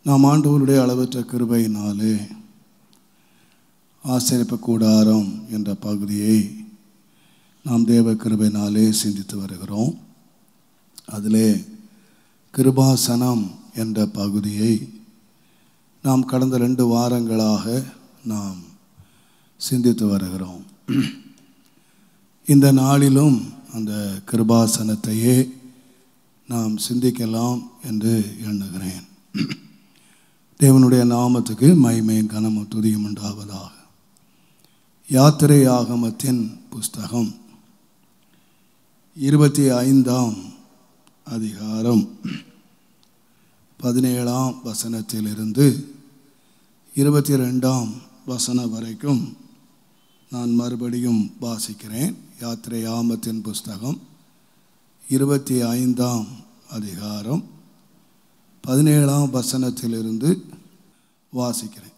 நாம் ஆண்டவருடைய அளவற்ற கிருபையினாலே ஆசிரியப்பு கூடாரம் என்ற பகுதியை நாம் தேவ கிருபையினாலே சிந்தித்து வருகிறோம் அதிலே கிருபாசனம் என்ற பகுதியை நாம் கடந்த ரெண்டு வாரங்களாக நாம் சிந்தித்து வருகிறோம் இந்த நாளிலும் அந்த கிருபாசனத்தையே நாம் சிந்திக்கலாம் என்று எண்ணுகிறேன் தேவனுடைய நாமத்துக்கு மகிமையும் கனமும் துதியும் உண்டாவதாக யாத்திரை ஆகமத்தின் புஸ்தகம் இருபத்தி ஐந்தாம் அதிகாரம் பதினேழாம் வசனத்திலிருந்து இருபத்தி ரெண்டாம் வசனம் வரைக்கும் நான் மறுபடியும் வாசிக்கிறேன் யாத்திரை ஆமத்தின் புஸ்தகம் இருபத்தி ஐந்தாம் அதிகாரம் பதினேழாம் வசனத்திலிருந்து வாசிக்கிறேன்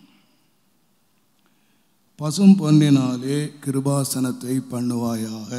பசும் பொன்னினாலே கிருபாசனத்தை பண்ணுவாயாக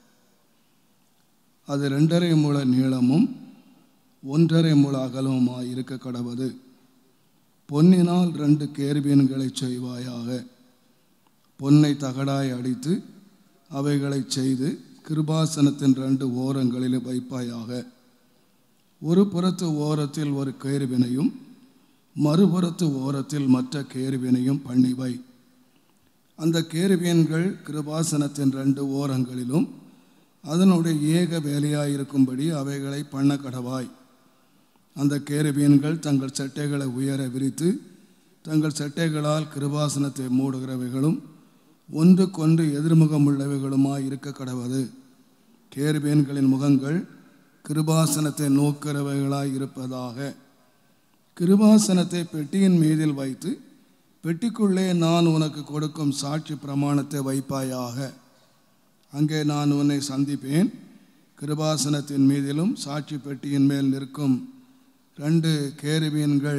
அது ரெண்டரை முழ நீளமும் ஒன்றரை முழ அகலமுமாய் இருக்க கடவது பொன்னினால் ரெண்டு கேர்பீன்களை செய்வாயாக பொன்னை தகடாய் அடித்து அவைகளை செய்து கிருபாசனத்தின் ரெண்டு ஓரங்களில் வைப்பாயாக ஒரு புறத்து ஓரத்தில் ஒரு கேருவினையும் மறுபுறத்து ஓரத்தில் மற்ற கேருவினையும் பண்ணி வை அந்த கேருவியன்கள் கிருபாசனத்தின் ரெண்டு ஓரங்களிலும் அதனுடைய ஏக வேலையாயிருக்கும்படி அவைகளை பண்ண கடவாய் அந்த கேருவியன்கள் தங்கள் சட்டைகளை உயர விரித்து தங்கள் சட்டைகளால் கிருபாசனத்தை மூடுகிறவைகளும் ஒன்றுக்கொன்று எதிர்முகம் உள்ளவைகளுமாய் இருக்க கடவது கேருபேன்களின் முகங்கள் கிருபாசனத்தை நோக்கிறவைகளாய் இருப்பதாக கிருபாசனத்தை பெட்டியின் மீதில் வைத்து பெட்டிக்குள்ளே நான் உனக்கு கொடுக்கும் சாட்சி பிரமாணத்தை வைப்பாயாக அங்கே நான் உன்னை சந்திப்பேன் கிருபாசனத்தின் மீதிலும் சாட்சி பெட்டியின் மேல் நிற்கும் ரெண்டு கேருபீன்கள்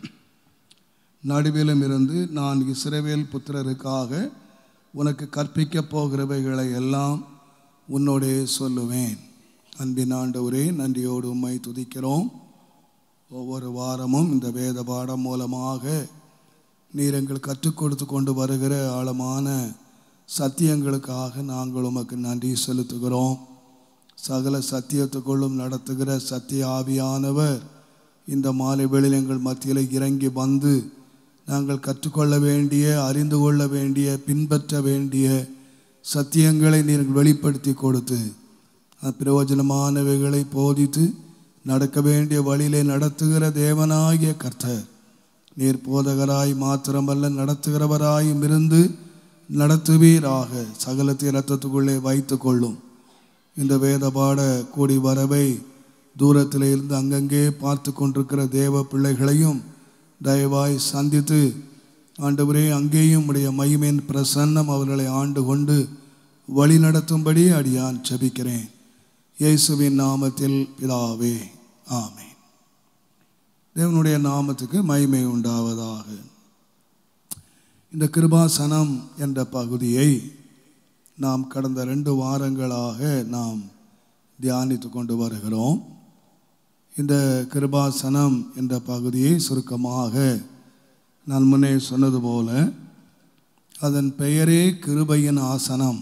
நடுவிலும் இருந்து நான் இஸ்ரவேல் புத்திரருக்காக உனக்கு கற்பிக்கப் போகிறவைகளை எல்லாம் உன்னோடே சொல்லுவேன் அன்பின் ஆண்டவரே நன்றியோடு உம்மை துதிக்கிறோம் ஒவ்வொரு வாரமும் இந்த வேத பாடம் மூலமாக நீர் எங்கள் கற்றுக் கொடுத்து கொண்டு வருகிற ஆழமான சத்தியங்களுக்காக நாங்கள் உமக்கு நன்றி செலுத்துகிறோம் சகல சத்தியத்துக்குள்ளும் நடத்துகிற சத்திய ஆவியானவர் இந்த மாலை வேளையில் எங்கள் மத்தியில் இறங்கி வந்து நாங்கள் கற்றுக்கொள்ள வேண்டிய அறிந்து கொள்ள வேண்டிய பின்பற்ற வேண்டிய சத்தியங்களை நீர் வெளிப்படுத்தி கொடுத்து பிரயோஜனமானவைகளை போதித்து நடக்க வேண்டிய வழியிலே நடத்துகிற தேவனாகிய கர்த்தர் நீர் போதகராய் மாத்திரமல்ல நடத்துகிறவராயும் இருந்து நடத்துவீராக சகலத்தை ரத்தத்துக்குள்ளே வைத்து கொள்ளும் இந்த வேத பாட கூடி வரவை தூரத்தில் இருந்து அங்கங்கே பார்த்து கொண்டிருக்கிற தேவ பிள்ளைகளையும் தயவாய் சந்தித்து ஆண்டவரே அங்கேயும் உடைய மகிமையின் பிரசன்னம் அவர்களை ஆண்டு கொண்டு வழி நடத்தும்படி அடியான் செபிக்கிறேன் இயேசுவின் நாமத்தில் பிதாவே ஆமேன் தேவனுடைய நாமத்துக்கு மகிமை உண்டாவதாக இந்த கிருபாசனம் என்ற பகுதியை நாம் கடந்த ரெண்டு வாரங்களாக நாம் தியானித்து கொண்டு வருகிறோம் இந்த கிருபாசனம் என்ற பகுதியை சுருக்கமாக நான் முன்னே சொன்னது போல அதன் பெயரே கிருபையின் ஆசனம்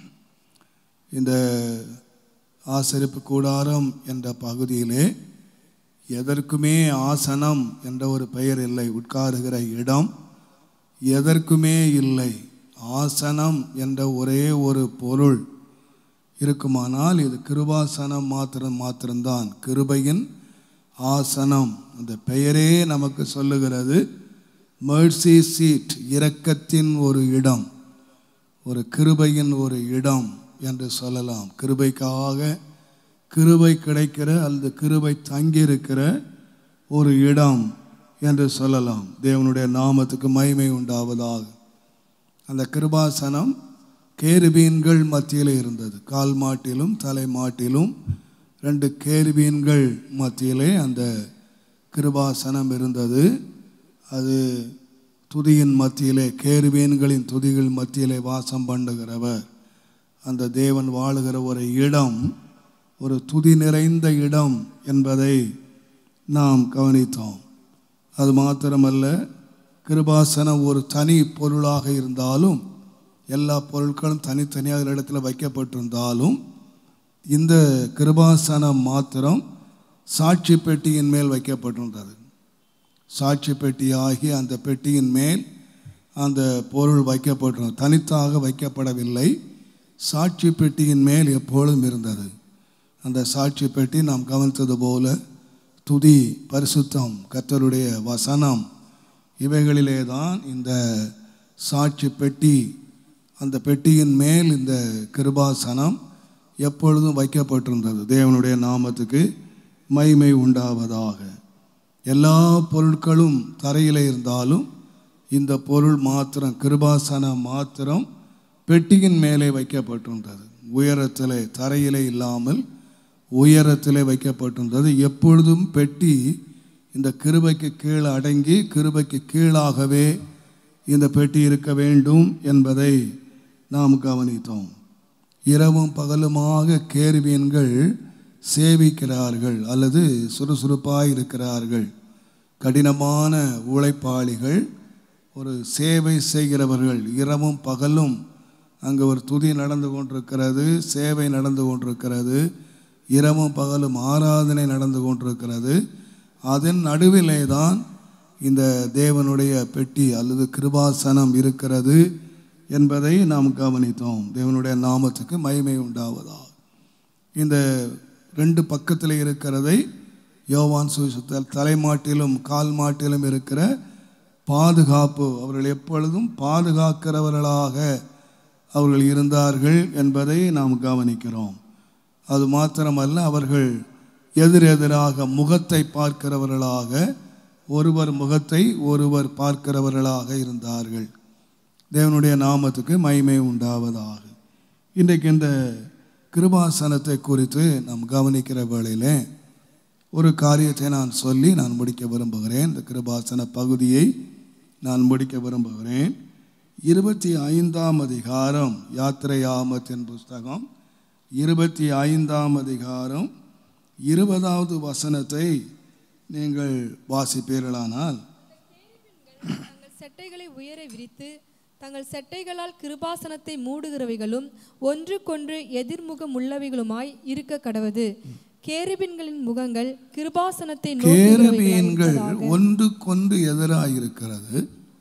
இந்த ஆசரிப்பு கூடாரம் என்ற பகுதியிலே எதற்குமே ஆசனம் என்ற ஒரு பெயர் இல்லை உட்காருகிற இடம் எதற்குமே இல்லை ஆசனம் என்ற ஒரே ஒரு பொருள் இருக்குமானால் இது கிருபாசனம் மாத்திரம் மாத்திரம்தான் கிருபையின் ஆசனம் அந்த பெயரே நமக்கு சொல்லுகிறது மேர்சி சீட் இரக்கத்தின் ஒரு இடம் ஒரு கிருபையின் ஒரு இடம் என்று சொல்லலாம் கிருபைக்காக கிருபை கிடைக்கிற அல்லது கிருபை தங்கியிருக்கிற ஒரு இடம் என்று சொல்லலாம் தேவனுடைய நாமத்துக்கு மகிமை உண்டாவதாக அந்த கிருபாசனம் கேருபீன்கள் மத்தியில் இருந்தது கால் மாட்டிலும் தலை மாட்டிலும் ரெண்டு கேருபீன்கள் மத்தியிலே அந்த கிருபாசனம் இருந்தது அது துதியின் மத்தியிலே கேருபீன்களின் துதிகள் மத்தியிலே வாசம் பண்ணுகிறவர் அந்த தேவன் வாழுகிற ஒரு இடம் ஒரு துதி நிறைந்த இடம் என்பதை நாம் கவனித்தோம் அது மாத்திரமல்ல கிருபாசனம் ஒரு தனி பொருளாக இருந்தாலும் எல்லா பொருட்களும் தனித்தனியாக இடத்துல வைக்கப்பட்டிருந்தாலும் இந்த கிருபாசனம் மாத்திரம் சாட்சி பெட்டியின் மேல் வைக்கப்பட்டிருந்தது சாட்சி பெட்டியாகி அந்த பெட்டியின் மேல் அந்த பொருள் வைக்கப்பட்டிருந்தது தனித்தாக வைக்கப்படவில்லை சாட்சி பெட்டியின் மேல் எப்பொழுதும் இருந்தது அந்த சாட்சி பெட்டி நாம் கவனித்தது போல துதி பரிசுத்தம் கர்த்தருடைய வசனம் இவைகளிலே தான் இந்த சாட்சி பெட்டி அந்த பெட்டியின் மேல் இந்த கிருபாசனம் எப்பொழுதும் வைக்கப்பட்டிருந்தது தேவனுடைய நாமத்துக்கு மகிமை உண்டாவதாக எல்லா பொருட்களும் தரையில் இருந்தாலும் இந்த பொருள் மாத்திரம் கிருபாசனம் மாத்திரம் பெட்டியின் மேலே வைக்கப்பட்டிருந்தது உயரத்திலே தரையிலே இல்லாமல் உயரத்திலே வைக்கப்பட்டிருந்தது எப்பொழுதும் பெட்டி இந்த கிருபைக்கு கீழே அடங்கி கிருபைக்கு கீழாகவே இந்த பெட்டி இருக்க வேண்டும் என்பதை நாம் கவனித்தோம் இரவும் பகலுமாக கேருவீன்கள் சேவிக்கிறார்கள் அல்லது சுறுசுறுப்பாய் இருக்கிறார்கள் கடினமான உழைப்பாளிகள் ஒரு சேவை செய்கிறவர்கள் இரவும் பகலும் அங்கே ஒரு துதி நடந்து கொண்டிருக்கிறது சேவை நடந்து கொண்டிருக்கிறது இரவும் பகலும் ஆராதனை நடந்து கொண்டிருக்கிறது அதன் நடுவிலே தான் இந்த தேவனுடைய பெட்டி அல்லது கிருபாசனம் இருக்கிறது என்பதை நாம் கவனித்தோம் தேவனுடைய நாமத்துக்கு மகிமை உண்டாவதா இந்த ரெண்டு பக்கத்தில் இருக்கிறதை யோவான் சுவிசத்தில் தலைமாட்டிலும் கால் மாட்டிலும் இருக்கிற பாதுகாப்பு அவர்கள் எப்பொழுதும் பாதுகாக்கிறவர்களாக அவர்கள் இருந்தார்கள் என்பதை நாம் கவனிக்கிறோம் அது மாத்திரமல்ல அவர்கள் எதிரெதிராக முகத்தை பார்க்கிறவர்களாக ஒருவர் முகத்தை ஒருவர் பார்க்கிறவர்களாக இருந்தார்கள் தேவனுடைய நாமத்துக்கு மகிமை உண்டாவதாக இன்றைக்கு இந்த கிருபாசனத்தை குறித்து நாம் கவனிக்கிற வேளையிலே ஒரு காரியத்தை நான் சொல்லி நான் முடிக்க விரும்புகிறேன் இந்த கிருபாசன பகுதியை நான் முடிக்க விரும்புகிறேன் இருபத்தி ஐந்தாம் அதிகாரம் யாத்திரை ஆமத்தின் புஸ்தகம் இருபத்தி ஐந்தாம் அதிகாரம் இருபதாவது வசனத்தை நீங்கள் வாசிப்பீர்களானால் தங்கள் செட்டைகளை உயர விரித்து தங்கள் செட்டைகளால் கிருபாசனத்தை மூடுகிறவைகளும் ஒன்றுக்கொன்று எதிர்முகம் உள்ளவைகளுமாய் இருக்க கடவது கேருபின்களின் முகங்கள் கிருபாசனத்தை கேருபீன்கள் ஒன்றுக்கொன்று எதிராக இருக்கிறது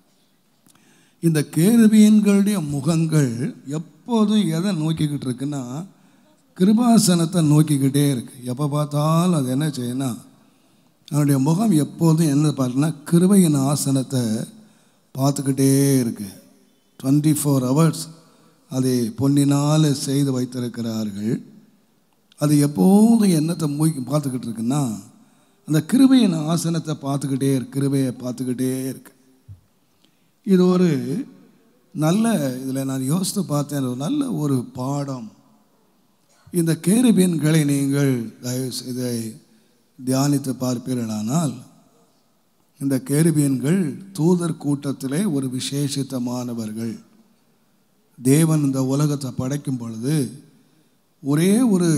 இந்த கேருபீன்களுடைய முகங்கள் எப்போதும் எதை நோக்கிக்கிட்டு இருக்குன்னா கிருபாசனத்தை நோக்கிக்கிட்டே இருக்கு எப்போ பார்த்தாலும் அது என்ன செய்யணும் அவனுடைய முகம் எப்போதும் என்ன பார்த்தீங்கன்னா கிருபையின் ஆசனத்தை பார்த்துக்கிட்டே இருக்கு டுவெண்ட்டி ஃபோர் ஹவர்ஸ் அதை பொன்னினால் செய்து வைத்திருக்கிறார்கள் அது எப்போதும் என்னத்தை மூக்கி பார்த்துக்கிட்டு இருக்குன்னா அந்த கிருபையின் ஆசனத்தை பார்த்துக்கிட்டே இருக்கு கிருபையை பார்த்துக்கிட்டே இருக்கு இது ஒரு நல்ல இதில் நான் யோசித்து பார்த்தேன் ஒரு நல்ல ஒரு பாடம் இந்த கேருபீன்களை நீங்கள் தயவு இதை தியானித்து பார்ப்பீர்களானால் இந்த கேருபீன்கள் தூதர் கூட்டத்திலே ஒரு விசேஷித்தமானவர்கள் தேவன் இந்த உலகத்தை படைக்கும் பொழுது ஒரே ஒரு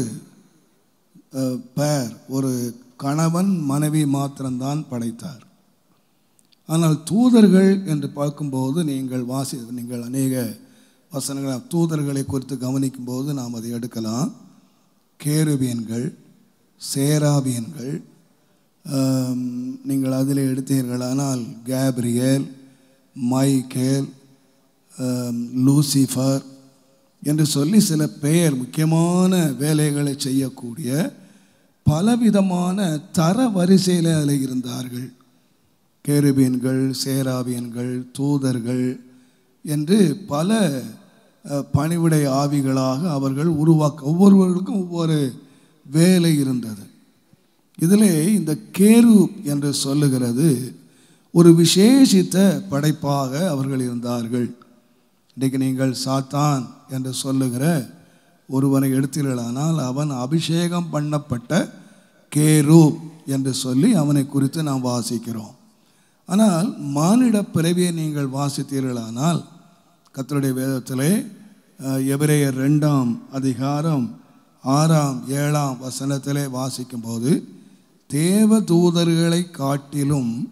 பேர் ஒரு கணவன் மனைவி மாத்திரம்தான் படைத்தார் ஆனால் தூதர்கள் என்று பார்க்கும்போது நீங்கள் வாசி நீங்கள் அநேக வசனங்களை தூதர்களை குறித்து கவனிக்கும்போது நாம் அதை எடுக்கலாம் கேருபியன்கள் சேராபியன்கள் நீங்கள் அதில் எடுத்தீர்களானால் கேப்ரியல் மைக்கேல் லூசிஃபர் என்று சொல்லி சில பெயர் முக்கியமான வேலைகளை செய்யக்கூடிய பலவிதமான தர வரிசையில் அதில் இருந்தார்கள் கேருபீன்கள் சேராபியன்கள் தூதர்கள் என்று பல பணிவிடை ஆவிகளாக அவர்கள் உருவாக்க ஒவ்வொருவர்களுக்கும் ஒவ்வொரு வேலை இருந்தது இதில் இந்த கேரு என்று சொல்லுகிறது ஒரு விசேஷித்த படைப்பாக அவர்கள் இருந்தார்கள் இன்றைக்கு நீங்கள் சாத்தான் என்று சொல்லுகிற ஒருவனை எடுத்தீர்களானால் அவன் அபிஷேகம் பண்ணப்பட்ட கேரு என்று சொல்லி அவனை குறித்து நாம் வாசிக்கிறோம் ஆனால் மானிட பிறவியை நீங்கள் வாசித்தீர்களானால் கத்தருடைய வேதத்திலே எபிரேயர் ரெண்டாம் அதிகாரம் ஆறாம் ஏழாம் வசனத்திலே வாசிக்கும்போது தேவ தூதர்களை காட்டிலும்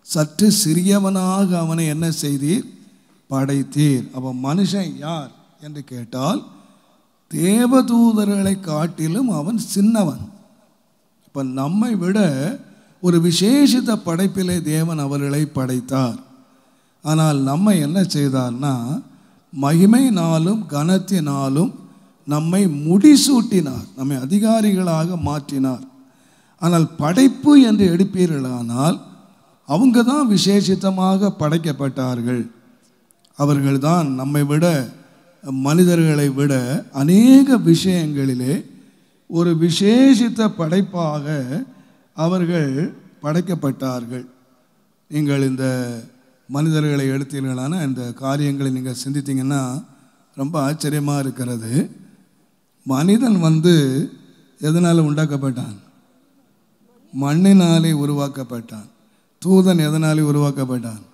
சற்று சிறியவனாக அவனை என்ன செய்தீர் படைத்தீர் அப்போ மனுஷன் யார் என்று கேட்டால் தேவதூதர்களை காட்டிலும் அவன் சின்னவன் இப்போ நம்மை விட ஒரு விசேஷித்த படைப்பிலே தேவன் அவர்களை படைத்தார் ஆனால் நம்மை என்ன செய்தார்னா மகிமையினாலும் கனத்தினாலும் நம்மை முடிசூட்டினார் நம்மை அதிகாரிகளாக மாற்றினார் ஆனால் படைப்பு என்று எடுப்பீர்களானால் அவங்க தான் விசேஷித்தமாக படைக்கப்பட்டார்கள் அவர்கள்தான் நம்மை விட மனிதர்களை விட அநேக விஷயங்களிலே ஒரு விசேஷித்த படைப்பாக அவர்கள் படைக்கப்பட்டார்கள் நீங்கள் இந்த மனிதர்களை எடுத்தீர்களான இந்த காரியங்களை நீங்கள் சிந்தித்தீங்கன்னா ரொம்ப ஆச்சரியமாக இருக்கிறது மனிதன் வந்து எதனால் உண்டாக்கப்பட்டான் மண்ணினாலே உருவாக்கப்பட்டான் தூதன் எதனாலே உருவாக்கப்பட்டான்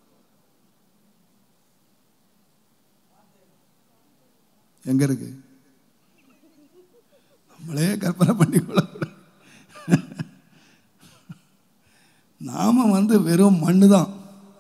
எங்க இருக்கு நம்மளே கற்பனை பண்ணிக்கொள்ள நாம வந்து வெறும் மண்ணு தான்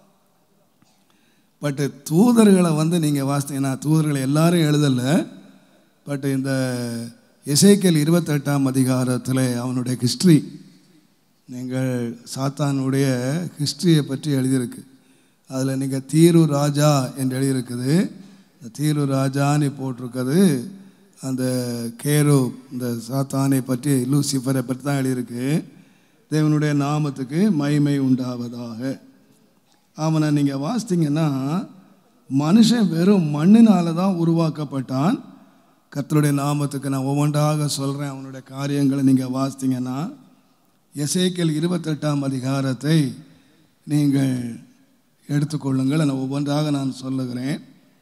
பட்டு தூதர்களை வந்து நீங்கள் வாசித்தீங்கன்னா தூதர்களை எல்லாரும் எழுதலை பட் இந்த இசைக்கல் இருபத்தெட்டாம் அதிகாரத்தில் அவனுடைய ஹிஸ்ட்ரி நீங்கள் சாத்தானுடைய ஹிஸ்ட்ரியை பற்றி எழுதியிருக்கு அதில் நீங்கள் தீரு ராஜா என்று எழுதியிருக்குது இந்த தீரு ராஜான்னு போட்டிருக்கிறது அந்த கேரு இந்த சாத்தானை பற்றி லூசிஃபரை பற்றி தான் எழுதியிருக்கு தேவனுடைய நாமத்துக்கு மகிமை உண்டாவதாக அவனை நீங்கள் வாசித்தீங்கன்னா மனுஷன் வெறும் மண்ணினால தான் உருவாக்கப்பட்டான் கர்த்தருடைய நாமத்துக்கு நான் ஒவ்வொன்றாக சொல்கிறேன் அவனுடைய காரியங்களை நீங்கள் வாசித்தீங்கன்னா எசேக்கியல் இருபத்தெட்டாம் அதிகாரத்தை நீங்கள் எடுத்துக்கொள்ளுங்கள் நான் ஒவ்வொன்றாக நான் சொல்லுகிறேன்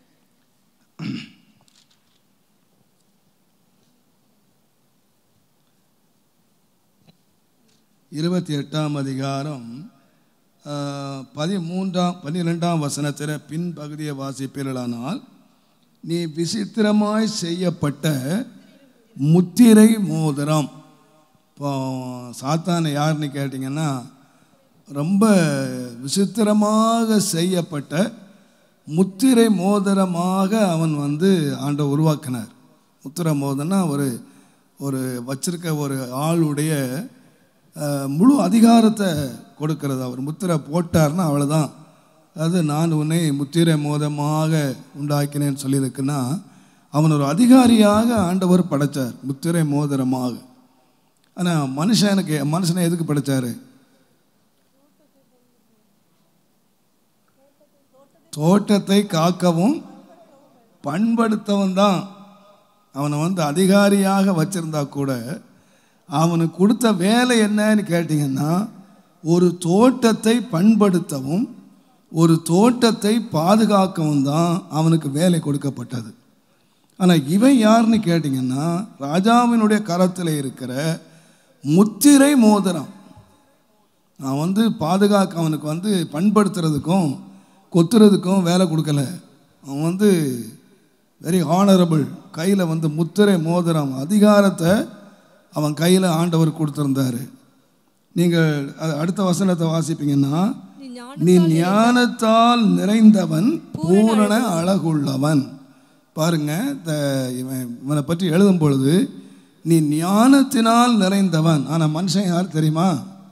இருபத்தி எட்டாம் அதிகாரம் ஆஹ், பதிமூன்றாம் பன்னிரெண்டாம் வசனத்தில் பின்பகுதியை வாசிப்பீர்களானால் நீ விசித்திரமாய் செய்யப்பட்ட முத்திரை மோதிரம் இப்போ சாத்தானை யாருன்னு கேட்டிங்கன்னா ரொம்ப விசித்திரமாக செய்யப்பட்ட முத்திரை மோதிரமாக அவன் வந்து ஆண்டை உருவாக்கினார் முத்திரை மோதிரம்னா ஒரு ஒரு வச்சிருக்க ஒரு ஆளுடைய அஹ், முழு அதிகாரத்தை கொடுக்கிறது அவர் முத்திரை போட்டார்னா அவ்வளோதான் அது நான் உன்னை முத்திரை மோதமாக உண்டாக்கினேன்னு சொல்லியிருக்குன்னா அவன் ஒரு அதிகாரியாக ஆண்டவர் படைச்சார் முத்திரை மோதிரமாக ஆனால் மனுஷனுக்கு மனுஷனை எதுக்கு படைச்சாரு தோட்டத்தை காக்கவும் பண்படுத்தவன் தான் அவனை வந்து அதிகாரியாக வச்சிருந்தா கூட அவனுக்கு கொடுத்த வேலை என்னன்னு கேட்டிங்கன்னா ஒரு தோட்டத்தை பண்படுத்தவும் ஒரு தோட்டத்தை பாதுகாக்கவும் தான் அவனுக்கு வேலை கொடுக்கப்பட்டது ஆனால் இவன் யாருன்னு கேட்டிங்கன்னா ராஜாவினுடைய கரத்தில் இருக்கிற முத்திரை மோதிரம் நான் வந்து பாதுகாக்க அவனுக்கு வந்து பண்படுத்துறதுக்கும் கொத்துறதுக்கும் வேலை கொடுக்கல அவன் வந்து வெரி ஹானரபிள் கையில் வந்து முத்திரை மோதிரம் அதிகாரத்தை அவன் கையில் ஆண்டவர் கொடுத்துருந்தாரு நீங்கள் அ- அடுத்த வசனத்தை வாசிப்பீங்கன்னா நீ ஞான நீ ஞானத்தால் நிறைந்தவன் பூரண அழகுள்ளவன் பாருங்க இந்த இவன் இவனை பற்றி எழுதும் பொழுது நீ ஞானத்தினால் நிறைந்தவன் ஆனால் மனுஷன் யார் தெரியுமா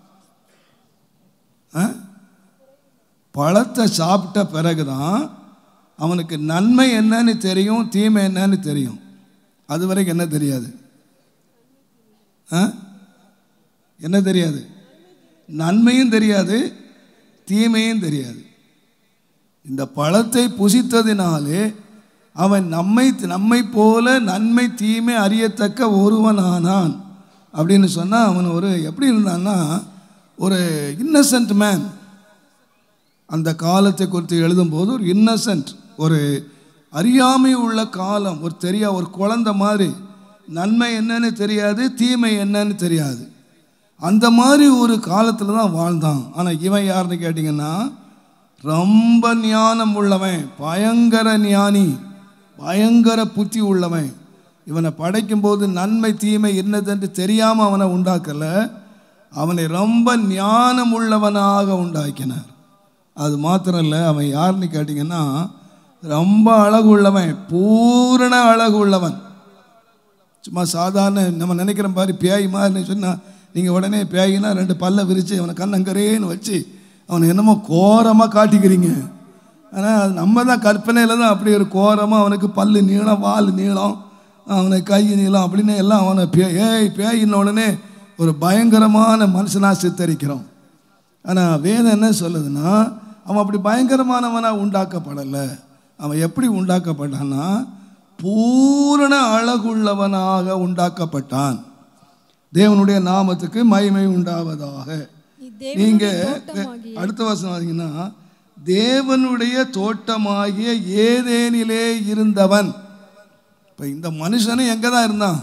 ஆ? பழத்தை சாப்பிட்ட பிறகுதான் அவனுக்கு நன்மை என்னன்னு தெரியும் தீமை என்னன்னு தெரியும் அது வரைக்கும் என்ன தெரியாது ஆ? என்ன தெரியாது நன்மையும் தெரியாது தீமையும் தெரியாது இந்த பழத்தை புசித்ததினாலே அவன் நம்மை நம்மை போல நன்மை தீமை அறியத்தக்க ஒருவனானான் அப்படின்னு சொன்னால் அவன் ஒரு எப்படி இருந்தான்னா ஒரு இன்னசென்ட் மேன் அந்த காலத்தை குறித்து எழுதும்போது ஒரு இன்னசென்ட் ஒரு அறியாமை உள்ள காலம் ஒரு தெரியா ஒரு குழந்தை மாதிரி நன்மை என்னன்னு தெரியாது தீமை என்னன்னு தெரியாது அந்த மாதிரி ஒரு காலத்தில் தான் வாழ்ந்தான் ஆனால் இவன் யாருன்னு கேட்டிங்கன்னா ரொம்ப ஞானம் உள்ளவன் பயங்கர ஞானி பயங்கர புத்தி உள்ளவன் இவனை படைக்கும்போது நன்மை தீமை என்னதென்று தெரியாமல் அவனை உண்டாக்கலை அவனை ரொம்ப ஞானம் உள்ளவனாக உண்டாக்கினார் அது மாத்திரம் இல்லை அவன் யாருன்னு கேட்டிங்கன்னா ரொம்ப அழகு உள்ளவன் பூரண அழகு உள்ளவன் சும்மா சாதாரண நம்ம நினைக்கிற மாதிரி பேய் மாதிரி சொன்னால் நீங்கள் உடனே பேயினா ரெண்டு பல்ல விரித்து அவனை கண்ணங்கரேன்னு வச்சு அவனை என்னமோ கோரமாக காட்டிக்கிறீங்க ஆனால் அது நம்ம தான் கற்பனையில் தான் அப்படி ஒரு கோரமாக அவனுக்கு பல்லு நீளம் வால் நீளம் அவனை கை நீளம் அப்படின்னு எல்லாம் அவனை பே ஏய் பேயின்ன உடனே ஒரு பயங்கரமான மனுஷனாக சித்தரிக்கிறோம் ஆனால் வேதம் என்ன சொல்லுதுன்னா அவன் அப்படி பயங்கரமானவனாக உண்டாக்கப்படலை அவன் எப்படி உண்டாக்கப்பட்டான்னா பூரண அழகுள்ளவனாக உண்டாக்கப்பட்டான் தேவனுடைய நாமத்துக்கு மகிமை உண்டாவதாக இத்தேவனுடைய நீங்க தோட்டமாகிய அடுத்த வருஷம் பார்த்தீங்கன்னா தேவனுடைய தோட்டமாகிய ஏதேனிலே இருந்தவன் இப்போ இந்த மனுஷனும் எங்கே தான் இருந்தான்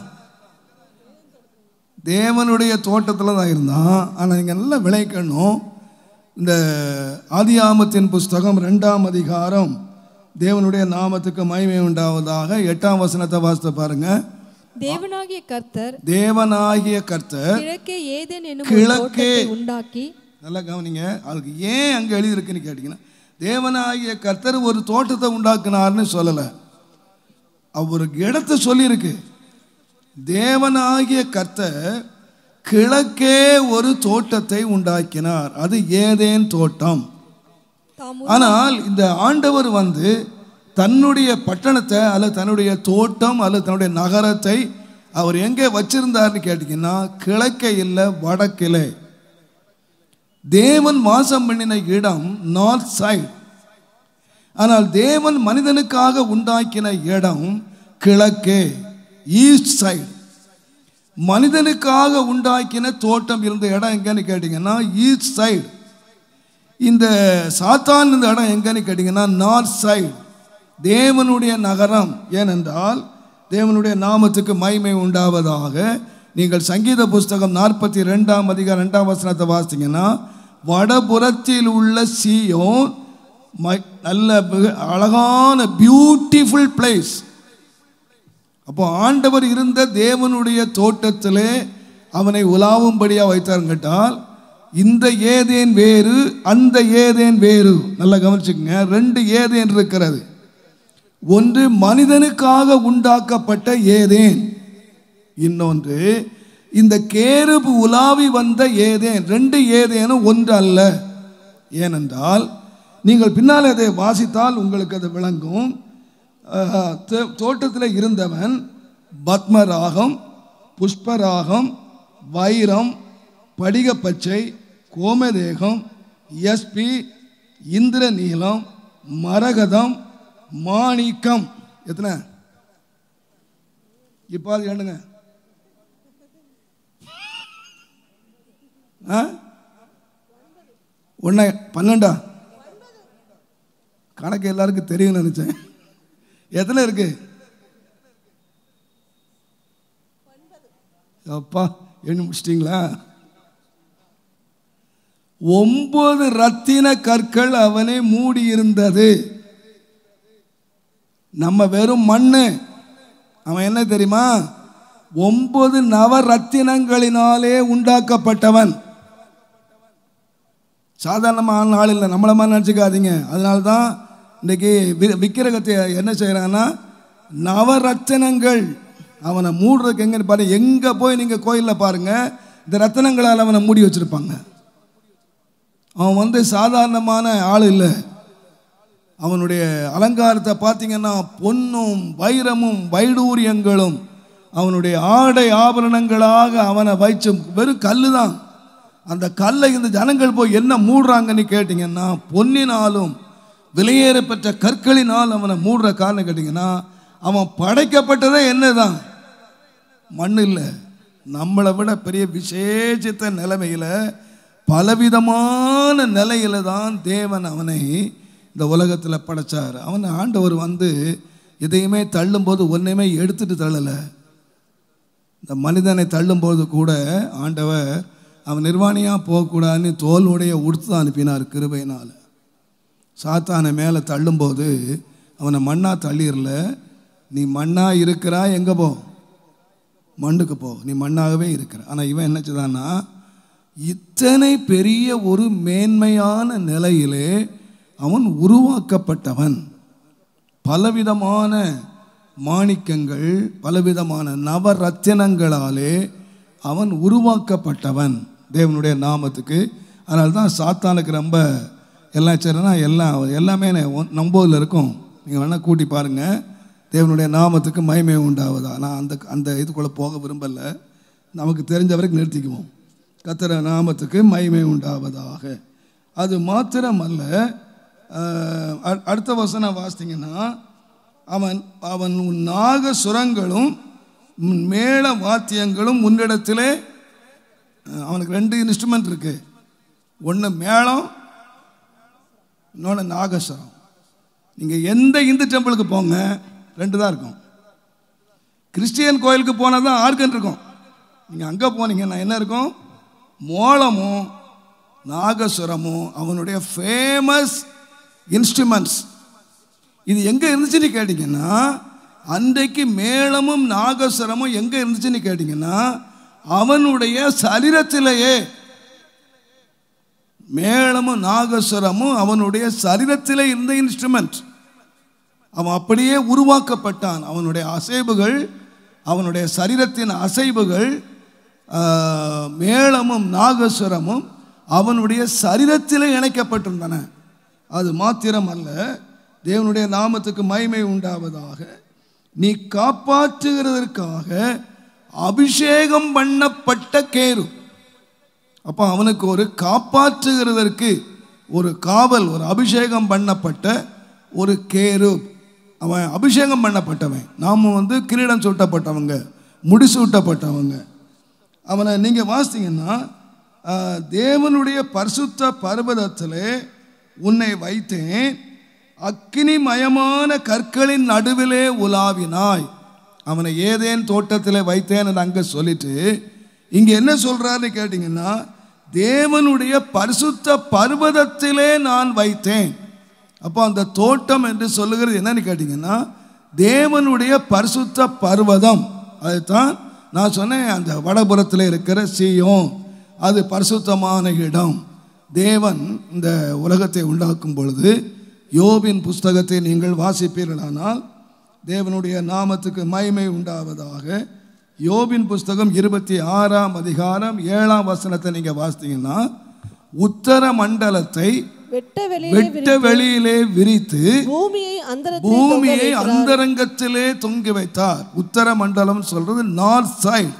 தேவனுடைய தோட்டத்தில் தான் இருந்தான் ஆனால் நீங்கள் நல்லா விளைக்கணும் இந்த ஆதியாமத்தின் புஸ்தகம் ரெண்டாம் அதிகாரம் தேவனுடைய நாமத்துக்கு மகிமை உண்டாவதாக எட்டாம் வசனத்தை வாசித்து பாருங்க தேவனாகிய கர்த்தர் தேவனாகிய கர்த்தர் கிழக்கே ஏதேன் என்னும் ஒரு கிழக்கே. தோட்டத்தை உண்டாக்கி நல்லா கவனிங்க அதுக்கு ஏன் அங்கே எழுதியிருக்குன்னு கேட்டிங்கன்னா தேவனாகிய கர்த்தர் ஒரு தோட்டத்தை உண்டாக்குனார்னு சொல்லலை அவர் இடத்த சொல்லியிருக்கு தேவனாகிய கர்த்தர் கிழக்கே ஒரு தோட்டத்தை உண்டாக்கினார் அது ஏதேன் தோட்டம் தாம் ஆனால் இந்த ஆண்டவர் வந்து தன்னுடைய பட்டணத்தை அல்லது தன்னுடைய தோட்டம் அல்லது தன்னுடைய நகரத்தை அவர் எங்கே வச்சிருந்தார்னு கேட்டிங்கன்னா கிழக்கே இல்லை வடக்கிலே தேவன் வாசம் பண்ணின இடம் நார்த் சைடு ஆனால் தேவன் மனிதனுக்காக உண்டாக்கின இடம் கிழக்கே ஈஸ்ட் சைடு மனிதனுக்காக உண்டாக்கின தோட்டம் இருந்த இடம் எங்கன்னு கேட்டிங்கன்னா ஈஸ்ட் சைடு இந்த சாத்தான் இந்த இடம் எங்கன்னு கேட்டிங்கன்னா நார்த் சைடு தேவனுடைய நகரம் ஏனென்றால் தேவனுடைய நாமத்துக்கு மகிமை உண்டாவதாக நீங்கள் சங்கீத புஸ்தகம் நாற்பத்தி ரெண்டாம் அதிகாரம் ரெண்டாம் வசனத்தை வாசித்தீங்கன்னா வடபுறத்தில் உள்ள சீயோன் ம- நல்ல மிக அழகான பியூட்டிஃபுல் பிளேஸ் அப்போ ஆண்டவர் இருந்த தேவனுடைய தோட்டத்திலே அவனை உலாவும்படியாக வைத்தார் கேட்டால் இந்த ஏதேன் வேறு அந்த ஏதேன் வேறு நல்லா கவனிச்சுக்கங்க ரெண்டு ஏதேன் இருக்கிறது ஒன்று மனிதனுக்காக உண்டாக்கப்பட்ட ஏதேன் இன்னொன்று இந்த கேருபு உலாவி வந்த ஏதேன் ரெண்டு ஏதேனும் ஒன்று அல்ல ஏனென்றால் நீங்கள் பின்னால் அதை வாசித்தால் உங்களுக்கு அது விளங்கும் அஹ், தோ- தோட்டத்தில் இருந்தவன் பத்மராகம் புஷ்பராகம் வைரம் படிகப்பச்சை கோமதேகம் எஸ்பி இந்திரநீலம் மரகதம் மாணிக்கம் எத்தனை இப்போ அது எண்ணுங்க ஆ ஒன்று பன்னெண்டா கணக்கு எல்லாருக்கும் தெரியும்னு நினச்சேன் எத்தனை இருக்கு அப்பா எண்ணி முடிச்சிட்டிங்களா ஒன்பது ரத்தின கற்கள் அவனை மூடி இருந்தது நம்ம வெறும் மண்ணு அவன் என்ன தெரியுமா ஒன்பது நவரத்தினங்களினாலே உண்டாக்கப்பட்டவன் சாதாரணமான ஆள் இல்லை நம்மள மாதிரி நினச்சிக்காதீங்க அதனால தான் இன்றைக்கி வி விக்கிரகத்தை என்ன செய்கிறாங்கன்னா நவரத்தினங்கள் அவனை மூடுறதுக்கு எங்கே பாருங்க எங்கே போய் நீங்கள் கோயிலில் பாருங்கள் இந்த ரத்தினங்களால் அவனை மூடி வச்சுருப்பாங்க அவன் வந்து சாதாரணமான ஆள் இல்லை அவனுடைய அலங்காரத்தை பார்த்தீங்கன்னா பொன்னும் வைரமும் வைடூரியங்களும் அவனுடைய ஆடை ஆபரணங்களாக அவனை வைச்சு வெறும் கல்லு தான் அந்த கல்லை இந்த ஜனங்கள் போய் என்ன மூடுறாங்கன்னு கேட்டிங்கன்னா பொன்னினாலும் விலையேறப்பெற்ற கற்களினால் அவனை மூடுற காரணம் கேட்டிங்கன்னா அவன் படைக்கப்பட்டதே என்னதான் மண் இல்லை நம்மளை விட பெரிய விசேஷித்த நிலைமையில் பலவிதமான நிலையில தான் தேவன் அவனை இந்த உலகத்தில் படைச்சார் அவன் ஆண்டவர் வந்து எதையுமே தள்ளும்போது ஒன்றையுமே எடுத்துட்டு தள்ளலை இந்த மனிதனை தள்ளும்போது கூட ஆண்டவர் அவன் நிர்வாணியாக போகக்கூடாதுன்னு தோலுடைய உடுத்து அனுப்பினார் கிருபையினால் சாத்தானை மேலே தள்ளும்போது அவனை மண்ணா தள்ளிடல நீ மண்ணா இருக்கிறா எங்கே போ மண்ணுக்கு போ நீ மண்ணாகவே இருக்கிற ஆனால் இவன் என்ன செய்தான்னா இத்தனை பெரிய ஒரு மேன்மையான நிலையிலே அவன் உருவாக்கப்பட்டவன் பலவிதமான மாணிக்கங்கள் பலவிதமான நவரத்தினங்களாலே அவன் உருவாக்கப்பட்டவன் தேவனுடைய நாமத்துக்கு அதனால தான் சாத்தானுக்கு ரொம்ப எல்லாம் சரினா எல்லாம் எல்லாமே நம்போதில் இருக்கும் நீங்கள் வேணால் கூட்டி பாருங்கள் தேவனுடைய நாமத்துக்கு மகிமை உண்டாவதா நான் அந்த அந்த இதுக்குள்ளே போக விரும்பலை நமக்கு தெரிஞ்ச வரைக்கும் நிறுத்திக்குவோம் கத்திர நாமத்துக்கு மகிமை உண்டாவதாக அது மாத்திரமல்ல அஹ், அ- அடுத்த வசனம் வாசித்தீங்கன்னா அவன் அவன் உன் நாக சுரங்களும் உன் மேள வாத்தியங்களும் உன்னிடத்திலே அஹ், அவனுக்கு ரெண்டு இன்ஸ்ட்ருமெண்ட் இருக்கு ஒன்று மேளம் இன்னொன்று நாகஸ்வரம் நீங்கள் எந்த இந்து டெம்பிளுக்கு போங்க ரெண்டு தான் இருக்கும் கிறிஸ்டியன் கோயிலுக்கு போனால் தான் ஆர்கன் இருக்கும் நீங்கள் அங்கே போனீங்கன்னா என்ன இருக்கும் மோளமும் நாகஸ்வரமும் அவனுடைய ஃபேமஸ் இன்ஸ்ட்ருமெண்ட்ஸ் இது எங்கே இருந்துச்சுன்னு கேட்டிங்கன்னா அன்றைக்கு மேளமும் நாகஸ்வரமும் எங்கே இருந்துச்சுன்னு கேட்டிங்கன்னா அவனுடைய சரீரத்திலேயே மேளமும் நாகஸ்வரமும் அவனுடைய சரீரத்திலே இருந்த இன்ஸ்ட்ருமெண்ட் அவன் அப்படியே உருவாக்கப்பட்டான் அவனுடைய அசைவுகள் அவனுடைய சரீரத்தின் அசைவுகள் ஆஹ், மேளமும் நாகஸ்வரமும் அவனுடைய சரீரத்திலே இணைக்கப்பட்டிருந்தன அது மாத்திரம் அல்ல தேவனுடைய நாமத்துக்கு மகிமை உண்டாவதாக நீ காப்பாற்றுகிறதற்காக அபிஷேகம் பண்ணப்பட்ட கேரு அப்போ அவனுக்கு ஒரு காப்பாற்றுகிறதற்கு ஒரு காவல் ஒரு அபிஷேகம் பண்ணப்பட்ட ஒரு கேரு அவன் அபிஷேகம் பண்ணப்பட்டவன் நாம் வந்து கிரீடம் சூட்டப்பட்டவங்க முடிசூட்டப்பட்டவங்க அவனை நீங்கள் வாசித்தீங்கன்னா ஆஹ், தேவனுடைய பரிசுத்த பர்வதத்திலே உன்னை வைத்தேன் அக்கினிமயமான கற்களின் நடுவிலே உலாவினாய் அவனை ஏதேன் தோட்டத்தில் வைத்தேன் அங்கே சொல்லிட்டு இங்கே என்ன சொல்றாருன்னு கேட்டிங்கன்னா தேவனுடைய பரிசுத்த பர்வதத்திலே நான் வைத்தேன் அப்போ அந்த தோட்டம் என்று சொல்லுகிறது என்னன்னு கேட்டிங்கன்னா தேவனுடைய பரிசுத்த பர்வதம் அதுதான் நான் சொன்னேன் அந்த வடபுறத்தில் இருக்கிற சீயோன் அது பரிசுத்தமான இடம் தேவன் இந்த உலகத்தை உண்டாக்கும் பொழுது யோபின் புஸ்தகத்தை நீங்கள் வாசிப்பீர்களானால் தேவனுடைய நாமத்துக்கு மகிமை உண்டாவதாக யோபின் புஸ்தகம் இருபத்தி ஆறாம் அதிகாரம் ஏழாம் வசனத்தை நீங்கள் வாசித்தீங்கன்னா உத்தர மண்டலத்தை வெட்ட வெளியே வெட்ட வெளியிலே விரித்து பூமியை அந்தரத்தில் பூமியை அந்தரங்கத்திலே தொங்கி வைத்தார் உத்தர மண்டலம் சொல்றது நார்த் சைடு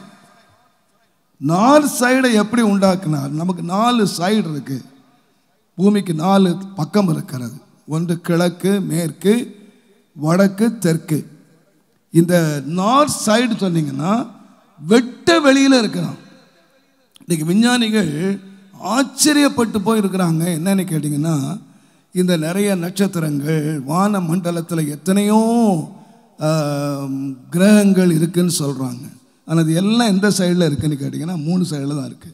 நார்த் சைடை எப்படி உண்டாக்குனார் நமக்கு நாலு சைடு இருக்கு பூமிக்கு நாலு பக்கம் இருக்கிறது ஒன்று கிழக்கு மேற்கு வடக்கு தெற்கு இந்த நார்த் சைடு சொன்னீங்கன்னா வெட்ட வெளியில் இருக்கிறான் இன்னைக்கு விஞ்ஞானிகள் ஆச்சரியப்பட்டு போயிருக்கிறாங்க என்னன்னு கேட்டிங்கன்னா இந்த நிறைய நட்சத்திரங்கள் வான மண்டலத்தில் எத்தனையோ ஆம், கிரகங்கள் இருக்குன்னு சொல்கிறாங்க ஆனால் அது எல்லாம் எந்த சைடில் இருக்குன்னு கேட்டிங்கன்னா மூணு சைடில் தான் இருக்குது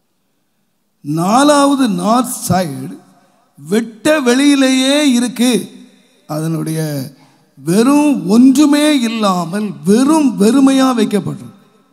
நாலாவது நார்த் சைடு வெட்ட வெளியிலேயே இருக்கு அதனுடைய வெறும் ஒன்றுமே இல்லாமல் வெறும் வெறுமையாக வைக்கப்பட்டிருக்கு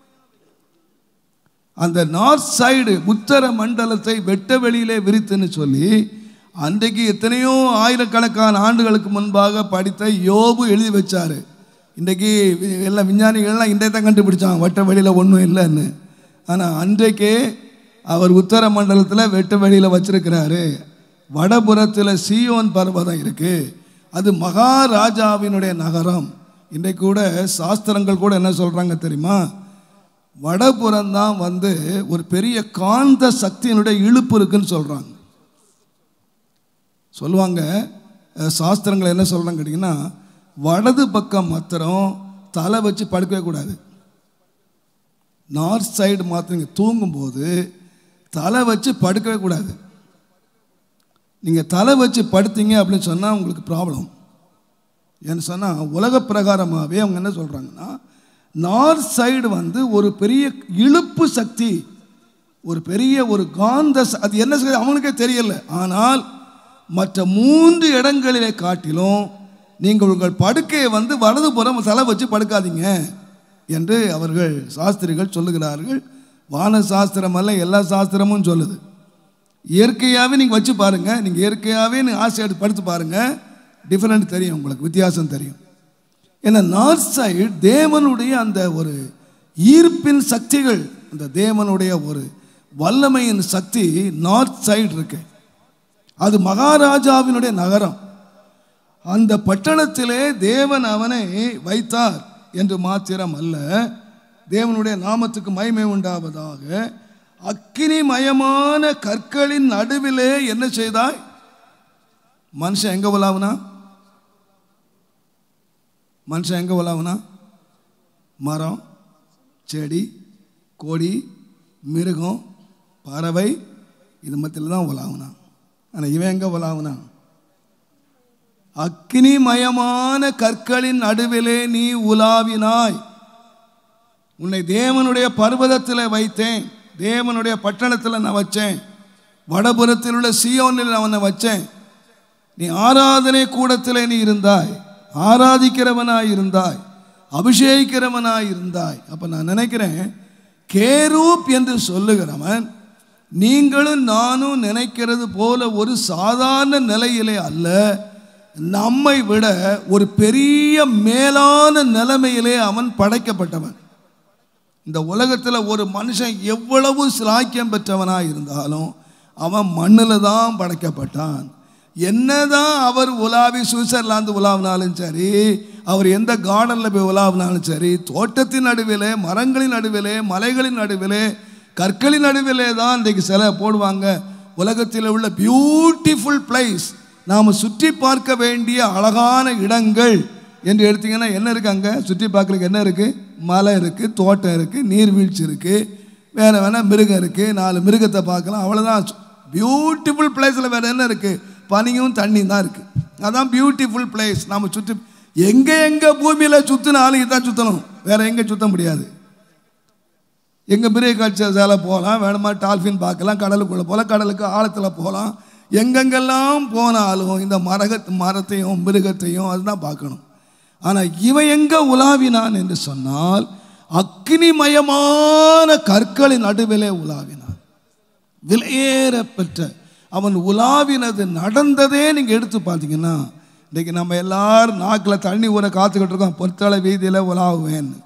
அந்த நார்த் சைடு உத்தர மண்டலத்தை வெட்ட வெளியிலே விரித்துன்னு சொல்லி அன்றைக்கு எத்தனையோ ஆயிரக்கணக்கான ஆண்டுகளுக்கு முன்பாக படித்த யோபு எழுதி வச்சாரு இன்றைக்கு வி- எல்லா விஞ்ஞானிகள்லாம் இன்றைய தான் கண்டுபிடிச்சாங்க வெட்ட வெளியில் ஒன்றும் இல்லைன்னு ஆனால் அன்றைக்கே அவர் உத்தர மண்டலத்தில் வெட்ட வெளியில் வச்சிருக்கிறாரு வடபுறத்தில் சீயோன் பர்வதம் இருக்கு அது மகாராஜாவினுடைய நகரம் இன்றைக்கு கூட சாஸ்திரங்கள் கூட என்ன சொல்கிறாங்க தெரியுமா வடபுறம் தான் வந்து ஒரு பெரிய காந்த சக்தியினுடைய இழுப்பு இருக்குன்னு சொல்கிறாங்க சொல்லுவாங்க அஹ், சாஸ்திரங்கள் என்ன சொல்கிறாங்க கேட்டிங்கன்னா வலது பக்கம் மாத்திரம் தலை வச்சு படுக்கவே கூடாது நார்த் சைடு மாத்திரம் நீங்கள் தூங்கும்போது தலை வச்சு படுக்கவே கூடாது நீங்கள் தலை வச்சு படுத்தீங்க அப்படின்னு சொன்னால் உங்களுக்கு ப்ராப்ளம் ஏன்னு சொன்னால் உலக பிரகாரமாகவே அவங்க என்ன சொல்கிறாங்கன்னா நார்த் சைடு வந்து ஒரு பெரிய இழுப்பு சக்தி ஒரு பெரிய ஒரு காந்த ச- அது என்ன செய்ய அவனுக்கே தெரியல ஆனால் மற்ற மூன்று இடங்களிலே காட்டிலும் நீங்கள் உங்கள் படுக்கையை வந்து வலதுபுறம் தலை வச்சு படுக்காதீங்க என்று அவர்கள் சாஸ்திரிகள் சொல்லுகிறார்கள் வான சாஸ்திரம் அல்ல எல்லா சாஸ்திரமும் சொல்லுது இயற்கையாகவே நீங்கள் வச்சு பாருங்கள் நீங்கள் இயற்கையாகவே நீங்கள் ஆசை எடுத்து படுத்து பாருங்கள் டிஃப்ரெண்ட் தெரியும் உங்களுக்கு வித்தியாசம் தெரியும் ஏன்னா நார்த் சைடு தேவனுடைய அந்த ஒரு ஈர்ப்பின் சக்திகள் அந்த தேவனுடைய ஒரு வல்லமையின் சக்தி நார்த் சைடு இருக்கு அது மகாராஜாவினுடைய நகரம் அந்த பட்டணத்திலே தேவன் அவனை வைத்தார் என்று மாத்திரம் அல்ல தேவனுடைய நாமத்துக்கு மகிமை உண்டாவதாக அக்கினிமயமான கற்களின் நடுவிலே என்ன செய்தாய் மனுஷன் எங்க உலாவுனா மனுஷன் எங்க உலாவுனா மரம் செடி கொடி மிருகம் பறவை இது மத்தியில் தான் உலாவுனா ஆனால் இவன் எங்க உலாவுனா அக்னிமயமான கற்களின் நடுவிலே நீ உலாவினாய் உன்னை தேவனுடைய பர்வதத்தில் வைத்தேன் தேவனுடைய பட்டணத்தில் நான் வச்சேன் வடபுறத்தில் உள்ள சியோனில் நான் அவனை வச்சேன் நீ ஆராதனை கூடத்திலே நீ இருந்தாய் ஆராதிக்கிறவனாய் இருந்தாய் அபிஷேகிக்கிறவனாய் இருந்தாய் அப்போ நான் நினைக்கிறேன் கேரூப் என்று சொல்லுகிறவன் நீங்களும் நானும் நினைக்கிறது போல ஒரு சாதாரண நிலையிலே அல்ல நம்மை விட ஒரு பெரிய மேலான நிலைமையிலே அவன் படைக்கப்பட்டவன் இந்த உலகத்தில் ஒரு மனுஷன் எவ்வளவு சிலாக்கியம் பெற்றவனாக இருந்தாலும் அவன் மண்ணில் தான் படைக்கப்பட்டான் என்னதான் அவர் உலாவி சுவிட்சர்லாந்து உலாவினாலும் சரி அவர் எந்த கார்டனில் போய் உலாவினாலும் சரி தோட்டத்தின் நடுவிலே மரங்களின் நடுவிலே மலைகளின் நடுவிலே கற்களின் நடுவிலே தான் இன்றைக்கு சிலை போடுவாங்க உலகத்தில் உள்ள பியூட்டிஃபுல் பிளேஸ் நாம் சுற்றி பார்க்க வேண்டிய அழகான இடங்கள் என்று எடுத்தீங்கன்னா என்ன இருக்குது அங்கே சுற்றி பார்க்கறதுக்கு என்ன இருக்குது மலை இருக்குது தோட்டம் இருக்குது நீர்வீழ்ச்சி இருக்குது வேறு வேணால் மிருகம் இருக்குது நாலு மிருகத்தை பார்க்கலாம் அவ்வளோதான் பியூட்டிஃபுல் பிளேஸில் வேறு என்ன இருக்குது பனியும் தண்ணியும் தான் இருக்குது அதான் பியூட்டிஃபுல் பிளேஸ் நாம் சுற்றி எங்கே எங்கே பூமியில் சுற்றினாலும் இதான் சுற்றணும் வேறு எங்கே சுற்ற முடியாது எங்கே பெரிய காட்சி சேலை போகலாம் வேணுமா டால்ஃபின் பார்க்கலாம் கடலுக்குள்ளே போகலாம் கடலுக்கு ஆழத்தில் போகலாம் எங்கெங்கெல்லாம் போனாலும் இந்த மரக மரத்தையும் மிருகத்தையும் அதுதான் பார்க்கணும் ஆனால் இவன் எங்கே உலாவினான் என்று சொன்னால் அக்னிமயமான கற்களின் நடுவிலே உலாவினான் விலையேற பெற்ற அவன் உலாவினது நடந்ததே நீங்கள் எடுத்து பார்த்தீங்கன்னா இன்றைக்கி நம்ம எல்லாரும் நாக்கில் தண்ணி ஊற காத்துக்கிட்டு இருக்கோம் பொறுத்தளை வீதியில் உலாவுவேன்னு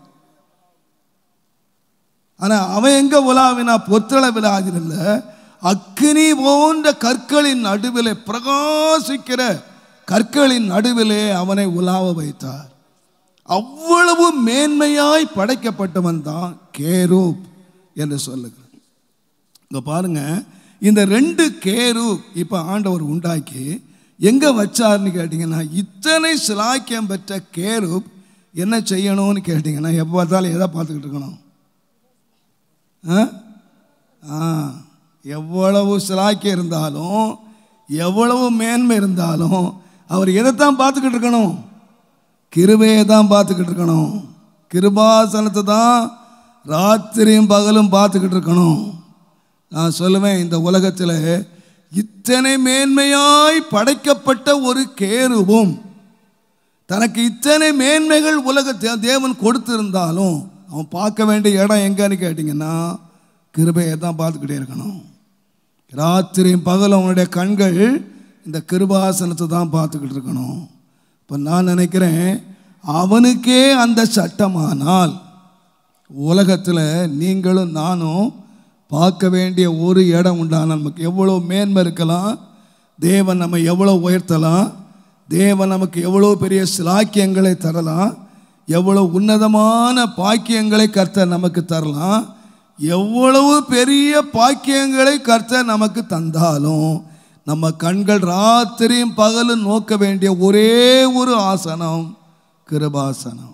ஆனால் அவன் எங்கே உலாவினா பொத்தள விழாதில் இல்லை அக்னி போன்ற கற்களின் நடுவிலே பிரகாசிக்கிற கற்களின் நடுவிலே அவனை உலாவ வைத்தார் அவ்வளவு மேன்மையாய் படைக்கப்பட்டவன் தான் கேரூப் என்று சொல்லுகிறார் இங்கே பாருங்க இந்த ரெண்டு கேரூப் இப்போ ஆண்டவர் உண்டாக்கி எங்கே வச்சார்னு கேட்டிங்கன்னா இத்தனை சிலாக்கியம் பெற்ற கேரூப் என்ன செய்யணும்னு கேட்டிங்கன்னா எப்போ பார்த்தாலும் எதை பார்த்துக்கிட்டு இருக்கணும் ஆ ஆ எவ்வளவு சிலாக்கியம் இருந்தாலும் எவ்வளவு மேன்மை இருந்தாலும் அவர் எதைத்தான் பார்த்துக்கிட்டு இருக்கணும் கிருபையை தான் பார்த்துக்கிட்டு இருக்கணும் கிருபாசனத்தை தான் ராத்திரியும் பகலும் பார்த்துக்கிட்டு இருக்கணும் நான் சொல்லுவேன் இந்த உலகத்தில் இத்தனை மேன்மையாய் படைக்கப்பட்ட ஒரு கேருவும் தனக்கு இத்தனை மேன்மைகள் உலகத்தை தேவன் கொடுத்திருந்தாலும் அவன் பார்க்க வேண்டிய இடம் எங்கன்னு கேட்டிங்கன்னா கிருபையை தான் பார்த்துக்கிட்டே இருக்கணும் ராத்திரியும் பகலும் அவனுடைய கண்கள் இந்த கிருபாசனத்தை தான் பார்த்துக்கிட்டு இருக்கணும் இப்போ நான் நினைக்கிறேன் அவனுக்கே அந்த சட்டமானால் உலகத்தில் நீங்களும் நானும் பார்க்க வேண்டிய ஒரு இடம் உண்டான நமக்கு எவ்வளோ மேன்மை இருக்கலாம் தேவன் நம்ம எவ்வளோ உயர்த்தலாம் தேவன் நமக்கு எவ்வளோ பெரிய சிலாக்கியங்களை தரலாம் எவ்வளோ உன்னதமான பாக்கியங்களை கர்த்தர் நமக்கு தரலாம் எவ்வளவு பெரிய பாக்கியங்களை கர்த்தர் நமக்கு தந்தாலும் நம்ம கண்கள் ராத்திரியும் பகலும் நோக்க வேண்டிய ஒரே ஒரு ஆசனம் கிருபாசனம்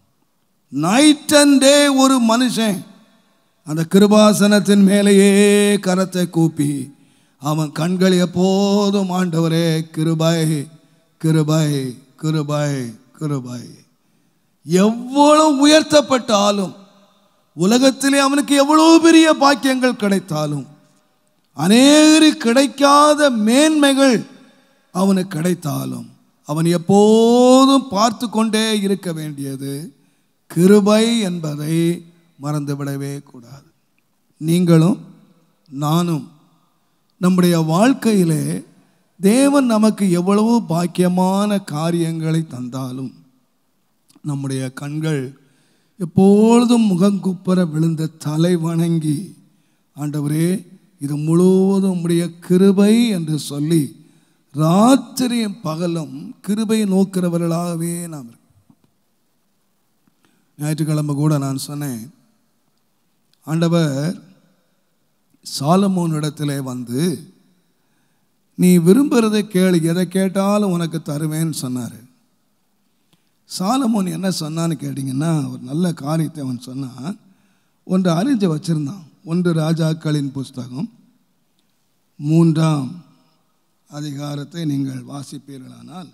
நைட் அண்ட் டே ஒரு மனுஷன் அந்த கிருபாசனத்தின் மேலேயே கரத்தை கூப்பி அவன் கண்கள் எப்போதும் ஆண்டவரே கிருபாய் கிருபாய் கிருபாய் கிருபாய் எவ்வளவு உயர்த்தப்பட்டாலும் உலகத்திலே அவனுக்கு எவ்வளவு பெரிய பாக்கியங்கள் கிடைத்தாலும் அநேகரு கிடைக்காத மேன்மைகள் அவனுக்கு கிடைத்தாலும் அவன் எப்போதும் பார்த்து கொண்டே இருக்க வேண்டியது கிருபை என்பதை மறந்துவிடவே கூடாது நீங்களும் நானும் நம்முடைய வாழ்க்கையிலே தேவன் நமக்கு எவ்வளவோ பாக்கியமான காரியங்களை தந்தாலும் நம்முடைய கண்கள் எப்பொழுதும் முகங்குப்புற விழுந்த தலை வணங்கி ஆண்டவரே இது முழுவதும் உம்முடைய கிருபை என்று சொல்லி ராத்திரியும் பகலும் கிருபை நோக்கிறவர்களாகவே நாம் இருக்கோம். ஞாயிற்றுக்கிழமை கூட நான் சொன்னேன் ஆண்டவர் சாலமோன் இடத்திலே வந்து நீ விரும்புகிறதை கேளு எதை கேட்டாலும் உனக்கு தருவேன்னு சொன்னார் சாலமோன் என்ன சொன்னான்னு கேட்டிங்கன்னா ஒரு நல்ல காரியத்தை அவன் சொன்னான் ஒன்று அறிஞ்சு வச்சிருந்தான் ஒன்று ராஜாக்களின் புஸ்தகம் மூன்றாம் அதிகாரத்தை நீங்கள் வாசிப்பீர்களானால்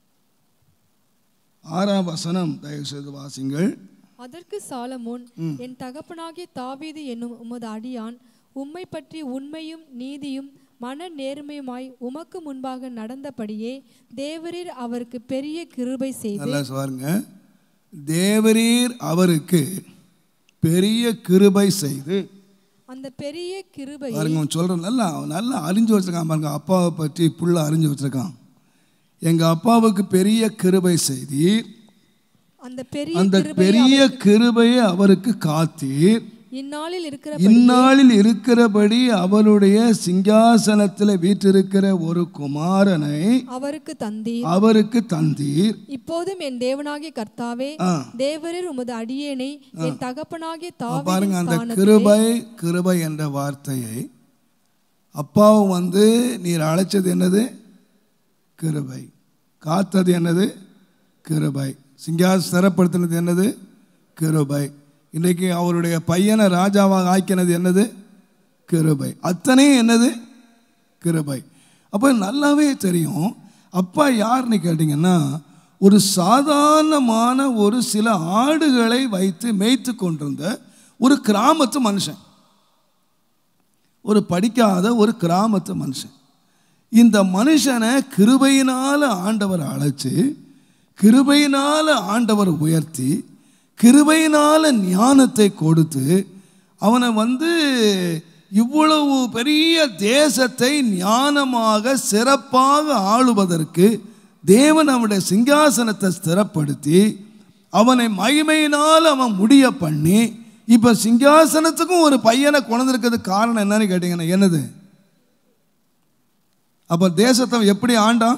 ஆறாம் வசனம் தயவு செய்து வாசிங்கள் அதற்கு சாலமோன் என் தகப்பனாகிய தாவீது என்னும் உமது அடியான் உம்மை பற்றி உண்மையும் நீதியும் மன நேர்மையுமாய் உமக்கு முன்பாக நடந்தபடியே தேவரீர் அவருக்கு பெரிய கிருபை செய்து நல்லா பாருங்க தேவரீர் அவருக்கு பெரிய கிருபை செய்து அந்த பெரிய கிருபை பாருங்க அவன் சொல்கிறான் நல்லா அவன் நல்லா அறிஞ்சு வச்சிருக்கான் பாருங்க அப்பாவை பற்றி புள்ள அறிஞ்சு வச்சிருக்கான் எங்கள் அப்பாவுக்கு பெரிய கிருபை செய்தி அந்த பெரிய அந்த கிருபை பெரிய கிருபையை அவருக்கு காத்தீர் இந்நாளில் இருக்கிற இந்நாளில் இருக்கிறபடி அவருடைய சிங்காசனத்தில் வீற்றிருக்கிற ஒரு குமாரனை அவருக்கு தந்தீர் அவருக்கு தந்தீர் இப்போதும் என் தேவனாகிய கர்த்தாவே ஆ. தேவரீர் உமது அடியேனை என் தகப்பனாகிய பாருங்க தாவீதின் அந்த ஸ்தானத்திலே கிருபை கிருபை என்ற வார்த்தையை அப்பாவும் வந்து நீர் அழைச்சது என்னது கிருபை காத்தது என்னது கிருபை சிங்காஸ் ஸ்திரப்படுத்தினது என்னது கிருபை இன்றைக்கு அவருடைய பையனை ராஜாவாக ஆக்கினது என்னது கிருபை அத்தனையும் என்னது கிருபை அப்போ நல்லாவே தெரியும் அப்பா யாருன்னு கேட்டிங்கன்னா ஒரு சாதாரணமான ஒரு சில ஆடுகளை வைத்து மேய்த்து கொண்டிருந்த ஒரு கிராமத்து மனுஷன் ஒரு படிக்காத ஒரு கிராமத்து மனுஷன் இந்த மனுஷனை கிருபையினால் ஆண்டவர் அழைச்சி கிருபையினால் ஆண்டவர் உயர்த்தி கிருபையினால் ஞானத்தை கொடுத்து அவனை வந்து இவ்வளவு பெரிய தேசத்தை ஞானமாக சிறப்பாக ஆளுவதற்கு தேவன் அவனுடைய சிங்காசனத்தை ஸ்திரப்படுத்தி அவனை மகிமையினால் அவன் முடிய பண்ணி இப்போ சிங்காசனத்துக்கும் ஒரு பையனை கொண்டிருக்கிறதுக்கு காரணம் என்னன்னு கேட்டிங்கன்னா என்னது அப்போ தேசத்தை அவன் எப்படி ஆண்டான்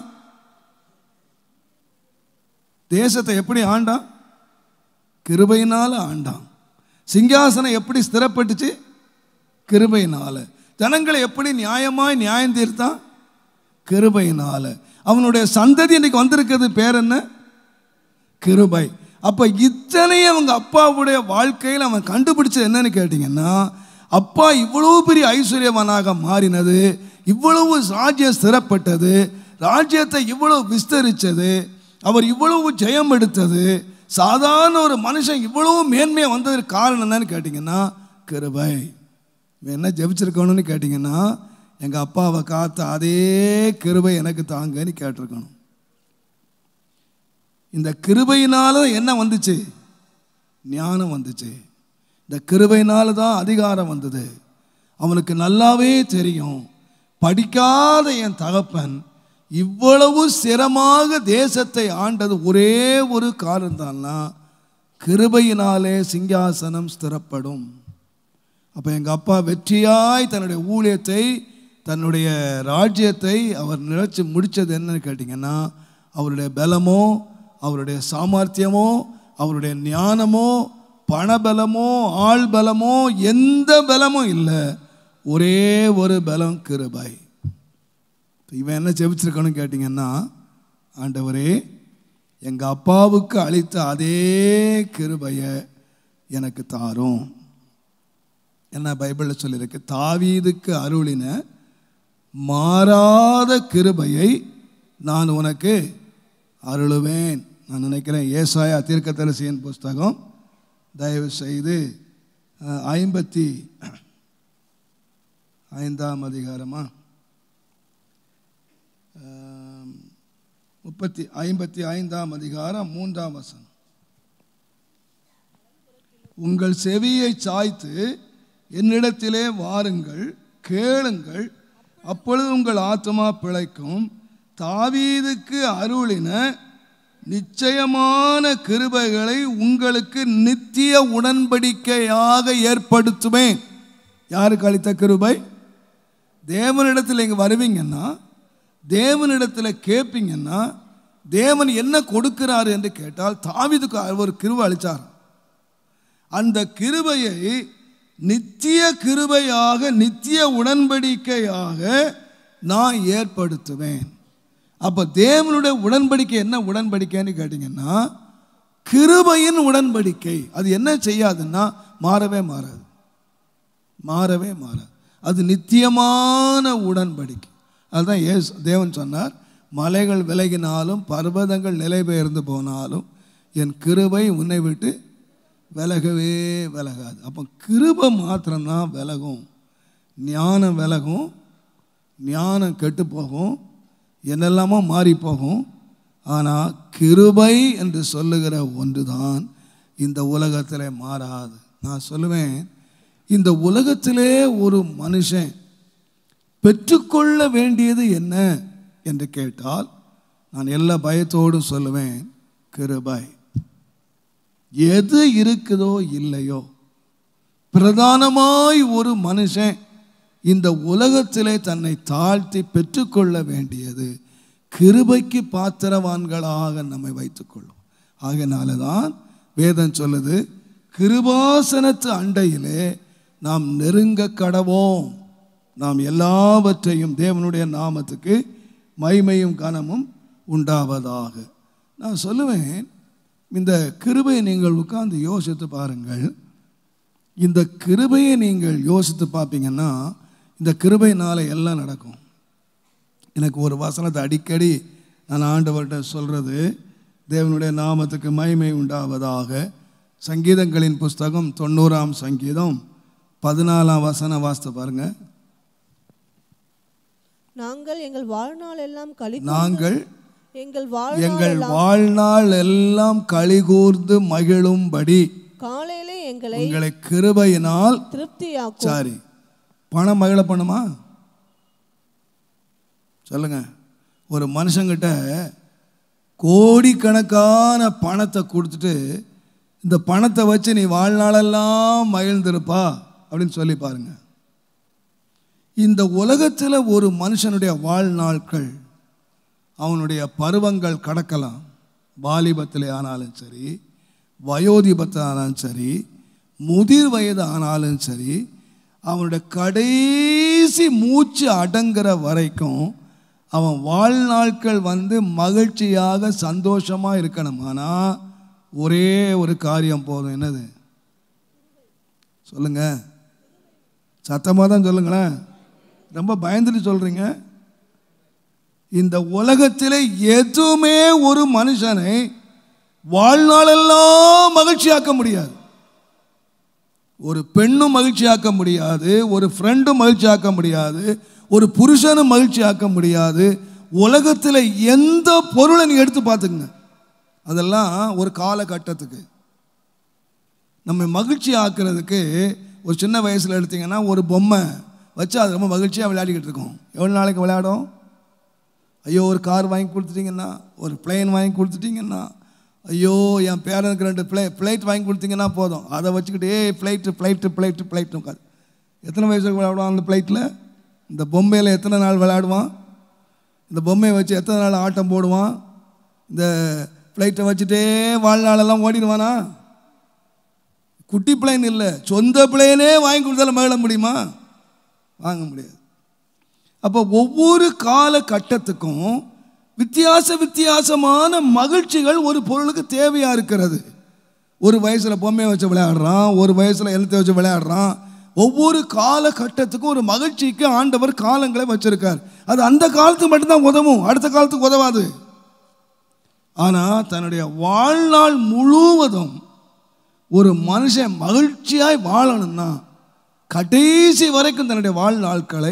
தேசத்தை எப்படி ஆண்டான் கிருபையினால ஆண்டான் சிங்காசனம் எப்படி ஸ்திரப்பட்டுச்சு கிருபையினால ஜனங்களை எப்படி நியாயமாய் நியாயம் தீர்த்தான் கிருபையினால அவனுடைய சந்ததி இன்னைக்கு வந்திருக்கிறது பேர் என்ன கிருபை அப்ப இத்தனையும் அவங்க அப்பாவுடைய வாழ்க்கையில் அவன் கண்டுபிடிச்சது என்னன்னு கேட்டிங்கன்னா அப்பா இவ்வளவு பெரிய ஐஸ்வர்யவனாக மாறினது இவ்வளவு ராஜ்யம் ஸ்திரப்பட்டது ராஜ்யத்தை இவ்வளவு விஸ்தரித்தது அவர் இவ்வளவு ஜெயம் எடுத்தது சாதாரண ஒரு மனுஷன் இவ்வளவு மேன்மையாக வந்ததற்கு காரணம் என்னன்னு கேட்டிங்கன்னா கிருபை இவன் என்ன ஜெபிச்சிருக்கணும்னு கேட்டிங்கன்னா எங்கள் அப்பாவை காத்த அதே கிருபை எனக்கு தாங்கன்னு கேட்டிருக்கணும் இந்த கிருபையினால என்ன வந்துச்சு ஞானம் வந்துச்சு இந்த கிருபையினால தான் அதிகாரம் வந்தது அவனுக்கு நல்லாவே தெரியும் படிக்காத என் தகப்பன் இவ்வளவு சிரமாக தேசத்தை ஆண்டது ஒரே ஒரு காரணம்தான்னா கிருபையினாலே சிங்காசனம் ஸ்திரப்படும் அப்போ எங்கள் அப்பா வெற்றியாய் தன்னுடைய ஊழியத்தை தன்னுடைய ராஜ்யத்தை அவர் நினைச்சு முடித்தது என்னன்னு கேட்டிங்கன்னா அவருடைய பலமோ அவருடைய சாமர்த்தியமோ அவருடைய ஞானமோ பணபலமோ ஆள் பலமோ எந்த பலமும் இல்லை ஒரே ஒரு பலம் கிருபை இவன் என்ன ஜெபிச்சிருக்கணும்னு கேட்டிங்கன்னா ஆண்டவரே எங்கள் அப்பாவுக்கு அளித்த அதே கிருபையை எனக்கு தாரும் என்ன பைபிளில் சொல்லியிருக்கு தாவீதுக்கு அருளின மாறாத கிருபையை நான் உனக்கு அருளுவேன் நான் நினைக்கிறேன் ஏசாயா தீர்க்கதரிசியின் புஸ்தகம் தயவு செய்து அஹ், ஐம்பத்தி ஐந்தாம் அதிகாரமா அஹ், முப்பத்தி ஐம்பத்தி ஐந்தாம் அதிகாரம் மூன்றாம் வசனம் உங்கள் செவியை சாய்த்து என்னிடத்திலே வாருங்கள் கேளுங்கள் அப்பொழுது உங்கள் ஆத்மா பிழைக்கும் தாவீதுக்கு அருளின நிச்சயமான கிருபைகளை உங்களுக்கு நித்திய உடன்படிக்கையாக ஏற்படுத்துவேன் யாருக்கு அளித்த கிருபை தேவனிடத்தில் இங்கே வருவீங்கன்னா தேவனிடத்தில் கேட்பீங்கன்னா தேவன் என்ன கொடுக்கிறார் என்று கேட்டால் தாவீதுக்கு அவர் ஒரு கிருபை அளித்தார் அந்த கிருபையை நித்திய கிருபையாக நித்திய உடன்படிக்கையாக நான் ஏற்படுத்துவேன் அப்போ தேவனுடைய உடன்படிக்கை என்ன உடன்படிக்கைன்னு கேட்டிங்கன்னா கிருபையின் உடன்படிக்கை அது என்ன செய்யாதுன்னா மாறவே மாறாது மாறவே மாறாது அது நித்தியமான உடன்படிக்கை அதுதான் ஏசு தேவன் சொன்னார் மலைகள் விலகினாலும் பர்வதங்கள் நிலை பெயர்ந்து போனாலும் என் கிருபை உன்னை விட்டு விலகவே விலகாது அப்போ கிருபை மாத்திரம்தான் விலகும் ஞானம் விலகும் ஞானம் கெட்டு போகும் என்னெல்லாமோ மாறி போகும் ஆனால் கிருபை என்று சொல்லுகிற ஒன்று தான் இந்த உலகத்தில் மாறாது நான் சொல்லுவேன் இந்த உலகத்திலே ஒரு மனுஷன் பெற்றுக்கொள்ள வேண்டியது என்ன என்று கேட்டால் நான் எல்லா பயத்தோடும் சொல்லுவேன் கிருபை எது இருக்குதோ இல்லையோ பிரதானமாய் ஒரு மனுஷன் இந்த உலகத்திலே தன்னை தாழ்த்தி பெற்றுக்கொள்ள வேண்டியது கிருபைக்கு பாத்திரவான்களாக நம்மை வைத்துக்கொள்ளும் ஆகையினால தான் வேதம் சொல்லுது கிருபாசனத்து அண்டையிலே நாம் நெருங்க கடவோம் நாம் எல்லாவற்றையும் தேவனுடைய நாமத்துக்கு மைமையும் கனமும் உண்டாவதாக நான் சொல்லுவேன் இந்த கிருபையை நீங்கள் உட்கார்ந்து யோசித்து பாருங்கள் இந்த கிருபையை நீங்கள் யோசித்து பார்ப்பீங்கன்னா இந்த கிருபையினால் எல்லாம் நடக்கும் எனக்கு ஒரு வசனத்தை அடிக்கடி நான் ஆண்டவர்கிட்ட சொல்கிறது தேவனுடைய நாமத்துக்கு மகிமை உண்டாவதாக சங்கீதங்களின் புஸ்தகம் தொண்ணூறாம் சங்கீதம் பதினாலாம் வசனம் வாசித்து பாருங்க நாங்கள் எங்கள் வாழ்நாள் எல்லாம் களி நாங்கள் எங்கள் எங்கள் வாழ்நாள் வாழ்நாள் எல்லாம் கலிகூர்ந்து மகிழும்படி காலையிலே எங்களை உங்களை கிருபையினால் திருப்தியாக்கும் சாரி பணம் மகிழ பண்ணுமா சொல்லுங்க ஒரு மனுஷங்கிட்ட கோடிக்கணக்கான பணத்தை கொடுத்துட்டு இந்த பணத்தை வச்சு நீ வாழ்நாளெல்லாம் மகிழ்ந்திருப்பா அப்படின்னு சொல்லி பாருங்க இந்த உலகத்தில் ஒரு மனுஷனுடைய வாழ்நாட்கள் அவனுடைய பருவங்கள் கடக்கலாம் வாலிபத்திலே ஆனாலும் சரி வயோதிபத்தில் ஆனாலும் சரி முதிர் வயது ஆனாலும் சரி அவனுடைய கடைசி மூச்சு அடங்குற வரைக்கும் அவன் வாழ்நாட்கள் வந்து மகிழ்ச்சியாக சந்தோஷமாக இருக்கணும் ஆனால் ஒரே ஒரு காரியம் போதும் என்னது சொல்லுங்க சத்தமாக தான் சொல்லுங்களேன் ரொம்ப பயந்துட்டு சொல்கிறீங்க இந்த உலகத்திலே எதுவுமே ஒரு மனுஷனை வாழ்நாளெல்லாம் மகிழ்ச்சியாக்க முடியாது ஒரு பெண்ணும் மகிழ்ச்சியாக்க முடியாது ஒரு ஃப்ரெண்டும் மகிழ்ச்சியாக்க முடியாது ஒரு புருஷனும் மகிழ்ச்சியாக்க முடியாது உலகத்தில் எந்த பொருளை நீங்கள் எடுத்து பார்த்துக்குங்க அதெல்லாம் ஒரு காலகட்டத்துக்கு நம்ம மகிழ்ச்சி ஆக்குறதுக்கு ஒரு சின்ன வயசில் எடுத்தீங்கன்னா ஒரு பொம்மை வச்சு அது ரொம்ப மகிழ்ச்சியாக விளையாடிக்கிட்டு இருக்கோம் எவ்வளோ நாளைக்கு விளையாடும் ஐயோ ஒரு கார் வாங்கி கொடுத்துட்டீங்கன்னா ஒரு பிளேன் வாங்கி கொடுத்துட்டீங்கன்னா ஐயோ என் பேரனுக்கு ரெண்டு பிளே ஃப்ளைட் வாங்கி கொடுத்தீங்கன்னா போதும் அதை வச்சுக்கிட்டு ஏ ஃப்ளைட்டு ஃப்ளைட்டு ஃப்ளைட்டு ஃப்ளைட்டு உட்காது எத்தனை வயசுக்கு விளையாடுவான் அந்த ஃப்ளைட்டில் இந்த பொம்மையில் எத்தனை நாள் விளையாடுவான் இந்த பொம்மையை வச்சு எத்தனை நாள் ஆட்டம் போடுவான் இந்த ஃப்ளைட்டை வச்சுட்டே வாழ்நாளெல்லாம் ஓடிடுவானா குட்டி பிளேன் இல்லை சொந்த பிளேனே வாங்கி கொடுத்தாலும் மகிழ முடியுமா வாங்க முடியாது அப்போ ஒவ்வொரு காலகட்டத்துக்கும் வித்தியாச வித்தியாசமான மகிழ்ச்சிகள் ஒரு பொருளுக்கு தேவையாக இருக்கிறது ஒரு வயசில் பொம்மையை வச்சு விளையாடுறான் ஒரு வயசில் எழுத்தை வச்சு விளையாடுறான் ஒவ்வொரு காலகட்டத்துக்கும் ஒரு மகிழ்ச்சிக்கு ஆண்டவர் காலங்களை வச்சிருக்கார் அது அந்த காலத்துக்கு மட்டும்தான் உதவும் அடுத்த காலத்துக்கு உதவாது ஆனால் தன்னுடைய வாழ்நாள் முழுவதும் ஒரு மனுஷன் மகிழ்ச்சியாய் வாழணும்னா கடைசி வரைக்கும் தன்னுடைய வாழ்நாட்களை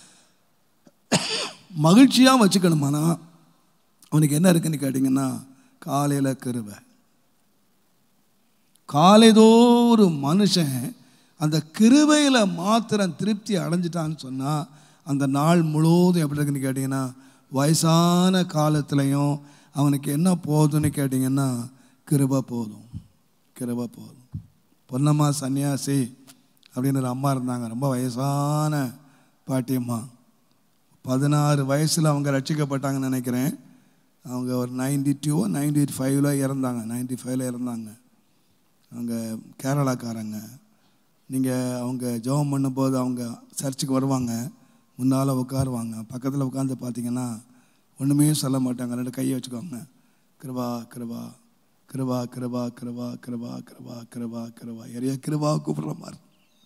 மகிழ்ச்சியாக வச்சுக்கணுமானா அவனுக்கு என்ன இருக்குன்னு கேட்டிங்கன்னா காலையில் கிருபை காலைதோறும் மனுஷன் அந்த கிருபையில் மாத்திரம் திருப்தி அடைஞ்சிட்டான்னு சொன்னால் அந்த நாள் முழுவதும் எப்படி இருக்குன்னு கேட்டிங்கன்னா வயசான காலத்துலேயும் அவனுக்கு என்ன போதும்னு கேட்டிங்கன்னா கிருபை போதும் கிருபை போதும் பொன்னம்மா சன்னியாசி அப்படின்னு ஒரு அம்மா இருந்தாங்க ரொம்ப வயசான பாட்டியம்மா பதினாறு வயசில் அவங்க ரட்சிக்கப்பட்டாங்கன்னு நினைக்கிறேன் அவங்க ஒரு நைன்டி டூ நைன்டி ஃபைவ்ல இறந்தாங்க நைன்டி ஃபைவ்ல இறந்தாங்க அவங்க கேரளாக்காரங்க நீங்கள் அவங்க ஜெபம் பண்ணும்போது அவங்க சர்ச்சுக்கு வருவாங்க முன்னால் உட்காருவாங்க பக்கத்தில் உட்காந்து பார்த்தீங்கன்னா ஒன்றுமே சொல்ல மாட்டாங்க ரெண்டு கையை வச்சுக்கோங்க கிருபா கிருபா கிருபா கிருபா கிருபா கிருபா கிருபா கிருபா கிருபா எரிய கிருபா கூப்பிடுற மாதிரி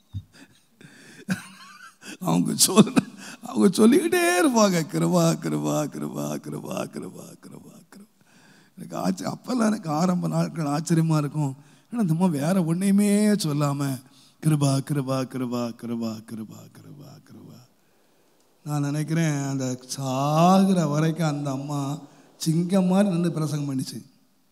அவங்க சொல் அவங்க சொல்லிக்கிட்டே இருப்பாங்க கிருபா கிருபா கிருபா கிருபா கிருபா கிருபா கிருபா எனக்கு ஆச்ச அப்போல்லாம் எனக்கு ஆரம்ப நாட்கள் ஆச்சரியமாக இருக்கும் ஆனால் இந்த அம்மா வேற ஒன்றையுமே சொல்லாமல் கிருபா கிருபா கிருபா கிருபா கிருபா கிருபா கிருபா நான் நினைக்கிறேன் அந்த சாகிற வரைக்கும் அந்த அம்மா சிங்கம் மாதிரி நின்று பிரசங்கம் பண்ணிச்சு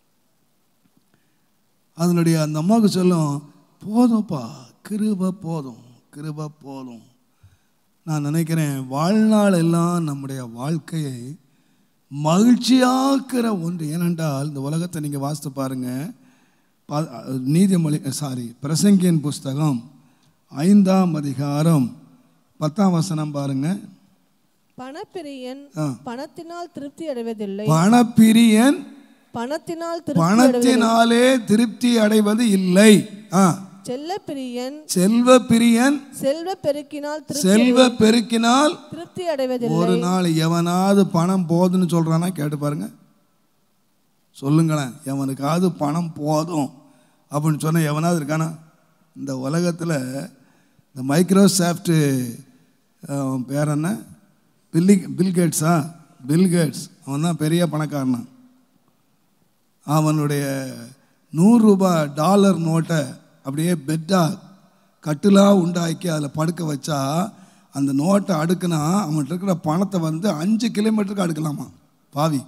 அதனுடைய அந்த அம்மாவுக்கு சொல்லும் போதும்ப்பா கிருப போதும் கிருப போதும் நான் நினைக்கிறேன் வாழ்நாள் எல்லாம் நம்முடைய வாழ்க்கையை மகிழ்ச்சியாக்குற ஒன்று ஏனென்றால் இந்த உலகத்தை நீங்கள் வாசித்து பாருங்க ப- நீதிமொழி சாரி பிரசங்கியின் புஸ்தகம் ஐந்தாம் அதிகாரம் பத்தாம் வசனம் பாருங்க பணப்பிரியன் ஆ. பணத்தினால் திருப்தி அடைவதில்லை பணப்பிரியன் பணத்தினால் திருப்தி பணத்தினாலே திருப்தி அடைவது இல்லை ஆ செல்லப்பிரியன் செல்வ பிரியன் செல்வ பெருக்கினால் திருப்தி செல்வ பெருக்கினால் திருப்தி அடைவதில்லை ஒரு நாள் எவனாவது பணம் போதுன்னு சொல்றானா கேட்டு பாருங்க சொல்லுங்களேன் எவனுக்காவது பணம் போதும் அப்படின்னு சொன்ன எவனாவது இருக்கானா இந்த உலகத்தில் இந்த மைக்ரோசாஃப்ட் அவன் பேர் என்ன பில்லி பில்கேட்ஸா பில்கேட்ஸ் அவன் தான் பெரிய பணக்காரனா அவனுடைய நூறு ரூபாய் டாலர் நோட்டை அப்படியே பெட்டாக கட்டிலாக உண்டாக்கி அதில் படுக்க வச்சா அந்த நோட்டை அடுக்குனா அவன்கிட்ட இருக்கிற பணத்தை வந்து அஞ்சு கிலோமீட்டருக்கு அடுக்கலாமா பாவி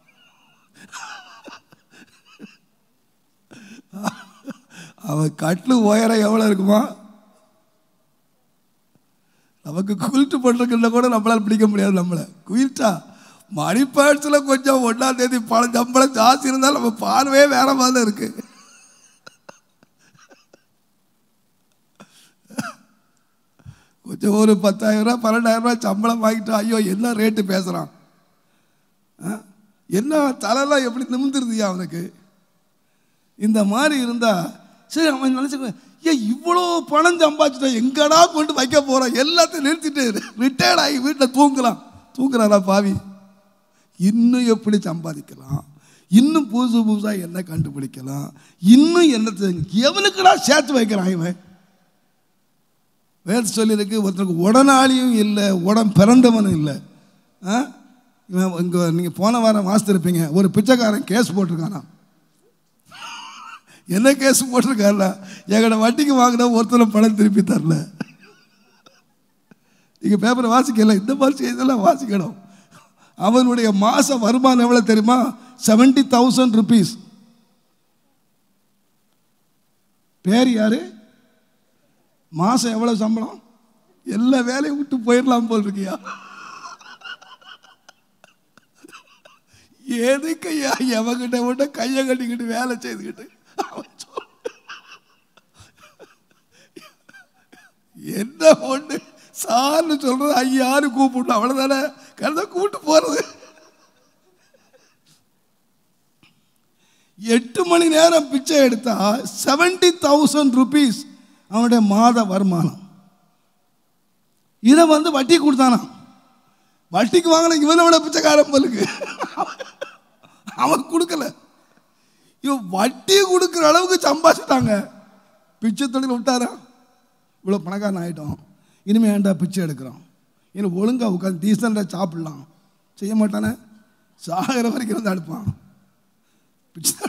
அவன் கட்டில் உயரம் எவ்வளோ இருக்குமா நமக்கு குயில்ட்டு போட்டிருக்கிற கூட நம்மளால் பிடிக்க முடியாது நம்மளை குயில்ட்டா மணி பேட்ஸில் கொஞ்சம் ஒன்றாம் தேதி பணம் சம்பளம் ஜாஸ்தி இருந்தால் நம்ம பார்வையே வேற மாதிரி தான் இருக்கு கொஞ்சம் ஒரு பத்தாயிரம் ரூபாய் பன்னெண்டாயிரம் ரூபாய் சம்பளம் வாங்கிட்டு ஐயோ என்ன ரேட்டு பேசுகிறான் என்ன தலைலாம் எப்படி நிமிந்துருதுயா அவனுக்கு இந்த மாதிரி இருந்தா சரி அவன் நினச்சிக்க ஏன் இவ்வளோ பணம் சம்பாதிச்சுட்டா எங்கடா கொண்டு வைக்க போகிறான் எல்லாத்தையும் நிறுத்திட்டு ரிட்டையர்ட் ஆகி வீட்டில் தூங்கலாம் தூங்குறாரா பாவி இன்னும் எப்படி சம்பாதிக்கலாம் இன்னும் புதுசு புதுசாக என்ன கண்டுபிடிக்கலாம் இன்னும் என்ன எவனுக்குடா சேர்த்து வைக்கிறான் இவன் வேறு சொல்லியிருக்கு ஒருத்தருக்கு உடனாளியும் இல்லை உடன் பிறந்தவனும் இல்லை ஆ இவன் இங்கே நீங்கள் போன வாரம் வாசித்திருப்பீங்க ஒரு பிச்சைக்காரன் கேஸ் போட்டிருக்கானா என்ன கேஸ் போட்டிருக்காருல எங்கட வட்டிக்கு வாங்கின ஒருத்தரும் பணம் திருப்பி தரல நீங்கள் பேப்பரை வாசிக்கல இந்த மாதிரி செய்தியெல்லாம் வாசிக்கணும் அவனுடைய மாச வருமானம் எவ்வளோ தெரியுமா செவன்டி தௌசண்ட் ருபீஸ் பேர் யாரு மாசம் எவ்வளவு சம்பளம் எல்லா வேலையும் விட்டு போயிடலாம் போல் இருக்கியா எதுக்கையா எவங்கிட்ட விட்ட கையை கட்டிக்கிட்டு வேலை செய்துக்கிட்டு அவன் சொல்~ என்ன ஒண்ணு சார்னு சொல்றது ஐயாரு கூப்பிடணும் அவ்வளவுதானே கருத கூப்பிட்டு போறது எட்டு மணி நேரம் பிச்சை எடுத்தா செவன்டி தௌசண்ட் ருபீஸ் அவனுடைய மாத வருமானம் இதை வந்து வட்டி கொடுத்தானா வட்டிக்கு வாங்கின இவனை விட பிச்சைக்காரன் பலுக்கு அவன் கொடுக்கல இவன் வட்டி கொடுக்குற அளவுக்கு சம்பாதிச்சிட்டாங்க பிச்சை தொழில் விட்டாரா இவ்வளோ பணக்காரன் ஆகிட்டோம் இனிமே ஏன்டா பிச்சை எடுக்கிறோம் இனி ஒழுங்காக உட்காந்து டீசெண்டாக சாப்பிடலாம் செய்ய மாட்டானே சாகிற வரைக்கும் இருந்து அடுப்பான் பிச்சை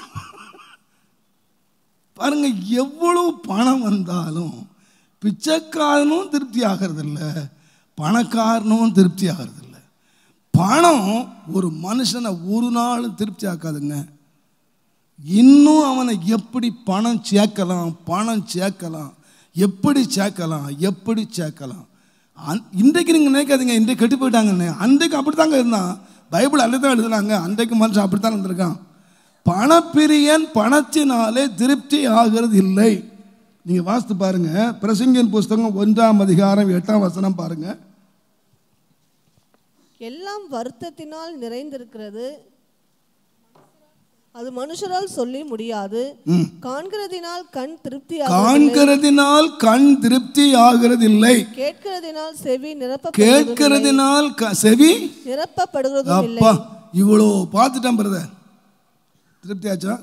பாருங்க எவ்வளவு பணம் வந்தாலும் பிச்சைக்காரனும் திருப்தி ஆகிறது இல்லை பணக்காரனும் திருப்தி ஆகிறது இல்லை பணம் ஒரு மனுஷனை ஒரு நாளும் திருப்தி ஆக்காதுங்க இன்னும் அவனை எப்படி பணம் சேர்க்கலாம் பணம் சேர்க்கலாம் எப்படி சேர்க்கலாம் எப்படி சேர்க்கலாம் அன் இன்றைக்கு நீங்கள் நினைக்காதீங்க இன்றைக்கு கெட்டு போயிட்டாங்கன்னு அன்றைக்கு அப்படி தாங்க இருந்தான் பைபிள் அல்ல தான் எழுதுனாங்க அன்றைக்கு மனுஷன் அப்படி தான் இருந்திருக்கான் பணப்பிரியன் பணத்தினாலே திருப்தி ஆகிறது இல்லை நீங்கள் வாசித்து பாருங்க பிரசங்கின் புஸ்தகம் ஒன்றாம் அதிகாரம் எட்டாம் வசனம் பாருங்க எல்லாம் வருத்தத்தினால் நிறைந்திருக்கிறது அது மனுஷரால் சொல்லி முடியாது ம். காண்கிறதினால் கண் திருப்தி காண்கிறதினால் கண் திருப்தி ஆகிறதில்லை கேட்கிறதினால் செவி நிரப்ப கேட்கிறதினால் க- செவி நிரப்பப்படுகிறதும் இல்லை அப்பா இவ்வளோ பார்த்துட்டேன் பிரதர் திருப்தி ஆச்சா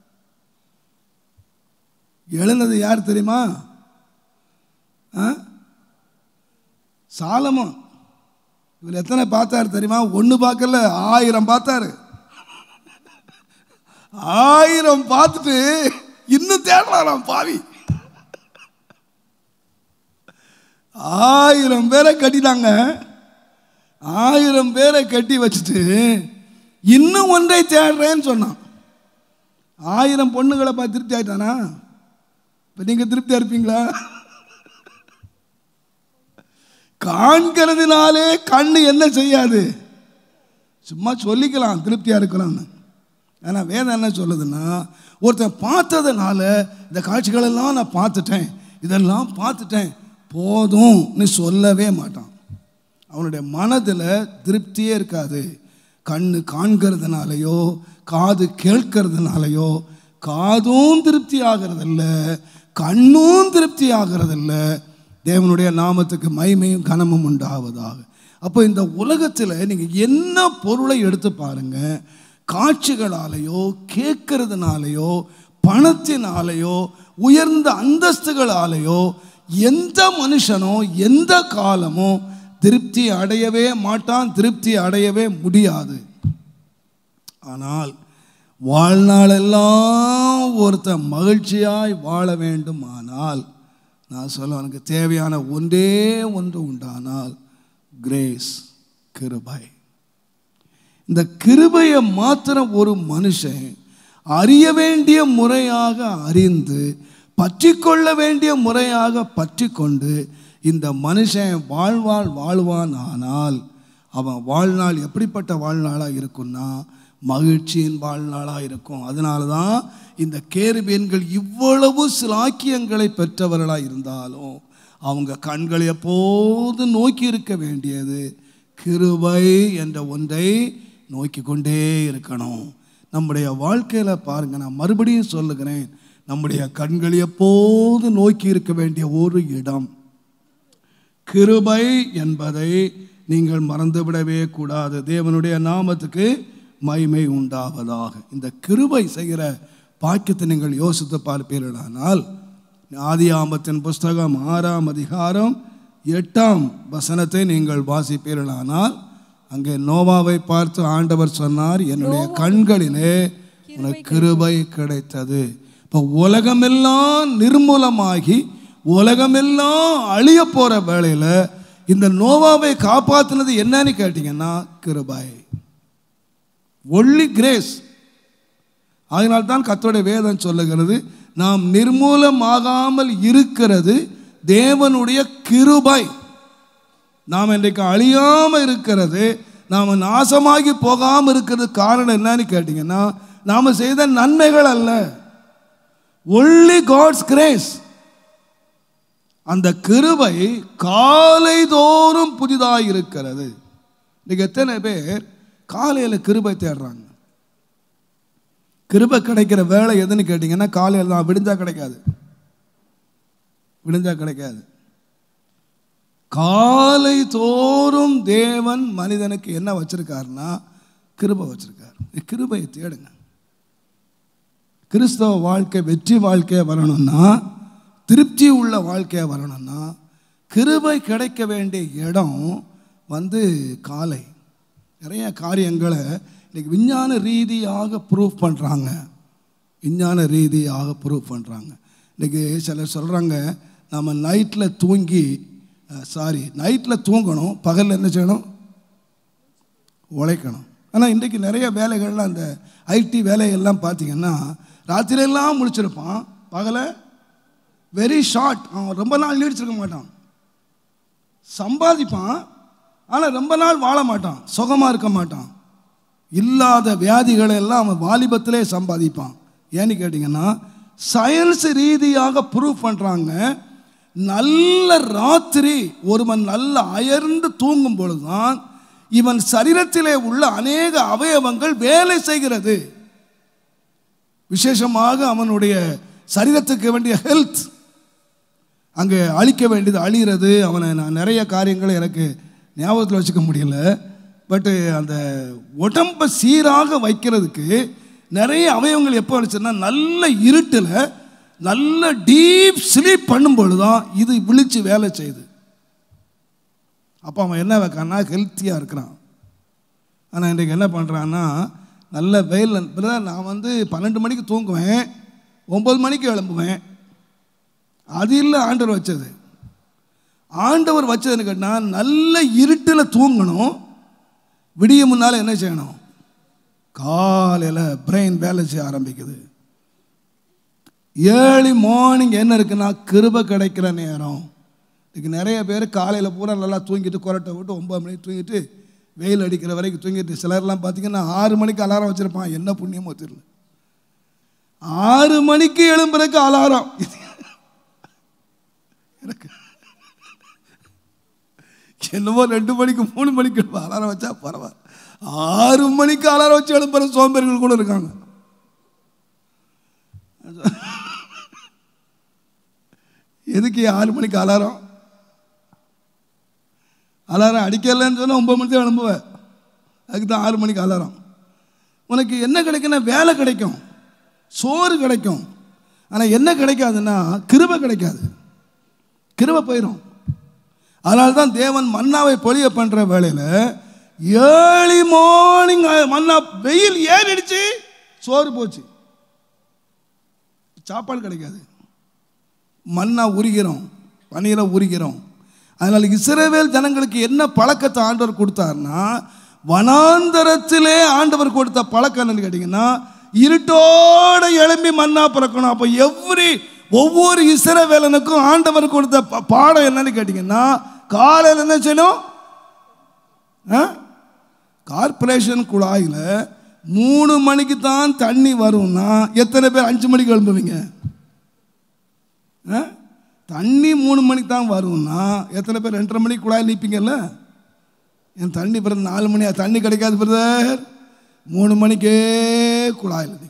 எழுந்தது யார் தெரியுமா ஆ? சாலமோன் இவர் எத்தனை பார்த்தாரு தெரியுமா ஒன்று பார்க்கல ஆயிரம் பார்த்தாரு ஆயிரம் பார்த்துட்டு இன்னும் தேடலாம் பாவி ஆயிரம் பேரை கட்டிட்டாங்க ஆயிரம் பேரை கட்டி வச்சுட்டு இன்னும் ஒன்றை தேடுறேன்னு சொன்னான் ஆயிரம் பொண்ணுகளை பார்த்து திருப்தி ஆயிட்டானா இப்போ நீங்கள் திருப்தியா இருப்பீங்களா காண்கிறதுனாலே கண்ணு என்ன செய்யாது சும்மா சொல்லிக்கலாம் திருப்தியாக இருக்கலாம்னு ஆனால் வேதம் என்ன சொல்லுதுன்னா ஒருத்தன் பார்த்ததுனால இந்த காட்சிகளெல்லாம் நான் பார்த்துட்டேன் இதெல்லாம் பார்த்துட்டேன் போதும்னு சொல்லவே மாட்டான் அவனுடைய மனதில் திருப்தியே இருக்காது கண்ணு காண்கிறதுனாலையோ காது கேட்கறதுனாலையோ காதும் திருப்தி ஆகிறதில்ல கண்ணும் திருப்தி ஆகிறதில்ல தேவனுடைய நாமத்துக்கு மகிமையும் கனமும் உண்டாவதாக அப்போ இந்த உலகத்தில் நீங்கள் என்ன பொருளை எடுத்து பாருங்க காட்சிகளாலேயோ கேட்கறதுனாலையோ பணத்தினாலேயோ உயர்ந்த அந்தஸ்துகளாலேயோ எந்த மனுஷனோ எந்த காலமோ திருப்தி அடையவே மாட்டான் திருப்தி அடையவே முடியாது ஆனால் வாழ்நாளெல்லாம் ஒருத்தன் மகிழ்ச்சியாய் வாழ வேண்டுமானால் நான் சொல்ல எனக்கு தேவையான ஒன்றே ஒன்று உண்டானால் கிரேஸ் கிருபை இந்த கிருபையை மாத்திரம் ஒரு மனுஷன் அறிய வேண்டிய முறையாக அறிந்து பற்றி கொள்ள வேண்டிய முறையாக பற்றி கொண்டு இந்த மனுஷன் வாழ்வாள் வாழ்வான் ஆனால் அவன் வாழ்நாள் எப்படிப்பட்ட வாழ்நாளாக இருக்கும்னா மகிழ்ச்சியின் வாழ்நாளாக இருக்கும் அதனால தான் இந்த கேருபீன்கள் இவ்வளவு சிலாக்கியங்களை பெற்றவர்களாக இருந்தாலும் அவங்க கண்கள் எப்போதும் நோக்கி இருக்க வேண்டியது கிருபை என்ற ஒன்றை நோக்கி கொண்டே இருக்கணும் நம்முடைய வாழ்க்கையில் பாருங்க நான் மறுபடியும் சொல்லுகிறேன் நம்முடைய கண்கள் எப்போது நோக்கி இருக்க வேண்டிய ஒரு இடம் கிருபை என்பதை நீங்கள் மறந்துவிடவே கூடாது தேவனுடைய நாமத்துக்கு மகிமை உண்டாவதாக இந்த கிருபை செய்கிற பாக்கியத்தை நீங்கள் யோசித்து பார்ப்பீர்களானால் ஆதியாமத்தின் புஸ்தகம் ஆறாம் அதிகாரம் எட்டாம் வசனத்தை நீங்கள் வாசிப்பீர்களானால் அங்கே நோவாவை பார்த்து ஆண்டவர் சொன்னார் என்னுடைய கண்களிலே உனக்கு கிருபை கிடைத்தது இப்போ உலகமெல்லாம் நிர்மூலமாகி உலகமெல்லாம் அழிய போற வேளையில இந்த நோவாவை காப்பாத்துனது என்னன்னு கேட்டீங்கன்னா கிருபை ஒன்லி கிரேஸ் அதனால்தான் கத்தோட வேதம் சொல்லுகிறது நாம் நிர்மூலமாகாமல் இருக்கிறது தேவனுடைய கிருபை நாம் இன்றைக்கு அழியாம இருக்கிறது நாம் நாசமாகி போகாமல் இருக்கிறது காரணம் என்னன்னு கேட்டீங்கன்னா நாம் செய்த நன்மைகள் அல்ல ஒன்லி காட்ஸ் கிரேஸ் அந்த கிருபை காலைதோறும் புதிதாக இருக்கிறது இன்னைக்கு எத்தனை பேர் காலையில் கிருபை தேடுறாங்க கிருபை கிடைக்கிற வேலை எதுன்னு கேட்டிங்கன்னா காலையில் தான் விடிஞ்சா கிடைக்காது விடிஞ்சா கிடைக்காது காலை தோறும் தேவன் மனிதனுக்கு என்ன வச்சிருக்காருன்னா கிருபை வச்சிருக்காரு கிருபையை தேடுங்க கிறிஸ்தவ வாழ்க்கை வெற்றி வாழ்க்கையை வரணும்னா திருப்தி உள்ள வாழ்க்கையாக வரணும்னா கிருபை கிடைக்க வேண்டிய இடம் வந்து காலை நிறைய காரியங்களை இன்னைக்கு விஞ்ஞான ரீதியாக ப்ரூவ் பண்ணுறாங்க விஞ்ஞான ரீதியாக ப்ரூவ் பண்ணுறாங்க இன்றைக்கி சிலர் சொல்கிறாங்க நம்ம நைட்டில் தூங்கி சாரி நைட்டில் தூங்கணும் பகலில் என்ன செய்யணும் உழைக்கணும் ஆனால் இன்றைக்கு நிறைய வேலைகள்லாம் அந்த ஐடி வேலைகள்லாம் பார்த்தீங்கன்னா ராத்திரியெல்லாம் முழிச்சிருப்பான் பகலை வெரி ஷார்ட் அவன் ரொம்ப நாள் நீடிச்சிருக்க மாட்டான் சம்பாதிப்பான் ஆனால் ரொம்ப நாள் வாழ மாட்டான் சுகமாக இருக்க மாட்டான் இல்லாத வியாதிகளை எல்லாம் அவன் வாலிபத்திலே சம்பாதிப்பான் ஏன்னு கேட்டிங்கன்னா சயின்ஸ் ரீதியாக ப்ரூவ் பண்ணுறாங்க நல்ல ராத்திரி ஒருவன் நல்ல அயர்ந்து தூங்கும் பொழுதுதான் இவன் சரீரத்திலே உள்ள அநேக அவயவங்கள் வேலை செய்கிறது விசேஷமாக அவனுடைய சரீரத்துக்கு வேண்டிய ஹெல்த் அங்கே அழிக்க வேண்டியது அழிகிறது அவனை நான் நிறைய காரியங்களை எனக்கு ஞாபகத்தில் வச்சுக்க முடியல பட்டு அந்த உடம்பை சீராக வைக்கிறதுக்கு நிறைய அவயவங்கள் எப்போ அழிச்சுன்னா நல்ல இருட்டில் நல்ல டீப் ஸ்லீப் பண்ணும்பொழுது தான் இது விழிச்சு வேலை செய்யுது அப்போ அவன் என்ன வைக்கான்னா ஹெல்த்தியாக இருக்கிறான் ஆனால் இன்றைக்கு என்ன பண்ணுறான்னா நல்ல வெயில் பிரதர் நான் வந்து பன்னெண்டு மணிக்கு தூங்குவேன் ஒம்பது மணிக்கு எழும்புவேன் அது இல்லை ஆண்டவர் வச்சது ஆண்டவர் வச்சதுன்னு கேட்டால் நல்ல இருட்டில் தூங்கணும் விடிய முன்னால் என்ன செய்யணும் காலையில் பிரெயின் வேலை செய்ய ஆரம்பிக்குது ஏர்லி மார்னிங் என்ன இருக்குன்னா கிருப கிடைக்கிற நேரம் இதுக்கு நிறைய பேர் காலையில் பூரா நல்லா தூங்கிட்டு கொரட்டை விட்டு ஒம்பது மணிக்கு தூங்கிட்டு வெயில் அடிக்கிற வரைக்கும் தூங்கிட்டு சிலர்லாம் பார்த்தீங்கன்னா ஆறு மணிக்கு அலாரம் வச்சுருப்பான் என்ன புண்ணியமோ தெரியல ஆறு மணிக்கு எழும்புறதுக்கு அலாரம் எனக்கு என்னமோ ரெண்டு மணிக்கு மூணு மணிக்கு எழுப்ப அலாரம் வச்சா பரவாயில்ல ஆறு மணிக்கு அலாரம் வச்சு எழுப்புற சோம்பேறிகள் கூட இருக்காங்க எதுக்கு ஆறு மணிக்கு அலாரம் அலாரம் அடிக்கலைன்னு சொன்னால் ஒம்பது மணிக்கு தான் எழும்புவேன் அதுக்கு தான் ஆறு மணிக்கு அலாரம் உனக்கு என்ன கிடைக்குன்னா வேலை கிடைக்கும் சோறு கிடைக்கும் ஆனால் என்ன கிடைக்காதுன்னா கிருபை கிடைக்காது கிருபை போயிடும் அதனால தான் தேவன் மன்னாவை பொழிய பண்ணுற வேலையில் ஏர்லி மார்னிங் மன்னா வெயில் ஏறிடுச்சு சோறு போச்சு சாப்பாடு கிடைக்காது மண்ணா உரிகிறோம் பன்னீரை உரிகிறோம் அதனால் இஸ்ரவேல் ஜனங்களுக்கு என்ன பழக்கத்தை ஆண்டவர் கொடுத்தாருன்னா வனாந்தரத்திலே ஆண்டவர் கொடுத்த பழக்கம் என்னன்னு கேட்டிங்கன்னா இருட்டோட எழும்பி மண்ணா பிறக்கணும் அப்போ எவ்ரி ஒவ்வொரு இஸ்ரவேலனுக்கும் ஆண்டவர் கொடுத்த ப- பாடம் என்னன்னு கேட்டிங்கன்னா காலையில் என்ன செய்யணும் ஆ? கார்ப்பரேஷன் குழாயில் மூணு மணிக்கு தான் தண்ணி வரும்னா எத்தனை பேர் அஞ்சு மணிக்கு எழும்புவீங்க ஆ? தண்ணி மூணு மணிக்கு தான் வரும்னா எத்தனை பேர் ரெண்டரை மணிக்கு குழாயில் நிற்பீங்கல்ல என் தண்ணி பிறகு நாலு மணி தண்ணி கிடைக்காது பிரதர் மூணு மணிக்கே குழாயில் நிற்கும்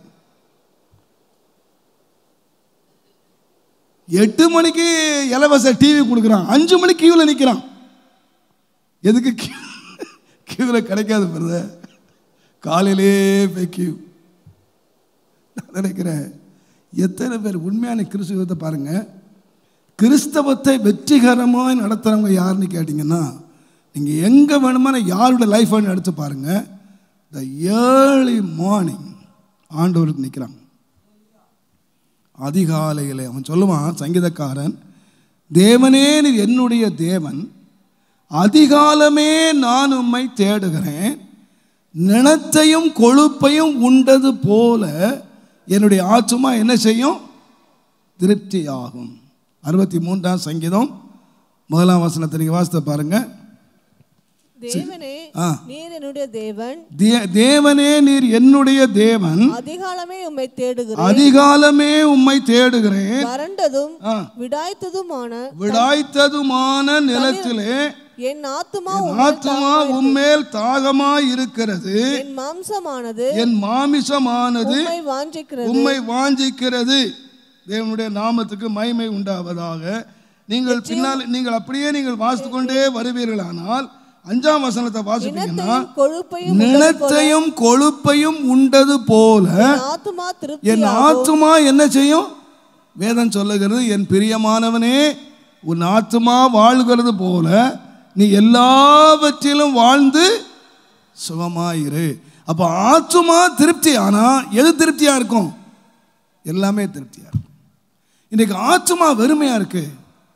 எட்டு மணிக்கு இலவச டிவி கொடுக்குறான் அஞ்சு மணிக்கு கியூவில் நிற்கிறான் எதுக்கு கியூவில் கிடைக்காது பிரதர் காலையிலே போய் கியூ நான் நினைக்கிறேன் எத்தனை பேர் உண்மையான கிறிஸ்துவத்தை பாருங்க கிறிஸ்தவத்தை வெற்றிகரமாக நடத்துகிறவங்க யாருன்னு கேட்டிங்கன்னா நீங்கள் எங்கே வேணுமான யாரோட லைஃப் எடுத்து பாருங்க த ஏர்லி மார்னிங் ஆண்டவருக்கு நிற்கிறாங்க அதிகாலையில் அவன் சொல்லுவான் சங்கீதக்காரன் தேவனே நீர் என்னுடைய தேவன் அதிகாலமே நான் உம்மை தேடுகிறேன் நினத்தையும் கொழுப்பையும் உண்டது போல என்னுடைய ஆத்துமா என்ன செய்யும் திருப்தியாகும் அறுபத்தி மூன்றாம் சங்கீதம் முதலாம் வசனத்தை நீங்கள் வாசித்த பாருங்க தேவனே ஆ. நீர் என்னுடைய தேவன் தே- தேவனே நீர் என்னுடைய தேவன் அதிகாலமே உம்மை தேடுகிறேன் அதிகாலமே உம்மை தேடுகிறேன் வறண்டதும் ஆ. விடாய்த்ததுமான விடாய்த்ததுமான நிலத்திலே என் ஆத்துமா என் ஆத்துமா உம்மேல் தாகமாய் இருக்கிறது என் மாம்சமானது என் மாமிசமானது உம்மை வாஞ்சிக்கிறது உம்மை வாஞ்சிக்கிறது தேவனுடைய நாமத்துக்கு மகிமை உண்டாவதாக நீங்கள் பின்னால் நீங்கள் அப்படியே நீங்கள் வாசித்து கொண்டே வருவீர்களானால் அஞ்சாம் வசனத்தை வாசிப்பீங்கன்னா நிலத்தையும் கொழுப்பையும் நிலத்தையும் கொழுப்பையும் உண்டது போல என் ஆத்துமா திருப்தி என் ஆத்துமா என்ன செய்யும் வேதம் சொல்லுகிறது என் பிரியமானவனே உன் ஆத்துமா வாழ்கிறது போல நீ எல்லாவற்றிலும் வாழ்ந்து சுகமாயிரு அப்போ ஆத்துமா திருப்தி ஆனா எது திருப்தியா இருக்கும் எல்லாமே திருப்தியா இருக்கும் இன்னைக்கு ஆத்துமா வெறுமையா இருக்கு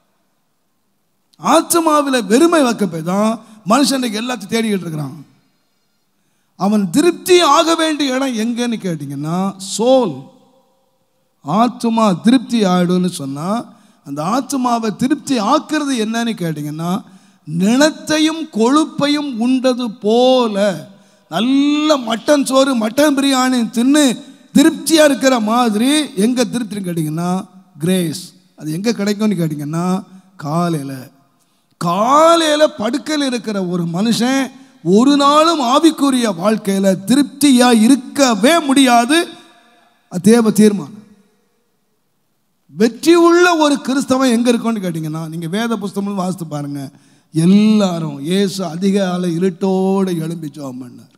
ஆத்துமாவில் வெறுமை வைக்கப்பே தான் மனுஷன் இன்னைக்கு எல்லாத்தையும் தேடிக்கிட்டு இருக்கிறான் அவன் திருப்தி ஆக வேண்டிய இடம் எங்கன்னு கேட்டிங்கன்னா சோல் ஆத்துமா திருப்தி ஆயிடும்னு சொன்னால் அந்த ஆத்மாவை திருப்தி ஆக்குறது என்னன்னு கேட்டிங்கன்னா நிலத்தையும் கொழுப்பையும் உண்டது போல நல்ல மட்டன் சோறு மட்டன் பிரியாணி தின்னு திருப்தியாக இருக்கிற மாதிரி எங்கே திருப்தின்னு கேட்டிங்கன்னா கிரேஸ் அது எங்கே கிடைக்கும்னு கேட்டிங்கன்னா காலையில் காலையில் படுக்கையில் இருக்கிற ஒரு மனுஷன் ஒரு நாளும் ஆவிக்குரிய வாழ்க்கையில் திருப்தியாக இருக்கவே முடியாது அது தேவ தீர்மானம் வெற்றி உள்ள ஒரு கிறிஸ்தவன் எங்கே இருக்கும்னு கேட்டிங்கன்னா நீங்கள் வேத புஸ்தகம் வாசித்து பாருங்க எல்லாரும் இயேசு அதிகாலை இருட்டோடு எழும்பி ஜெபம் பண்ணார்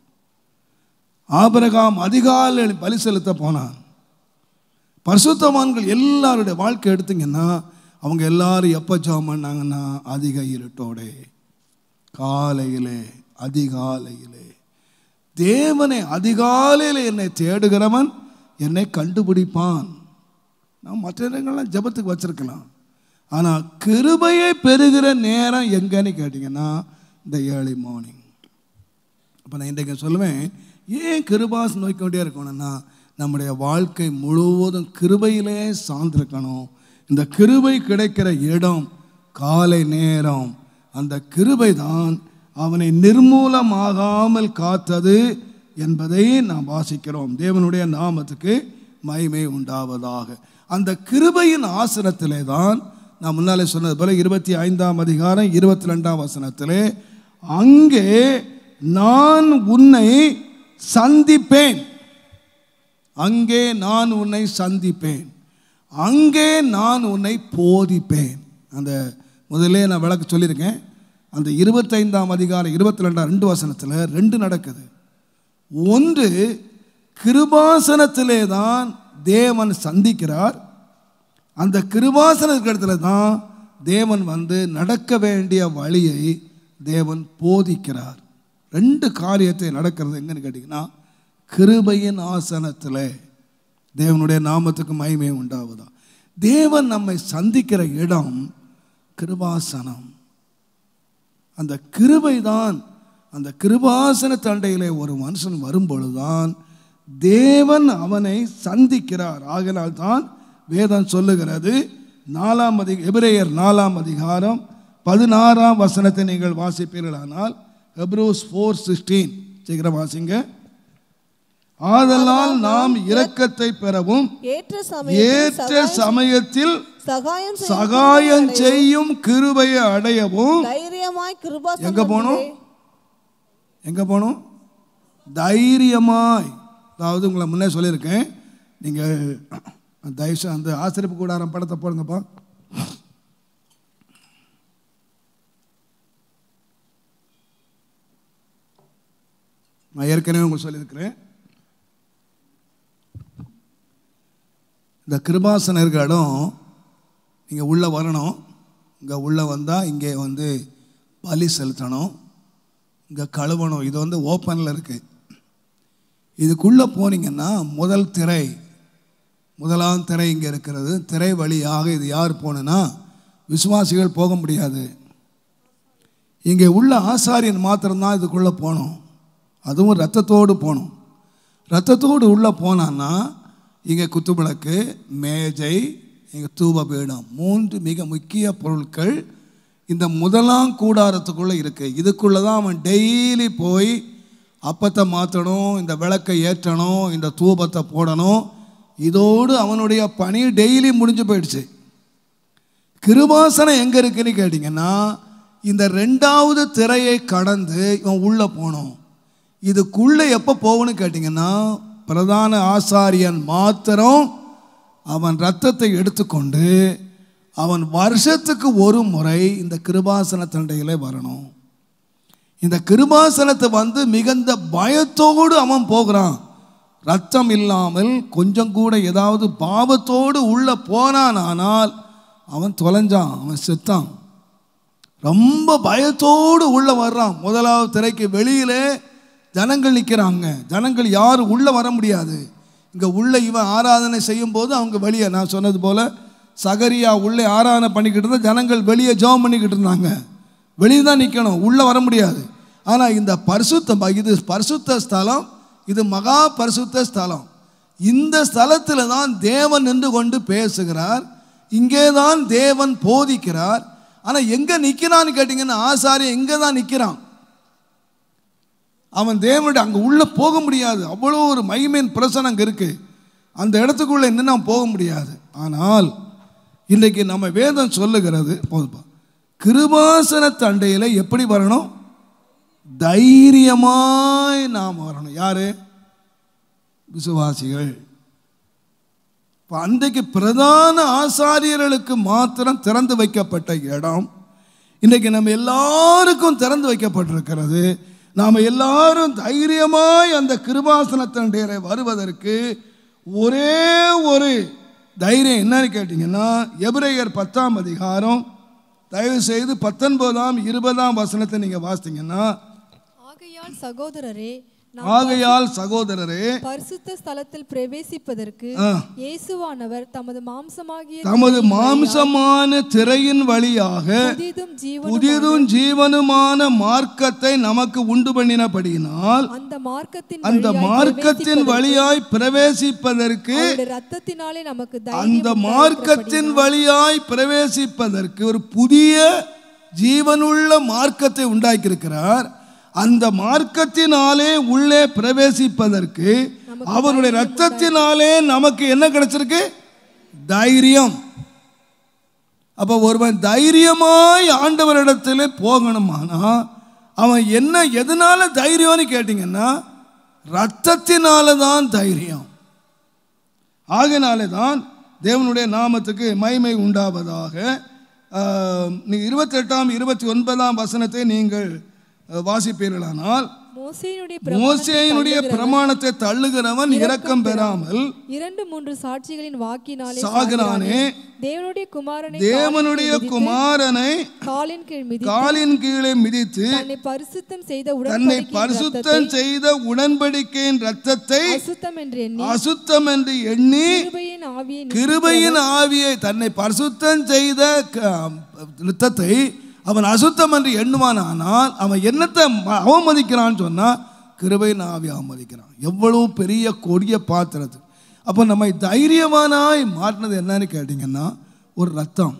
ஆபிரகாம் அதிகாலை பலி செலுத்த போனான் பரிசுத்தவான்கள் எல்லாருடைய வாழ்க்கை எடுத்தீங்கன்னா அவங்க எல்லாரும் எப்போ ஜெபம் பண்ணாங்கன்னா அதிக இருட்டோடே காலையிலே அதிகாலையிலே தேவனை அதிகாலையில் என்னை தேடுகிறவன் என்னை கண்டுபிடிப்பான் நான் மற்ற இடங்கள்லாம் ஜெபத்துக்கு வச்சிருக்கலாம் ஆனால் கிருபையை பெறுகிற நேரம் எங்கன்னு கேட்டிங்கன்னா இந்த ஏர்லி மார்னிங் அப்போ நான் இன்றைக்கு சொல்லுவேன் ஏன் கிருபாஸ் நோய்க்க வேண்டியா இருக்கணும்னா நம்முடைய வாழ்க்கை முழுவதும் கிருபையிலே சார்ந்திருக்கணும் இந்த கிருபை கிடைக்கிற இடம் காலை நேரம் அந்த கிருபை தான் அவனை நிர்மூலமாகாமல் காத்தது என்பதை நாம் வாசிக்கிறோம் தேவனுடைய நாமத்துக்கு மகிமை உண்டாவதாக அந்த கிருபையின் ஆசனத்திலே தான் நான் முன்னாலே சொன்னது போல இருபத்தி ஐந்தாம் அதிகாரம் இருபத்தி ரெண்டாம் வசனத்திலே அங்கே நான் உன்னை சந்திப்பேன் அங்கே நான் உன்னை சந்திப்பேன் அங்கே நான் உன்னை போதிப்பேன் அந்த முதல்ல நான் விளக்கு சொல்லியிருக்கேன் அந்த இருபத்தைந்தாம் அதிகாரம் இருபத்தி ரெண்டாம் ரெண்டு வசனத்தில் ரெண்டு நடக்குது ஒன்று கிருபாசனத்திலே தான் தேவன் சந்திக்கிறார் அந்த கிருபாசன இடத்துல தான் தேவன் வந்து நடக்க வேண்டிய வழியை தேவன் போதிக்கிறார் ரெண்டு காரியத்தை நடக்கிறது எங்கன்னு கேட்டிங்கன்னா கிருபையின் ஆசனத்தில் தேவனுடைய நாமத்துக்கு மகிமை உண்டாவதா தேவன் நம்மை சந்திக்கிற இடம் கிருபாசனம் அந்த கிருபை தான் அந்த கிருபாசன தண்டையிலே ஒரு மனுஷன் வரும்பொழுதுதான் தேவன் அவனை சந்திக்கிறார் ஆகினால் தான் வேதம் சொல்லுகிறது நாலாம் அதி எபிரேயர் நாலாம் அதிகாரம் பதினாறாம் வசனத்தை நீங்கள் வாசிப்பீர்களானால் ஹெப்ரூஸ் ஃபோர் சிக்ஸ்டீன் சீக்கிரம் வாசிங்க ஆதலால் நாம் இரக்கத்தை பெறவும் ஏற்ற சமயத்தில் ஏற்ற சமயத்தில் சகாயம் செய்ய சகாயம் செய்யும் கிருபையை அடையவும் தைரியமாய் கிருபாசனம் எங்க போகணும் எங்க போகணும் தைரியமாய் அதாவது உங்களை முன்னே சொல்லியிருக்கேன் நீங்கள் தயவுசு அந்த ஆசிரியப்பு கூடாரம் படத்தை போடுங்கப்பா நான் ஏற்கனவே உங்களுக்கு சொல்லியிருக்கிறேன் இந்த கிருபாசனம் இருக்கிற இடம் நீங்கள் உள்ளே வரணும் இங்கே உள்ளே வந்தால் இங்கே வந்து பலி செலுத்தணும் இங்கே கழுவணும் இது வந்து ஓப்பனில் இருக்குது இதுக்குள்ளே போனீங்கன்னா முதல் திரை முதலாம் திரை இங்கே இருக்கிறது திரை வழியாக இது யார் போகணுன்னா விசுவாசிகள் போக முடியாது இங்கே உள்ள ஆசாரியன் மாத்திரம்தான் இதுக்குள்ளே போகணும் அதுவும் ரத்தத்தோடு போகணும் ரத்தத்தோடு உள்ளே போனான்னா இங்கே குத்துவிளக்கு மேஜை இங்கே தூபபீடம் மூன்று மிக முக்கிய பொருட்கள் இந்த முதலாம் கூடாரத்துக்குள்ளே இருக்குது இதுக்குள்ளே தான் அவன் டெய்லி போய் அப்பத்தை மாற்றணும் இந்த விளக்கை ஏற்றணும் இந்த தூபத்தை போடணும் இதோடு அவனுடைய பணி டெய்லி முடிஞ்சு போயிடுச்சு கிருபாசனம் எங்கே இருக்குன்னு கேட்டிங்கன்னா இந்த ரெண்டாவது திரையை கடந்து இவன் உள்ளே போகணும் இதுக்குள்ளே எப்போ போகணும்னு கேட்டிங்கன்னா பிரதான ஆசாரியன் மாத்திரம் அவன் ரத்தத்தை எடுத்துக்கொண்டு அவன் வருஷத்துக்கு ஒரு முறை இந்த கிருபாசன தண்டையில் வரணும் இந்த கிருபாசனத்தை வந்து மிகுந்த பயத்தோடு அவன் போகிறான் ரத்தம் இல்லாமல் கொஞ்சம் கூட ஏதாவது பாவத்தோடு உள்ள போனான் ஆனால் அவன் தொலைஞ்சான் அவன் செத்தான் ரொம்ப பயத்தோடு உள்ள வர்றான் முதலாவது திரைக்கு வெளியிலே ஜனங்கள் நிற்கிறாங்க ஜனங்கள் யாரும் உள்ளே வர முடியாது இங்கே உள்ள இவன் ஆராதனை செய்யும் போது அவங்க வெளியே நான் சொன்னது போல் சகரியா உள்ளே ஆராதனை பண்ணிக்கிட்டு இருந்தா ஜனங்கள் வெளியே ஜெபம் பண்ணிக்கிட்டு இருந்தாங்க வெளியே தான் நிற்கணும் உள்ளே வர முடியாது ஆனால் இந்த பரிசுத்த ப- இது பரிசுத்த ஸ்தலம் இது மகா பரிசுத்த ஸ்தலம் இந்த ஸ்தலத்தில் தான் தேவன் நின்று கொண்டு பேசுகிறார் இங்கே தான் தேவன் போதிக்கிறார் ஆனால் எங்கே நிற்கிறான்னு கேட்டிங்கன்னா ஆசாரியன் எங்கே தான் நிற்கிறான் அவன் தேவனுடைய அங்கே உள்ளே போக முடியாது அவ்வளோ ஒரு மகிமையின் பிரசனம் அங்கே இருக்கு அந்த இடத்துக்குள்ளே இன்னும் நாம் போக முடியாது ஆனால் இன்றைக்கு நம்ம வேதம் சொல்லுகிறது போதுப்பா கிருபாசன தண்டையில் எப்படி வரணும் தைரியமாய் நாம் வரணும் யாரு விசுவாசிகள் இப்போ அன்றைக்கு பிரதான ஆசாரியர்களுக்கு மாத்திரம் திறந்து வைக்கப்பட்ட இடம் இன்றைக்கு நம்ம எல்லாருக்கும் திறந்து வைக்கப்பட்டிருக்கிறது நாம் எல்லாரும் தைரியமாய் அந்த கிருபாசனத்தண்டேரை வருவதற்கு ஒரே ஒரு தைரியம் என்னன்னு கேட்டிங்கன்னா எபிரேயர் பத்தாம் அதிகாரம் தயவு செய்து பத்தொன்பதாம் இருபதாம் வசனத்தை நீங்கள் வாசித்தீங்கன்னா ஆகையால் சகோதரரே நாம் ஆகையால் சகோதரரே பரிசுத்த ஸ்தலத்தில் பிரவேசிப்பதற்கு ஆ. இயேசுவானவர் தமது மாம்சமாகிய தமது மாம்சமான திரையின் வழியாக புதிதும் ஜீவனும் புதிதும் ஜீவனுமான மார்க்கத்தை நமக்கு உண்டு பண்ணினபடியினால் அந்த மார்க்கத்தின் அந்த வழியாய் மார்க்கத்தின் பிரவேசிப்பதற்கு வழியாய் பிரவேசிப்பதற்கு அவருடைய ரத்தத்தினாலே நமக்கு அந்த தைரியம் மார்க்கத்தின் வழியாய் பிரவேசிப்பதற்கு ஒரு புதிய ஜீவனுள்ள மார்க்கத்தை உண்டாக்கியிருக்கிறார் அந்த மார்க்கத்தினாலே உள்ளே பிரவேசிப்பதற்கு அவருடைய ரத்தத்தினாலே நமக்கு என்ன கிடைச்சிருக்கு தைரியம் அப்போ ஒருவன் தைரியமாய் ஆண்டவரிடத்தில் போகணுமானா அவன் என்ன எதனால தைரியம்னு கேட்டிங்கன்னா ரத்தத்தினால தான் தைரியம் ஆகையினாலே தான் தேவனுடைய நாமத்துக்கு மகிமை உண்டாவதாக ஆஹ், நீ- இருபத்தெட்டாம் இருபத்தி ஒன்பதாம் வசனத்தை நீங்கள் அஹ், வாசிப்பீர்களானால் மோசேயினுடைய மோசேயினுடைய பிரமாணத்தை தள்ளுகிறவன் இரக்கம் பெறாமல் இரண்டு மூன்று சாட்சிகளின் வாக்கினாலே சாகிறானே தேவனுடைய குமாரனை தேவனுடைய குமாரனை காலின் கீழ் மிதி காலின் கீழே மிதித்து தன்னை பரிசுத்தம் செய்த தன்னை உடன்படிக்கையின் பரிசுத்தம் செய்த உடன்படிக்கையின் ரத்தத்தை அசுத்தம் என்று எண்ணி அசுத்தம் என்று எண்ணி கிருபையின் ஆவியை கிருபையின் ஆவியை தன்னை பரிசுத்தம் செய்த க- யுத்தத்தை அவன் அசுத்தம் என்று எண்ணுவானானால் அவன் என்னத்தை ம- அவமதிக்கிறான்னு சொன்னால் கிருபையின் ஆவி அவமதிக்கிறான் எவ்வளவு பெரிய கொடிய பாத்திரத்து அப்போ நம்மை தைரியமானாய் மாற்றினது என்னன்னு கேட்டிங்கன்னா ஒரு ரத்தம்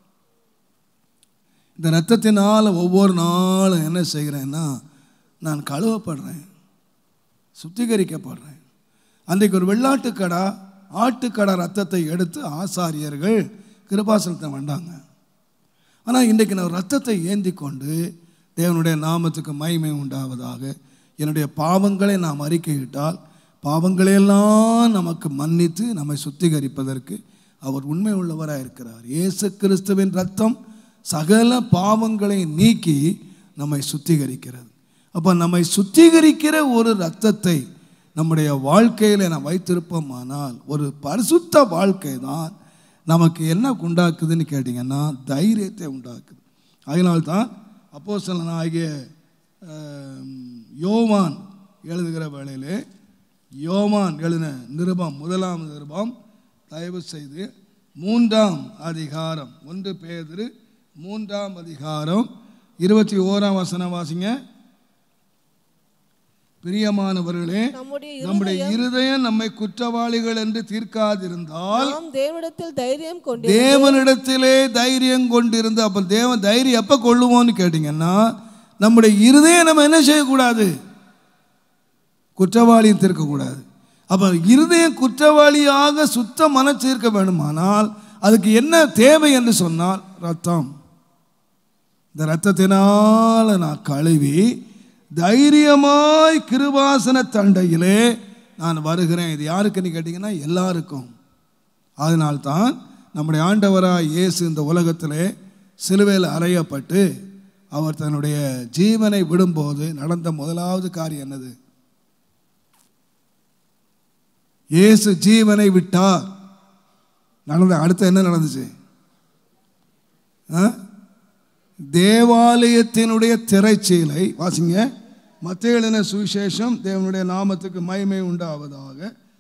இந்த ரத்தத்தினால் ஒவ்வொரு நாளும் என்ன செய்கிறேன்னா நான் கழுவப்படுறேன் சுத்திகரிக்கப்படுறேன் அன்றைக்கு ஒரு வெள்ளாட்டுக்கடா ஆட்டுக்கடா ரத்தத்தை எடுத்து ஆசாரியர்கள் கிருபாசனத்தை வந்தாங்க ஆனால் இன்றைக்கு நான் ரத்தத்தை ஏந்தி கொண்டு தேவனுடைய நாமத்துக்கு மகிமை உண்டாவதாக என்னுடைய பாவங்களை நாம் அறிக்கையிட்டால் பாவங்களையெல்லாம் நமக்கு மன்னித்து நம்மை சுத்திகரிப்பதற்கு அவர் உண்மை உள்ளவராக இருக்கிறார் இயேசு கிறிஸ்துவின் ரத்தம் சகல பாவங்களை நீக்கி நம்மை சுத்திகரிக்கிறது அப்போ நம்மை சுத்திகரிக்கிற ஒரு ரத்தத்தை நம்முடைய வாழ்க்கையில் நாம் வைத்திருப்போமானால் ஒரு பரிசுத்த வாழ்க்கை தான் நமக்கு என்ன உண்டாக்குதுன்னு கேட்டிங்கன்னா தைரியத்தை உண்டாக்குது அதனால்தான் அப்போஸ்தலன் ஆகிய யோவான் எழுதுகிற வேளையிலே யோவான் எழுதின நிருபம் முதலாம் நிருபம் தயவு செய்து மூன்றாம் அதிகாரம் ஒன்று பேதிரு மூன்றாம் அதிகாரம் இருபத்தி ஓராம் வசனம் வாசிங்க பிரியமானவர்களே நம்முடைய நம்முடைய இருதயம் நம்மை குற்றவாளிகள் என்று தீர்க்காதிருந்தால் நாம் தேவனிடத்தில் தைரியம் கொண்டு தேவனிடத்திலே தைரியம் கொண்டிருந்து அப்போ தேவன் தைரியம் எப்போ கொள்ளுவோம்னு கேட்டிங்கன்னா நம்முடைய இருதயம் நம்ம என்ன செய்யக்கூடாது குற்றவாளியும் தீர்க்கக்கூடாது அப்போ இருதயம் குற்றவாளியாக சுத்த மனம் தீர்க்க வேண்டுமானால் அதுக்கு என்ன தேவை என்று சொன்னால் ரத்தம் இந்த ரத்தத்தினால் நான் கழுவி தைரியமாய் கிருபாசன தண்டையிலே நான் வருகிறேன் இது யாருக்குன்னு கேட்டிங்கன்னா எல்லாருக்கும் அதனால்தான் நம்முடைய ஆண்டவராய் இயேசு இந்த உலகத்திலே சிலுவையில் அறையப்பட்டு அவர் தன்னுடைய ஜீவனை விடும்போது நடந்த முதலாவது காரியம் என்னது இயேசு ஜீவனை விட்டார் நடந்த அடுத்து என்ன நடந்துச்சு ஆ? தேவாலயத்தினுடைய திரைச்சீலை வாசிங்க மத்திய எழுதின சுவிசேஷம் தேவனுடைய நாமத்துக்கு மகிமை உண்டாவதாக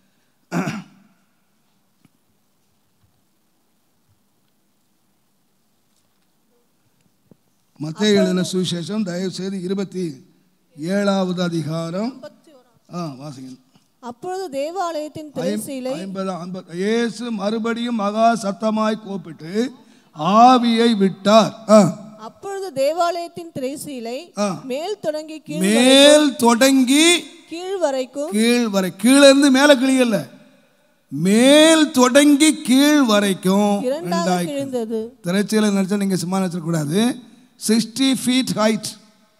மத்திய எழுதின சுவிசேஷம் தயவு செய்து இருபத்தி ஏழாவது அதிகாரம் ஆ வாசிங்க அப்பொழுது தேவாலயத்தின் திரைசீலை ஐம்பது ஐம்பது இயேசு மறுபடியும் மகா சத்தமாய் கூப்பிட்டு ஆவியை விட்டார் ஆ, அப்பொழுது தேவாலயத்தின் திரைசீலை ஆ. மேல் தொடங்கி கீழ் மேல் தொடங்கி கீழ் வரைக்கும் கீழ் வரை கீழ இருந்து மேல கிளியல்ல மேல் தொடங்கி கீழ் வரைக்கும் இரண்டாக ரெண்டாய் கிழிந்தது திரைச்சீலை நினைச்சா நீங்க சும்மா நினைச்சக்கூடாது சிக்ஸ்டி ஃபீட் ஹைட்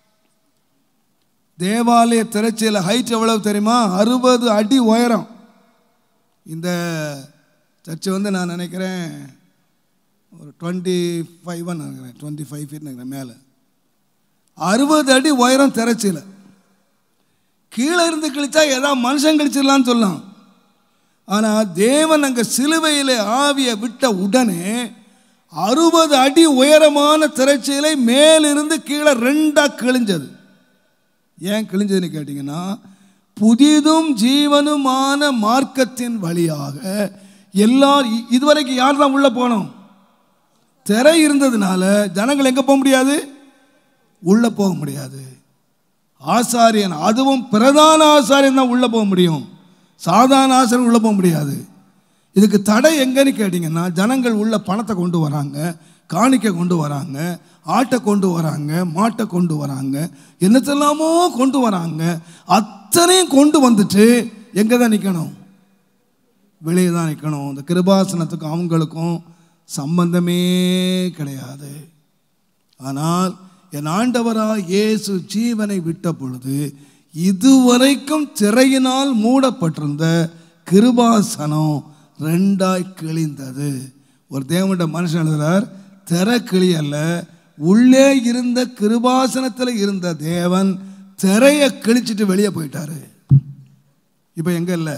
தேவாலய திரைச்சீலை ஹைட் எவ்வளவு தெரியுமா அறுபது அடி உயரம் இந்த சர்ச்சு வந்து நான் நினைக்கிறேன் ஒரு டுவெண்ட்டி ஃபைவ் நினைக்கிறேன் டுவெண்ட்டி ஃபைவ் ஃபீட் நினைக்கிறேன் மேலே அறுபது அடி உயரம் திரைச்சீலை கீழே இருந்து கிழிச்சா ஏதாவது மனுஷன் கிழிச்சிடலான்னு சொல்லலாம் ஆனால் தேவன் அங்கே சிலுவையில் ஆவியை விட்ட உடனே அறுபது அடி உயரமான திரைச்சீலை மேலிருந்து கீழே ரெண்டாக கிழிஞ்சது ஏன் கிழிஞ்சதுன்னு கேட்டிங்கன்னா புதிதும் ஜீவனுமான மார்க்கத்தின் வழியாக எல்லார் இ- இதுவரைக்கும் யார் தான் உள்ளே போனோம் திரை இருந்ததுனால ஜனங்கள் எங்கே போக முடியாது உள்ளே போக முடியாது ஆசாரியன் அதுவும் பிரதான ஆசாரியன் தான் உள்ளே போக முடியும் சாதாரண ஆசாரியன் உள்ளே போக முடியாது இதுக்கு தடை எங்கன்னு கேட்டிங்கன்னா ஜனங்கள் உள்ள பணத்தை கொண்டு வராங்க காணிக்கை கொண்டு வராங்க ஆட்டை கொண்டு வராங்க மாட்டை கொண்டு வராங்க என்னத்தெல்லாமோ கொண்டு வராங்க அத்தனையும் கொண்டு வந்துட்டு எங்கே தான் நிற்கணும் வெளியே தான் நிற்கணும் இந்த கிருபாசனத்துக்கும் அவங்களுக்கும் சம்பந்தமே கிடையாது ஆனால் என் ஆண்டவராய் இயேசு ஜீவனை விட்ட பொழுது இதுவரைக்கும் திரையினால் மூடப்பட்டிருந்த கிருபாசனம் ரெண்டாய் கிழிந்தது ஒரு தேவனுடைய மனுஷன் எழுதுறார் திரை கிளியல்ல உள்ளே இருந்த கிருபாசனத்தில் இருந்த தேவன் திரையை கிழிச்சிட்டு வெளியே போயிட்டாரு இப்போ எங்க இல்லை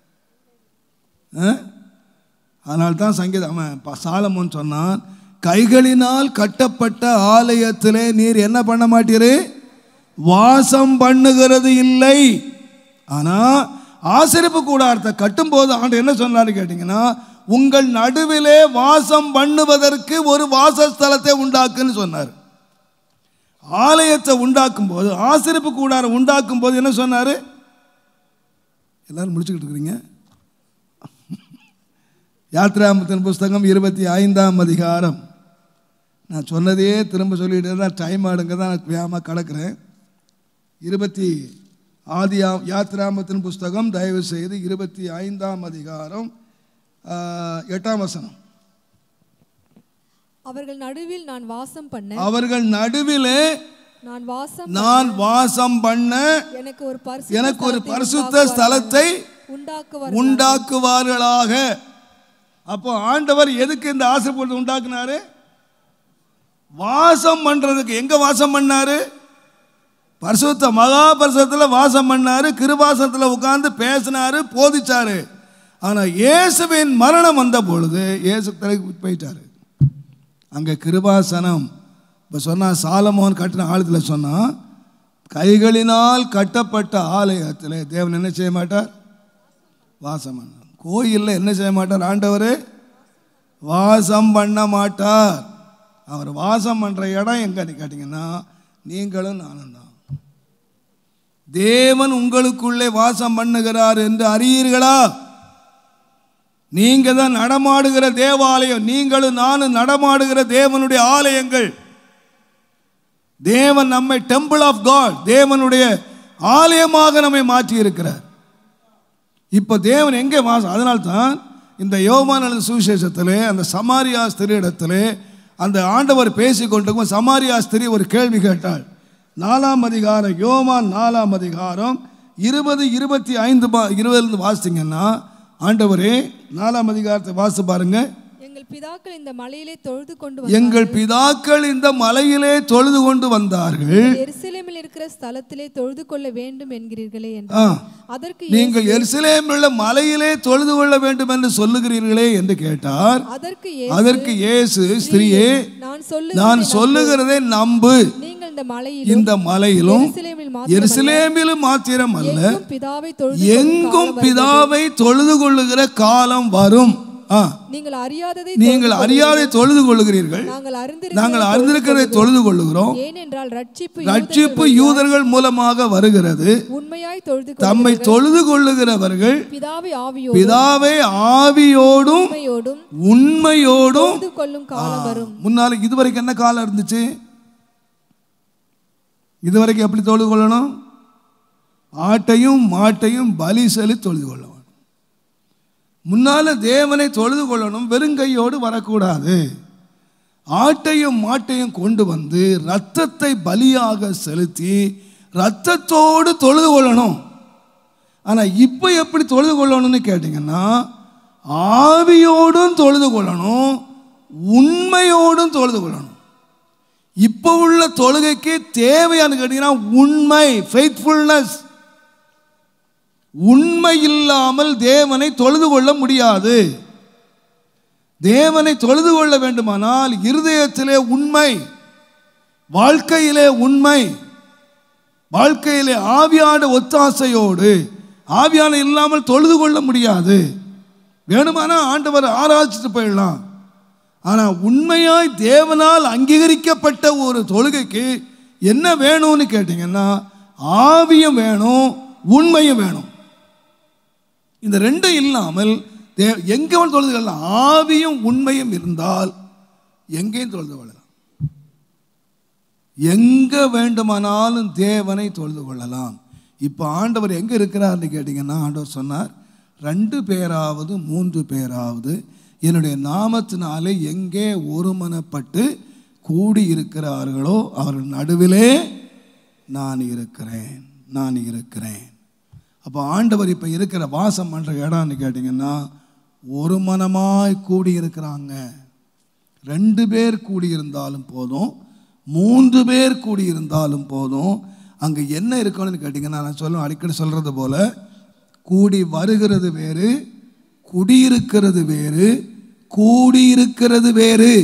அதனால தான் சங்கீதம் அவன் ப- சாலமோன் சொன்னான் கைகளினால் கட்டப்பட்ட ஆலயத்திலே நீர் என்ன பண்ண மாட்டீரு வாசம் பண்ணுகிறது இல்லை ஆனா ஆசிரிப்பு கூடாரத்தை கட்டும்போது ஆண்டு என்ன சொன்னாரு கேட்டிங்கன்னா உங்கள் நடுவிலே வாசம் பண்ணுவதற்கு ஒரு வாசஸ்தலத்தை உண்டாக்குன்னு சொன்னார் ஆலயத்தை உண்டாக்கும் போது ஆசிரிப்பு கூடாரம் உண்டாக்கும் போது என்ன சொன்னாரு எல்லாரும் முடிச்சுக்கிட்டு இருக்கிறீங்க யாத்ராமத்தின் புஸ்தகம் இருபத்தி ஐந்தாம் அதிகாரம் நான் சொன்னதையே திரும்ப சொல்லிட்டு தான் டைம் ஆடுங்க தான் நான் வேகமாக கடக்கிறேன் இருபத்தி ஆதி யாத்ராமத்தின் புஸ்தகம் தயவு செய்து இருபத்தி ஐந்தாம் அதிகாரம் ஆ, எட்டாம் வசனம் அவர்கள் நடுவில் நான் வாசம் பண்ண அவர்கள் நடுவிலே நான் வாசம் நான் வாசம் பண்ண எனக்கு ஒரு பரிசுத்த எனக்கு ஒரு ஸ்தலத்தை பரிசுத்த ஸ்தலத்தை உண்டாக்குவார் உண்டாக்குவார்களாக அப்போ ஆண்டவர் எதுக்கு இந்த ஆசைப்படுறது உண்டாக்குனாரு வாசம் பண்றதுக்கு எங்க வாசம் பண்ணாரு பரிசுத்த மகா பரிசுத்தத்தில் வாசம் பண்ணாரு கிருபாசனத்தில் உட்கார்ந்து பேசினாரு போதிச்சாரு ஆனா இயேசுவின் மரணம் வந்த பொழுது இயேசு தலைக்கு போயிட்டாரு அங்க கிருபாசனம் இப்போ சொன்னா சாலமோன் கட்டின ஆலயத்தில் சொன்னா கைகளினால் கட்டப்பட்ட ஆலயத்தில் தேவன் என்ன செய்ய மாட்டார் வாசம் பண்ண கோயிலில் என்ன செய்ய மாட்டார் ஆண்டவர் வாசம் பண்ண மாட்டார் அவர் வாசம் பண்ணுற இடம் எங்கன்னு கேட்டிங்கன்னா நீங்களும் நானும் தான் தேவன் உங்களுக்குள்ளே வாசம் பண்ணுகிறார் என்று அறியீர்களா நீங்க தான் நடமாடுகிற தேவாலயம் நீங்களும் நானும் நடமாடுகிற தேவனுடைய ஆலயங்கள் தேவன் நம்மை டெம்பிள் ஆஃப் காட் தேவனுடைய ஆலயமாக நம்மை மாற்றி இருக்கிறார் இப்போ தேவன் எங்கே வாசம் அதனால்தான் இந்த யோவான் எழுதின சுவிசேஷத்திலே அந்த சமாரியா ஸ்திரியிடத்திலே அந்த ஆண்டவர் பேசி கொண்டிருக்கும் சமாரியா ஸ்திரி ஒரு கேள்வி கேட்டாள் நாலாம் அதிகாரம் யோவான் நாலாம் அதிகாரம் இருபது இருபத்தி ஐந்து பா இருபதுலேருந்து வாசித்தீங்கன்னா ஆண்டவரே நாலாம் அதிகாரத்தை வாசித்து பாருங்க எங்கள் பிதாக்கள் இந்த மலையிலே தொழுது கொண்டு எங்கள் பிதாக்கள் இந்த மலையிலே தொழுது கொண்டு வந்தார்கள் எருசலேமில் இருக்கிற ஸ்தலத்திலே தொழுது கொள்ள வேண்டும் என்கிறீர்களே ஆ. என்றார் அதற்கு நீங்கள் எருசலேமில் உள்ள மலையிலே தொழுது கொள்ள வேண்டும் என்று சொல்லுகிறீர்களே என்று கேட்டார் அதற்கு அதற்கு இயேசு ஸ்திரீயே நான் சொல்லு நான் சொல்லுகிறதை நம்பு நீங்கள் இந்த மலையிலும் இந்த மலையிலும் எருசலேமில் மாத்திரம் எருசலேமிலும் மாத்திரம் அல்ல எங்கும் பிதாவை தொழுது எங்கும் பிதாவை தொழுது கொள்ளுகிற காலம் வரும் ஆ நீங்கள் அறியாததை நீங்கள் அறியாதை தொழுது கொள்ளுகிறீர்கள் நாங்கள் அறிந்திருக்கிறதை நாங்கள் அறிந்திருக்கிறதை தொழுது கொள்ளுகிறோம் ஏனென்றால் ரட்சிப்பு ரட்சிப்பு யூதர்கள் மூலமாக வருகிறது உண்மையாய் தொழுது தம்மை தொழுது கொள்ளுகிறவர்கள் பிதாவை ஆவியோடும் பிதாவை ஆவியோடும் உண்மையோடும் உண்மையோடும் தொழுது கொள்ளும் காலம் வரும் முன்னால இதுவரைக்கும் என்ன காலம் இருந்துச்சு இதுவரைக்கும் எப்படி தொழுது கொள்ளணும் ஆட்டையும் மாட்டையும் பலி செலி தொழுது கொள்ள வேண்டும் முன்னால தேவனை தொழுது கொள்ளணும் வெறுங்கையோடு வரக்கூடாது ஆட்டையும் மாட்டையும் கொண்டு வந்து இரத்தத்தை பலியாக செலுத்தி இரத்தத்தோடு தொழுது கொள்ளணும் ஆனால் இப்போ எப்படி தொழுது கொள்ளணும்னு கேட்டிங்கன்னா ஆவியோடும் தொழுது கொள்ளணும் உண்மையோடும் தொழுது கொள்ளணும் இப்போ உள்ள தொழுகைக்கு தேவையானு கேட்டிங்கன்னா உண்மை ஃபெய்த்ஃபுல்னஸ் உண்மை இல்லாமல் தேவனை தொழுது கொள்ள முடியாது தேவனை தொழுது கொள்ள வேண்டுமானால் இருதயத்திலே உண்மை வாழ்க்கையிலே உண்மை வாழ்க்கையிலே ஆவியான ஒத்தாசையோடு ஆவியான இல்லாமல் தொழுது கொள்ள முடியாது வேணுமானா ஆண்டவர் ஆராய்ச்சிட்டு போயிடலாம் ஆனால் உண்மையாய் தேவனால் அங்கீகரிக்கப்பட்ட ஒரு தொழுகைக்கு என்ன வேணும்னு கேட்டிங்கன்னா ஆவியும் வேணும் உண்மையும் வேணும் இந்த ரெண்டும் இல்லாமல் தே எங்கே வேணும் தொழுது கொள்ளலாம் ஆவியும் உண்மையும் இருந்தால் எங்கேயும் தொழுது கொள்ளலாம் எங்க வேண்டுமானாலும் தேவனை தொழுது கொள்ளலாம் இப்போ ஆண்டவர் எங்கே இருக்கிறார்னு கேட்டிங்கன்னா ஆண்டவர் சொன்னார் ரெண்டு பேராவது மூன்று பேராவது என்னுடைய நாமத்தினாலே எங்கே ஒருமனப்பட்டு கூடி இருக்கிறார்களோ அவர்கள் நடுவிலே நான் இருக்கிறேன் நான் இருக்கிறேன் அப்போ ஆண்டவர் இப்போ இருக்கிற வாசம் பண்ணுற இடம்னு கேட்டிங்கன்னா ஒரு மனமாய் கூடி இருக்கிறாங்க ரெண்டு பேர் கூடியிருந்தாலும் போதும் மூன்று பேர் கூடியிருந்தாலும் போதும் அங்கே என்ன இருக்கணும்னு கேட்டிங்கன்னா நான் சொல்ல அடிக்கடி சொல்கிறது போல கூடி வருகிறது வேறு குடியிருக்கிறது வேறு கூடியிருக்கிறது வேறு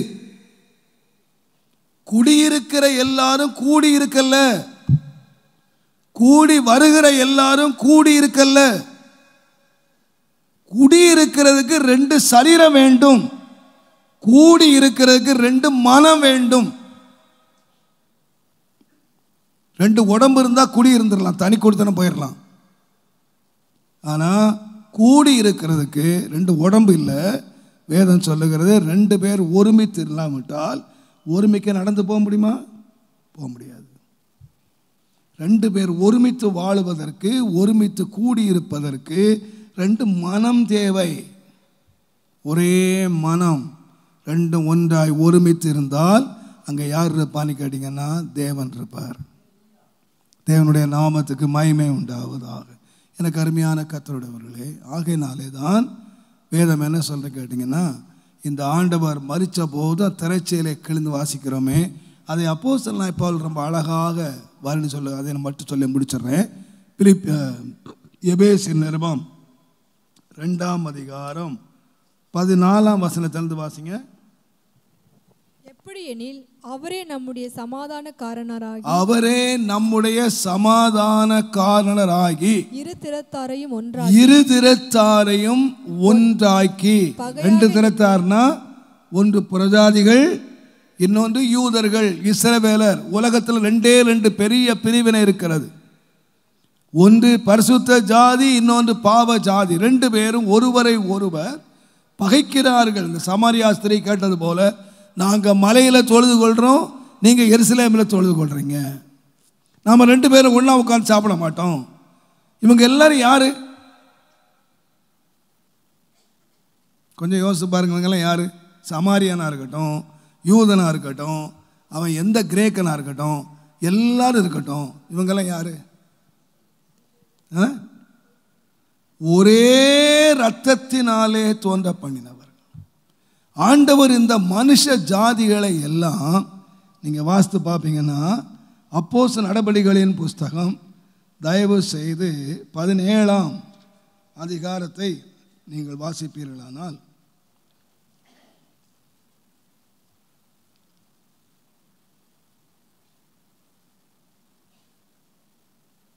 குடியிருக்கிற எல்லாரும் கூடி இருக்கல்ல கூடி வருகிற எல்லாரும் கூடி இருக்கல்ல குடியிருக்கிறதுக்கு ரெண்டு சரீரம் வேண்டும் கூடி இருக்கிறதுக்கு ரெண்டு மனம் வேண்டும் ரெண்டு உடம்பு இருந்தால் குடி இருந்துடலாம் தனி கொடுத்தன போயிடலாம் ஆனால் கூடி இருக்கிறதுக்கு ரெண்டு உடம்பு இல்லை வேதம் சொல்லுகிறது ரெண்டு பேர் ஒருமித்து இல்லாவிட்டால் ஒருமிக்க நடந்து போக முடியுமா போக முடியாது ரெண்டு பேர் ஒருமித்து வாழுவதற்கு ஒருமித்து கூடியிருப்பதற்கு ரெண்டு மனம் தேவை ஒரே மனம் ரெண்டும் ஒன்றாய் ஒருமித்து இருந்தால் அங்கே யார் இருப்பான்னு கேட்டிங்கன்னா தேவன் இருப்பார் தேவனுடைய நாமத்துக்கு மகிமை உண்டாவதாக எனக்கு அருமையான கத்தருடையவர்களே ஆகையினாலே தான் வேதம் என்ன சொல்ற கேட்டிங்கன்னா இந்த ஆண்டவர் மறித்த போது திரைச்சீலை கிழிந்து வாசிக்கிறோமே அதை அப்போ நான் இப்போ ரொம்ப அழகாக வருன்னு சொல்ல அதை நான் மட்டும் சொல்லி முடிச்சிடுறேன் பிலிப் எபேசின் நிருபம் ரெண்டாம் அதிகாரம் பதினாலாம் வசனத்திலிருந்து வாசிங்க எப்படி எனில் அவரே நம்முடைய சமாதானக்காரனராகி அவரே நம்முடைய சமாதான காரணராகி இரு திறத்தாரையும் ஒன்றாய் இரு திறத்தாரையும் ஒன்றாக்கி ரெண்டு திறத்தார்னா ஒன்று பிரஜாதிகள் இன்னொன்று யூதர்கள் இஸ்ரவேலர் உலகத்தில் ரெண்டே ரெண்டு பெரிய பிரிவினை இருக்கிறது ஒன்று பரிசுத்த ஜாதி இன்னொன்று பாவ ஜாதி ரெண்டு பேரும் ஒருவரை ஒருவர் பகைக்கிறார்கள் இந்த சமாரியா ஸ்திரீ கேட்டது போல நாங்கள் மலையில் தொழுது கொள்கிறோம் நீங்கள் எருசலேமில் தொழுது கொள்கிறீங்க நாம் ரெண்டு பேரும் ஒன்றா உட்காந்து சாப்பிட மாட்டோம் இவங்க எல்லாரும் யாரு கொஞ்சம் யோசிச்சு பாருங்க இவங்கெல்லாம் யாரு சமாரியனாக இருக்கட்டும் யூதனாக இருக்கட்டும் அவன் எந்த கிரேக்கனாக இருக்கட்டும் எல்லாரும் இருக்கட்டும் இவங்கெல்லாம் யாரு ஆ? ஒரே ரத்தத்தினாலே தோன்ற பண்ணினவர் ஆண்டவர் இந்த மனுஷ ஜாதிகளை எல்லாம் நீங்கள் வாசித்து பார்ப்பீங்கன்னா அப்போஸ் நடபடிகளின் புஸ்தகம் தயவு செய்து பதினேழாம் அதிகாரத்தை நீங்கள் வாசிப்பீர்களானால்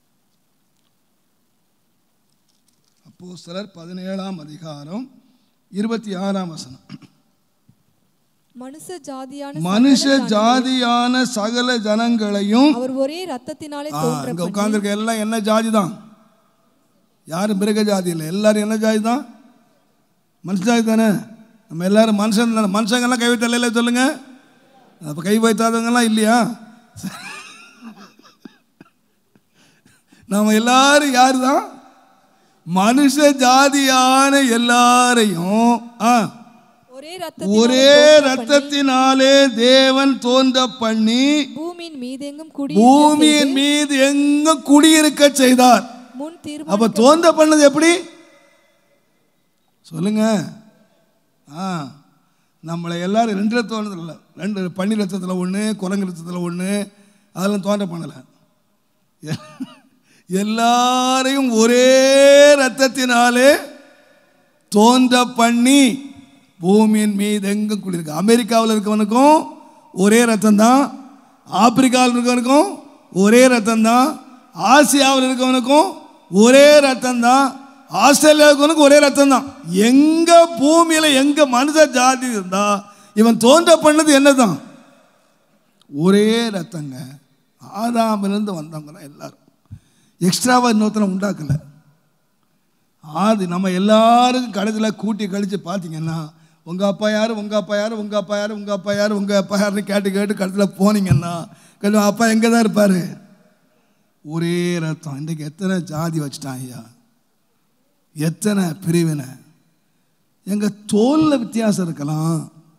அப்போஸ்தலர் பதினேழாம் அதிகாரம் இருபத்தி ஆறாம் வசனம் மனுஷ ஜாதியான மனுஷ ஜாதியான சகல ஜனங்களையும் அவர் ஒரே ரத்தத்தினாலே ஆ, தோன்ற இங்க உட்கார்ந்திருக்க எல்லாம் என்ன ஜாதி தான் யாரும் மிருக ஜாதி இல்லை எல்லாரும் என்ன ஜாதி தான் மனுஷ ஜாதி தானே நம்ம எல்லாரும் மனுஷன் தானே மனுஷங்கெல்லாம் கை வைத்தல சொல்லுங்க அப்போ கை வைத்தாதவங்கெல்லாம் இல்லையா நாம எல்லாரும் யாரு தான் மனுஷ ஜாதியான எல்லாரையும் ஆ ஒரே ஒரே ரத்தத்தினாலே ரத்தத்தினாலே தேவன் தோன்ற பண்ணி பூமியின் மீதெங்கும் குடி பூமியின் மீது எங்கும் குடியிருக்க செய்தார் முன் தீர்மானம் அப்ப தோன்ற பண்ணது எப்படி சொல்லுங்க ஆ நம்மளை எல்லாரும் ரெண்டு ரத்தம் இல்லை ரெண்டு பன்னி ரத்தத்தில் ஒன்று குரங்கு ரத்தத்தில் ஒன்று அதெல்லாம் தோன்ற பண்ணலை எல்லாரையும் ஒரே ரத்தத்தினாலே தோன்ற பண்ணி பூமியின் மீது எங்கும் குடியிருக்கு அமெரிக்காவில் இருக்கவனுக்கும் ஒரே ரத்தம் தான் ஆப்பிரிக்காவில் இருக்கவனுக்கும் ஒரே ரத்தம் தான் ஆசியாவில் இருக்கவனுக்கும் ஒரே ரத்தம் தான் ஆஸ்திரேலியாவுக்கு ஒரே ரத்தம் தான் எங்க பூமியில எங்க மனுஷ ஜாதி இருந்தா இவன் தோன்ற பண்ணது என்னதான் ஒரே ரத்தங்க ஆதாமிலிருந்து வந்தவங்க தான் எல்லாரும் எக்ஸ்ட்ராவாக இன்னொருத்தனை உண்டாக்கலை ஆதி நம்ம எல்லாருக்கும் கடைசியில் கூட்டி கழித்து பார்த்தீங்கன்னா உங்கள் அப்பா யார் உங்கள் அப்பா யார் உங்கள் அப்பா யார் உங்கள் அப்பா யார் உங்கள் அப்பா யாருன்னு கேட்டு கேட்டு கடைசியில் போனீங்கன்னா கடைசியில் அப்பா எங்கே தான் இருப்பார் ஒரே ரத்தம் இன்றைக்கு எத்தனை ஜாதி வச்சுட்டான் ஐயா எத்தனை பிரிவினை எங்கள் தோலில் வித்தியாசம் இருக்கலாம்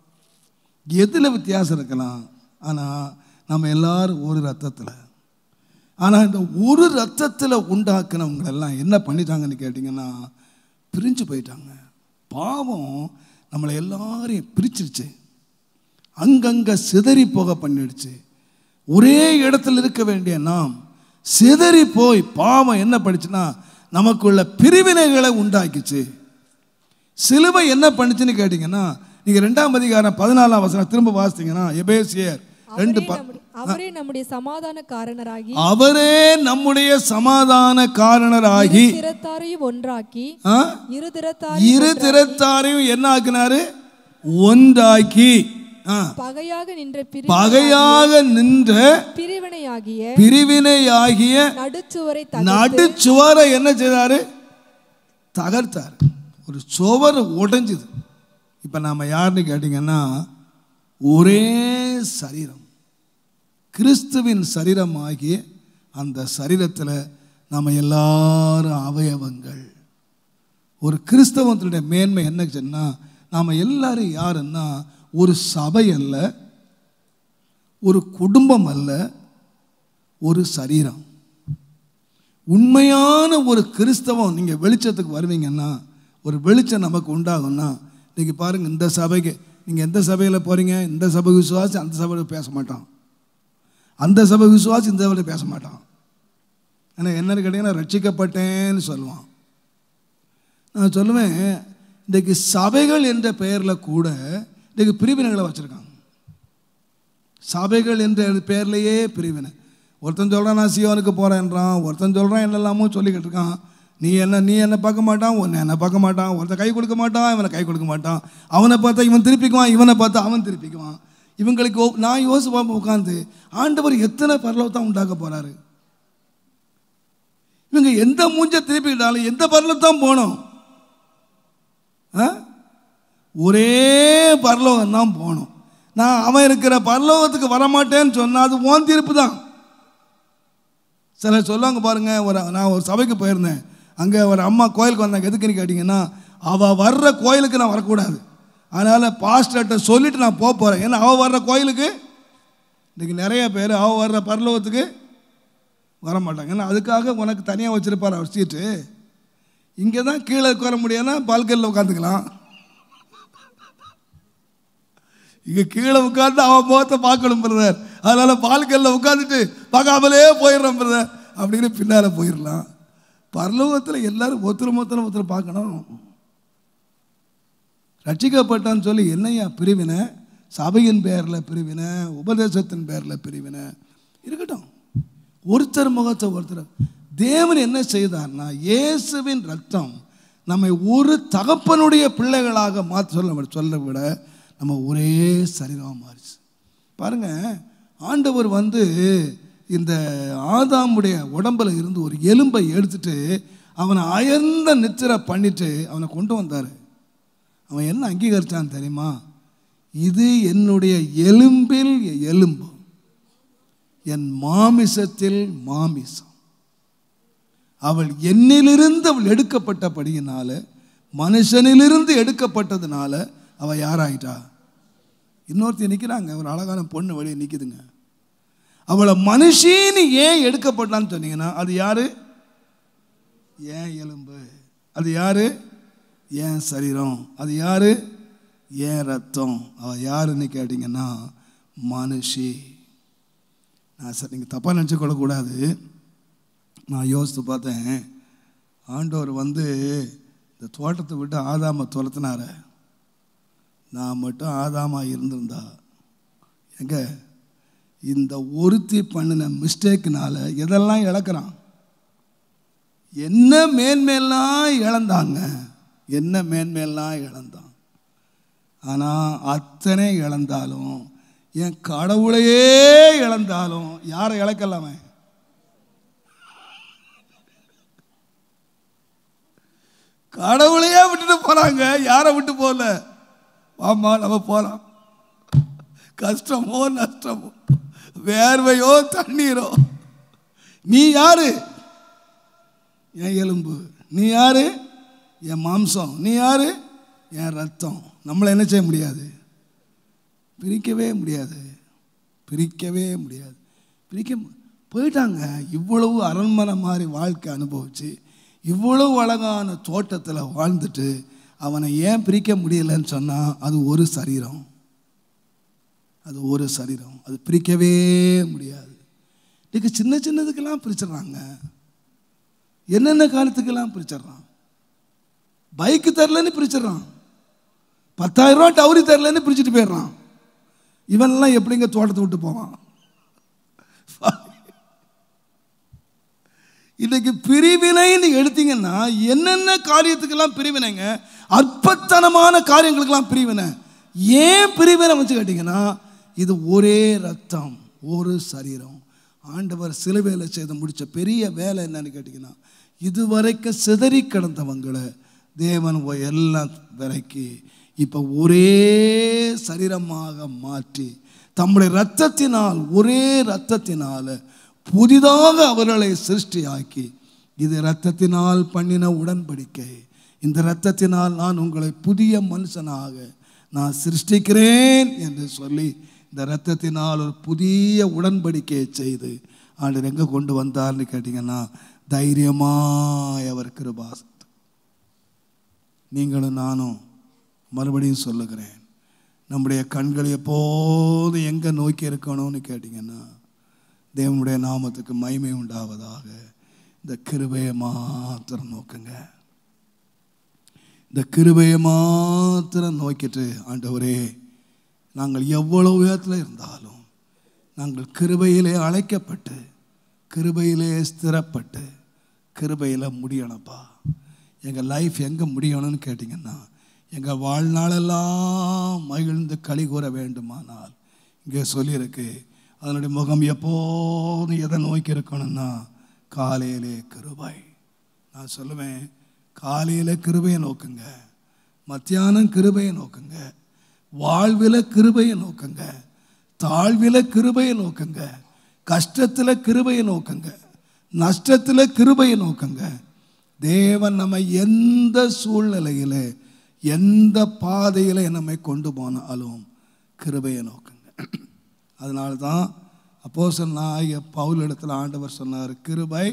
எதில் வித்தியாசம் இருக்கலாம் ஆனால் நம்ம எல்லாரும் ஒரு ரத்தத்தில் ஆனால் இந்த ஒரு ரத்தத்தில் உண்டாக்குனவங்க எல்லாம் என்ன பண்ணிட்டாங்கன்னு கேட்டிங்கன்னா பிரிஞ்சு போயிட்டாங்க பாவம் நம்மளை எல்லாரையும் பிரிச்சிருச்சு அங்கங்கே சிதறி போக பண்ணிடுச்சு ஒரே இடத்துல இருக்க வேண்டிய நாம் சிதறி போய் பாவம் என்ன பண்ணுச்சுன்னா நமக்குள்ள பிரிவினைகளை உண்டாக்கிச்சு சிலுவை என்ன பண்ணுச்சுன்னு கேட்டிங்கன்னா நீங்கள் ரெண்டாம் அதிகாரம் பதினாலாம் வசனம் திரும்ப வாசித்தீங்கன்னா எபேசியர் ரெண்டு அவரே ப நம்முடைய- அவரே நம்முடைய சமாதான காரணராகி அவரே நம்முடைய சமாதான காரணராகி திறத்தாரையும் ஒன்றாக்கி ஆ? இரு திறத்தாரையும் இரு திறத்தாரையும் என்ன ஆக்கினாரு ஒன்றாக்கி ஆ, பகையாக நின்ற பிரி பகையாக நின்ற பிரிவினையாகிய பிரிவினையாகிய நடுச்சுவரை தக நடுச்சுவரை என்ன செய்தாரு தகர்த்தார் ஒரு சுவர் உடைஞ்சுது இப்போ நாம யாருன்னு கேட்டிங்கன்னா ஒரே சரீரம் கிறிஸ்துவின் சரீரமாகிய அந்த சரீரத்தில் நம்ம எல்லாரும் அவயவங்கள் ஒரு கிறிஸ்தவத்தினுடைய மேன்மை என்ன சொன்னா நாம் எல்லாரும் யாருன்னா ஒரு சபை அல்ல ஒரு குடும்பம் அல்ல ஒரு சரீரம் உண்மையான ஒரு கிறிஸ்தவம் நீங்கள் வெளிச்சத்துக்கு வருவீங்கன்னா ஒரு வெளிச்சம் நமக்கு உண்டாகும்னா இன்னைக்கு பாருங்க இந்த சபைக்கு நீங்கள் எந்த சபையில் போகிறீங்க இந்த சபை விசுவாசி அந்த சபையில் பேச மாட்டான் அந்த சபை விசுவாசி இந்த சபையில் பேச மாட்டான் ஆனால் என்னன்னு கேட்டிங்கன்னா ரட்சிக்கப்பட்டேன்னு சொல்லுவான் நான் சொல்லுவேன் இன்றைக்கு சபைகள் என்ற பெயரில் கூட இன்றைக்கு பிரிவினைகளை வச்சுருக்காங்க சபைகள் என்ற பேர்லேயே பிரிவினை ஒருத்தன் சொல்கிறான் நான் சியோனுக்கு போகிறேன்றான் ஒருத்தன் சொல்கிறான் என்னெல்லாமோ சொல்லிக்கிட்டு இருக்கான் நீ என்ன நீ என்ன பார்க்க மாட்டான் உன்னை என்ன பார்க்க மாட்டான் ஒருத்தன் கை கொடுக்க மாட்டான் இவனை கை கொடுக்க மாட்டான் அவனை பார்த்தா இவன் திருப்பிக்குவான் இவனை பார்த்தா அவன் திருப்பிக்குவான் இவங்களுக்கு ஒ- நான் யோசிப்பாம உட்காந்து ஆண்டவர் எத்தனை பரலவத்தான் உண்டாக்க போகிறாரு இவங்க எந்த மூஞ்ச திருப்பிக்கிட்டாலும் எந்த பரலத்தான் போகணும் ஆ? ஒரே பரலோகம் தான் போகணும் நான் அவன் இருக்கிற பரலோகத்துக்கு வரமாட்டேன்னு சொன்னா அது ஓன் தீர்ப்பு தான் சிலர் சொல்லுவாங்க பாருங்க ஒரு நான் ஒரு சபைக்கு போயிருந்தேன் அங்கே ஒரு அம்மா கோயிலுக்கு வந்தாங்க எதுக்குன்னு கேட்டிங்கன்னா அவள் வர்ற கோயிலுக்கு நான் வரக்கூடாது அதனால் பாஸ்டர்கிட்ட சொல்லிட்டு நான் போக போகிறேன் ஏன்னா அவள் வர்ற கோயிலுக்கு இன்றைக்கி நிறைய பேர் அவள் வர்ற பரலோகத்துக்கு வர மாட்டாங்க ஏன்னா அதுக்காக உனக்கு தனியாக வச்சுருப்பார் அவர் சீட்டு இங்கே தான் கீழே உட்கார முடியாதுன்னா பால்கனில் உட்காந்துக்கலாம் இங்கே கீழே உட்காந்து அவன் முகத்தை பார்க்கணும் பிரதர் அதனால் பால்கனில் உட்காந்துட்டு பார்க்காமலே போயிடுறேன் பிரதர் அப்படின்னு பின்னால் போயிடலாம் பரலோகத்தில் எல்லாரும் ஒருத்தர் ஒருத்தர் ஒருத்தர் பார்க்கணும் ரட்சிக்கப்பட்டான்னு சொல்லி என்னையா பிரிவினை சபையின் பேரில் பிரிவினை உபதேசத்தின் பேரில் பிரிவினை இருக்கட்டும் ஒருத்தர் முகத்தை ஒருத்தர் தேவன் என்ன செய்தார்னா இயேசுவின் ரத்தம் நம்மை ஒரு தகப்பனுடைய பிள்ளைகளாக மாற்ற சொல்ல சொல்ல விட நம்ம ஒரே சரீரமாக மாறிச்சு பாருங்க ஆண்டவர் வந்து இந்த ஆதாமுடைய உடம்புல இருந்து ஒரு எலும்பை எடுத்துட்டு அவனை அயர்ந்த நித்திரை பண்ணிட்டு அவனை கொண்டு வந்தார் அவன் என்ன அங்கீகரிச்சான் தெரியுமா இது என்னுடைய எலும்பில் எலும்பு என் மாமிசத்தில் மாமிசம் அவள் என்னிலிருந்து அவள் எடுக்கப்பட்டபடியினால மனுஷனிலிருந்து எடுக்கப்பட்டதுனால அவள் யாராயிட்டா இன்னொருத்தி நிற்கிறாங்க ஒரு அழகான பொண்ணு வெளியே நிற்குதுங்க அவளை மனுஷின்னு ஏன் எடுக்கப்பட்டான்னு சொன்னீங்கன்னா அது யாரு ஏன் எலும்பு அது யாரு ஏன் சரீரம் அது யாரு ஏன் ரத்தம் அவ யாருன்னு கேட்டிங்கன்னா மனுஷி நான் சார் நீங்கள் தப்பாக நினச்சிக்கொள்ளக்கூடாது நான் யோசித்து பார்த்தேன் ஆண்டவர் வந்து இந்த தோட்டத்தை விட்டு ஆதாம துரத்தினார நான் மட்டும் ஆதாமா இருந்திருந்தா எங்க இந்த ஒருத்தி பண்ணின மிஸ்டேக்குனால எதெல்லாம் இழக்கிறான் என்ன மேன்மேலாம் இழந்தாங்க என்ன மேன்மேலாம் இழந்தான் ஆனால் அத்தனை இழந்தாலும் என் கடவுளையே இழந்தாலும் யாரை இழக்கலாமே கடவுளையே விட்டுட்டு போறாங்க யாரை விட்டு போகல வாமா நம்ம போகலாம் கஷ்டமோ நஷ்டமோ வேர்வையோ தண்ணீரோ நீ யாரு என் எலும்பு நீ யாரு என் மாம்சம் நீ யாரு என் ரத்தம் நம்மளை என்ன செய்ய முடியாது பிரிக்கவே முடியாது பிரிக்கவே முடியாது பிரிக்க மு- போயிட்டாங்க இவ்வளவு அரண்மனை மாதிரி வாழ்க்கை அனுபவிச்சு இவ்வளவு அழகான தோட்டத்தில் வாழ்ந்துட்டு அவனை ஏன் பிரிக்க முடியலன்னு சொன்னால் அது ஒரு சரீரம் அது ஒரு சரீரம் அது பிரிக்கவே முடியாது இன்னைக்கு சின்ன சின்னதுக்கெல்லாம் பிரிச்சிடுறாங்க என்னென்ன காலத்துக்கெல்லாம் பிரிச்சிடுறான் பைக்கு தரலன்னு பிரிச்சிடுறான் பத்தாயிரம் ரூபா டவுரி தரலன்னு பிரிச்சுட்டு போயிடுறான் இவன்லாம் எப்படிங்க தோட்டத்தை விட்டு போவான் இன்னைக்கு பிரிவினைன்னு எடுத்தீங்கன்னா என்னென்ன காரியத்துக்கெல்லாம் பிரிவினைங்க அற்பத்தனமான காரியங்களுக்கெல்லாம் பிரிவினை ஏன் பிரிவினை வச்சு கேட்டிங்கன்னா இது ஒரே ரத்தம் ஒரு சரீரம் ஆண்டவர் சிலுவையில் செய்து முடிச்ச பெரிய வேலை என்னன்னு கேட்டிங்கன்னா இதுவரைக்கும் சிதறி கிடந்தவங்களை தேவன் ஒ- எல்லாம் விலைக்கு இப்போ ஒரே சரீரமாக மாற்றி தம்முடைய இரத்தத்தினால் ஒரே இரத்தத்தினால் புதிதாக அவர்களை சிருஷ்டியாக்கி இது இரத்தத்தினால் பண்ணின உடன்படிக்கை இந்த இரத்தத்தினால் நான் உங்களை புதிய மனுஷனாக நான் சிருஷ்டிக்கிறேன் என்று சொல்லி இந்த இரத்தத்தினால் ஒரு புதிய உடன்படிக்கையை செய்து ஆண்டவர் எங்கே கொண்டு வந்தார்னு கேட்டிங்கன்னா தைரியமாய் அவர் கிருபாசம் நீங்களும் நானும் மறுபடியும் சொல்லுகிறேன் நம்முடைய கண்கள் எப்போதும் எங்கே நோக்கி இருக்கணும்னு கேட்டிங்கன்னா தேவனுடைய நாமத்துக்கு மகிமை உண்டாவதாக இந்த கிருபையை மாத்திரம் நோக்குங்க இந்த கிருபையை மாத்திரம் நோக்கிட்டு ஆண்டவரே நாங்கள் எவ்வளவு உயரத்தில் இருந்தாலும் நாங்கள் கிருபையிலே அழைக்கப்பட்டு கிருபையிலே ஸ்திரப்பட்டு கிருபையில் முடியணும்ப்பா எங்கள் லைஃப் எங்கே முடியணும்னு கேட்டிங்கன்னா எங்கள் வாழ்நாளெல்லாம் மகிழ்ந்து களி கூற வேண்டுமானால் இங்கே சொல்லியிருக்கு அதனுடைய முகம் எப்போதும் எதை நோக்கி இருக்கணும்னா காலையிலே கிருபை நான் சொல்லுவேன் காலையில் கிருபையை நோக்குங்க மத்தியானம் கிருபையை நோக்குங்க வாழ்வில் கிருபையை நோக்குங்க தாழ்வில் கிருபையை நோக்குங்க கஷ்டத்தில் கிருபையை நோக்குங்க நஷ்டத்தில் கிருபையை நோக்குங்க தேவன் நம்ம எந்த சூழ்நிலையில் எந்த பாதையில் நம்மை கொண்டு போனாலும் கிருபையை நோக்குங்க அதனால தான் அப்போஸ்தலன் நாயக பவுல் இடத்துல ஆண்டவர் சொன்னார் கிருபை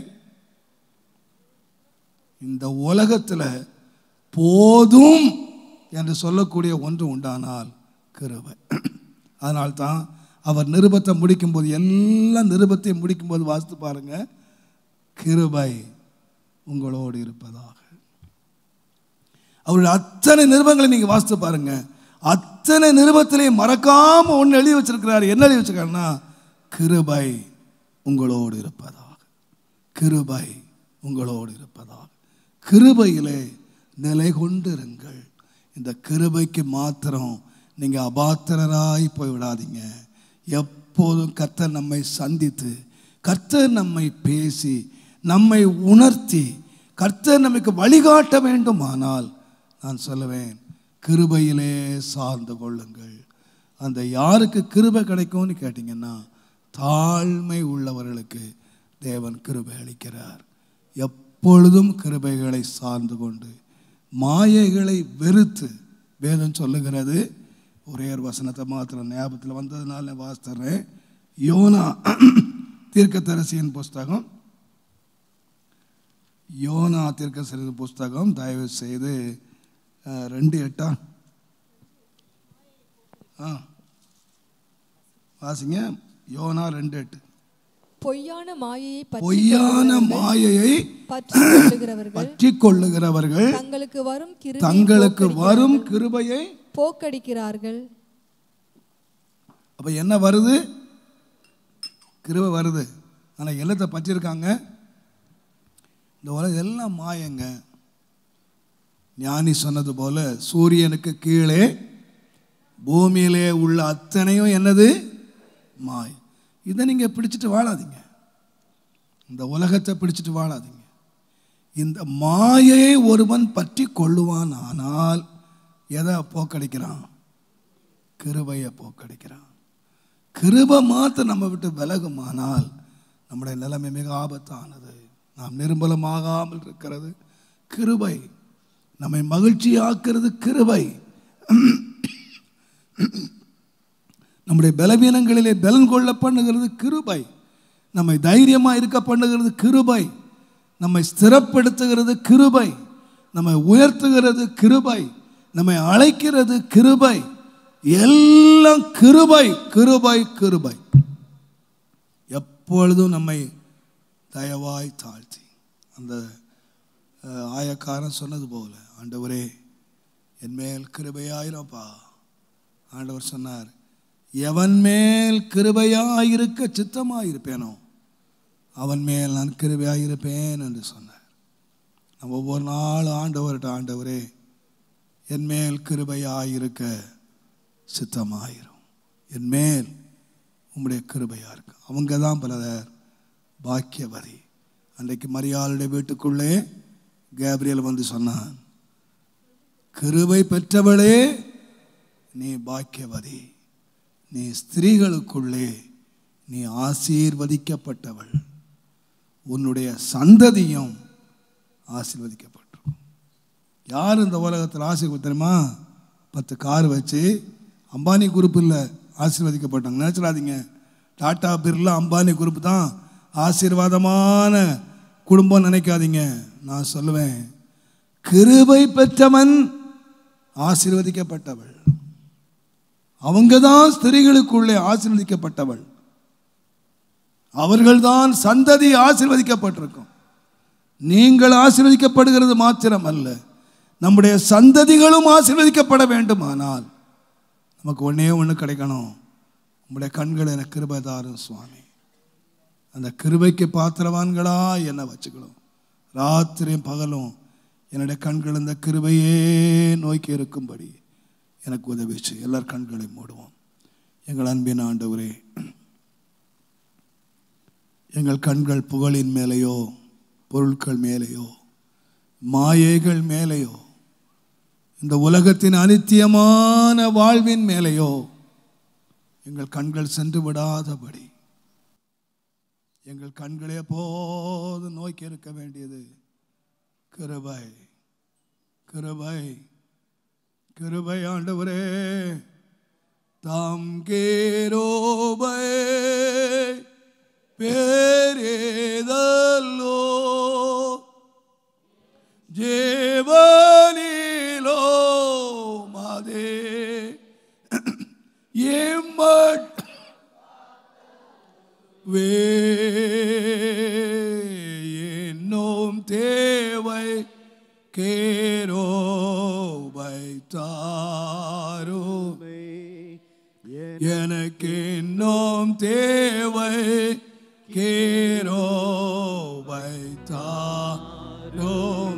இந்த உலகத்தில் போதும் என்று சொல்லக்கூடிய ஒன்று உண்டானால் கிருபை அதனால்தான் அவர் நிருபத்தை முடிக்கும்போது எல்லா நிருபத்தையும் முடிக்கும்போது வாசித்து பாருங்க கிருபை உங்களோடு இருப்பதாக அவருடைய அத்தனை நிருபங்களை நீங்க வாசித்து பாருங்க அத்தனை நிருபத்திலையும் மறக்காம ஒன்று எழுதி வச்சிருக்கிறாரு என்ன எழுதி வச்சிருக்காருன்னா கிருபை உங்களோடு இருப்பதாக கிருபை உங்களோடு இருப்பதாக கிருபையிலே நிலை கொண்டிருங்கள் இந்த கிருபைக்கு மாத்திரம் நீங்கள் அபாத்திரராய் போய் விடாதீங்க எப்போதும் கர்த்தர் நம்மை சந்தித்து கர்த்தர் நம்மை பேசி நம்மை உணர்த்தி கர்த்தர் நமக்கு வழிகாட்ட வேண்டுமானால் நான் சொல்லுவேன் கிருபையிலே சார்ந்து கொள்ளுங்கள் அந்த யாருக்கு கிருபை கிடைக்கும்னு கேட்டிங்கன்னா தாழ்மை உள்ளவர்களுக்கு தேவன் கிருபை அளிக்கிறார் எப்பொழுதும் கிருபைகளை சார்ந்து கொண்டு மாயைகளை வெறுத்து வேதம் சொல்லுகிறது ஒரே ஒரு வசனத்தை மாத்திரம் ஞாபகத்தில் வந்ததுனால நான் வாசித்தர்றேன் யோனா தீர்க்கதரிசியின் புஸ்தகம் யோனா தீர்க்கதரிசியின் புஸ்தகம் தயவு செய்து அஹ், ரெண்டு எட்டா ஆ வாசிங்க யோனா ரெண்டு எட்டு பொய்யான மாயையை பற்றி பொய்யான மாயையை பற்றி கொள்ளுகிறவர்கள் பற்றி கொள்ளுகிறவர்கள் தங்களுக்கு வரும் கிருபை தங்களுக்கு வரும் கிருபையை போக்கடிக்கிறார்கள் அப்போ என்ன வருது கிருபை வருது ஆனால் எல்லாத்தை பற்றிருக்காங்க இந்த உலகம் எல்லாம் மாயங்க ஞானி சொன்னது போல சூரியனுக்கு கீழே பூமியிலே உள்ள அத்தனையும் என்னது மாய் இதை நீங்கள் பிடிச்சிட்டு வாழாதீங்க இந்த உலகத்தை பிடிச்சிட்டு வாழாதீங்க இந்த மாயையை ஒருவன் பற்றி கொள்ளுவான் ஆனால் எதை போக்கடிக்கிறான் கிருபையை போக்கடிக்கிறான் கிருபை மாத்திரம் நம்ம விட்டு விலகுமானால் நம்முடைய நிலைமை மிக ஆபத்தானது நாம் நிர்மலமாகாமல் இருக்கிறது கிருபை நம்மை மகிழ்ச்சியாக்குறது கிருபை நம்முடைய பலவீனங்களிலே பலன் கொள்ள பண்ணுகிறது கிருபை நம்மை தைரியமாக இருக்க பண்ணுகிறது கிருபை நம்மை ஸ்திரப்படுத்துகிறது கிருபை நம்மை உயர்த்துகிறது கிருபை நம்மை அழைக்கிறது கிருபை எல்லாம் கிருபை கிருபை கிருபை எப்பொழுதும் நம்மை தயவாய் தாழ்த்தி அந்த அஹ், ஆயக்காரன் சொன்னது போல ஆண்டவரே என் மேல் கிருபையாயிரப்பா ஆண்டவர் சொன்னார் எவன் மேல் கிருபையாயிருக்க சித்தமாயிருப்பேனோ அவன் மேல் நான் கிருபையாயிருப்பேன் என்று சொன்னார் நம்ம ஒவ்வொரு நாள் ஆண்டவர்கிட்ட ஆண்டவரே என் மேல் கிருபையாயிருக்க சித்தமாயிரும் என் மேல் உம்முடைய கிருபையா இருக்கு அவங்க தான் பிரதர் பாக்கியவதி அன்றைக்கு மரியாளுடைய வீட்டுக்குள்ளே கேப்ரியல் வந்து சொன்னான் கிருபை பெற்றவளே நீ பாக்கியவதி நீ ஸ்திரீகளுக்குள்ளே நீ ஆசீர்வதிக்கப்பட்டவள் உன்னுடைய சந்ததியும் ஆசீர்வதிக்கப்பட்டிருக்கும் யார் இந்த உலகத்தில் ஆசீர்வதி தெரியுமா பத்து கார் வச்சு அம்பானி குரூப் இல்லை ஆசீர்வதிக்கப்பட்டாங்க நினச்சிடாதீங்க டாடா பிர்லா அம்பானி குரூப் தான் ஆசீர்வாதமான குடும்பம் நினைக்காதீங்க நான் சொல்லுவேன் கிருபை பெற்றவன் ஆசீர்வதிக்கப்பட்டவள் அவங்க தான் ஸ்திரீகளுக்குள்ளே ஆசீர்வதிக்கப்பட்டவள் அவர்கள்தான் சந்ததி ஆசீர்வதிக்கப்பட்டிருக்கும் நீங்கள் ஆசீர்வதிக்கப்படுகிறது மாத்திரம் அல்ல நம்முடைய சந்ததிகளும் ஆசீர்வதிக்கப்பட வேண்டுமானால் நமக்கு ஒன்றே ஒன்று கிடைக்கணும் உங்களுடைய கண்கள் எனக்கு கிருபை தாரும் சுவாமி அந்த கிருபைக்கு பாத்திரவான்களா என்ன வச்சுக்கணும் ராத்திரியும் பகலும் என்னுடைய கண்கள் இந்த கிருபையே நோக்கி இருக்கும்படி எனக்கு உதவி செய் எல்லார் கண்களை மூடுவோம் எங்கள் அன்பின் ஆண்டவரே எங்கள் கண்கள் புகழின் மேலேயோ பொருட்கள் மேலேயோ மாயைகள் மேலேயோ இந்த உலகத்தின் அனித்தியமான வாழ்வின் மேலேயோ எங்கள் கண்கள் சென்று விடாதபடி எங்கள் கண்களே போது நோக்கி இருக்க வேண்டியது கிருபை கிருபை கிருபை ஆண்டவரே தாம் கேரோபை பேரேதல்லோ ஜேவனிலோ மாதே எம்மட் என்னும் தேவை கேரோபை தாரும் எனக்கு இன்னும் தேவை கேரோபை தாரும்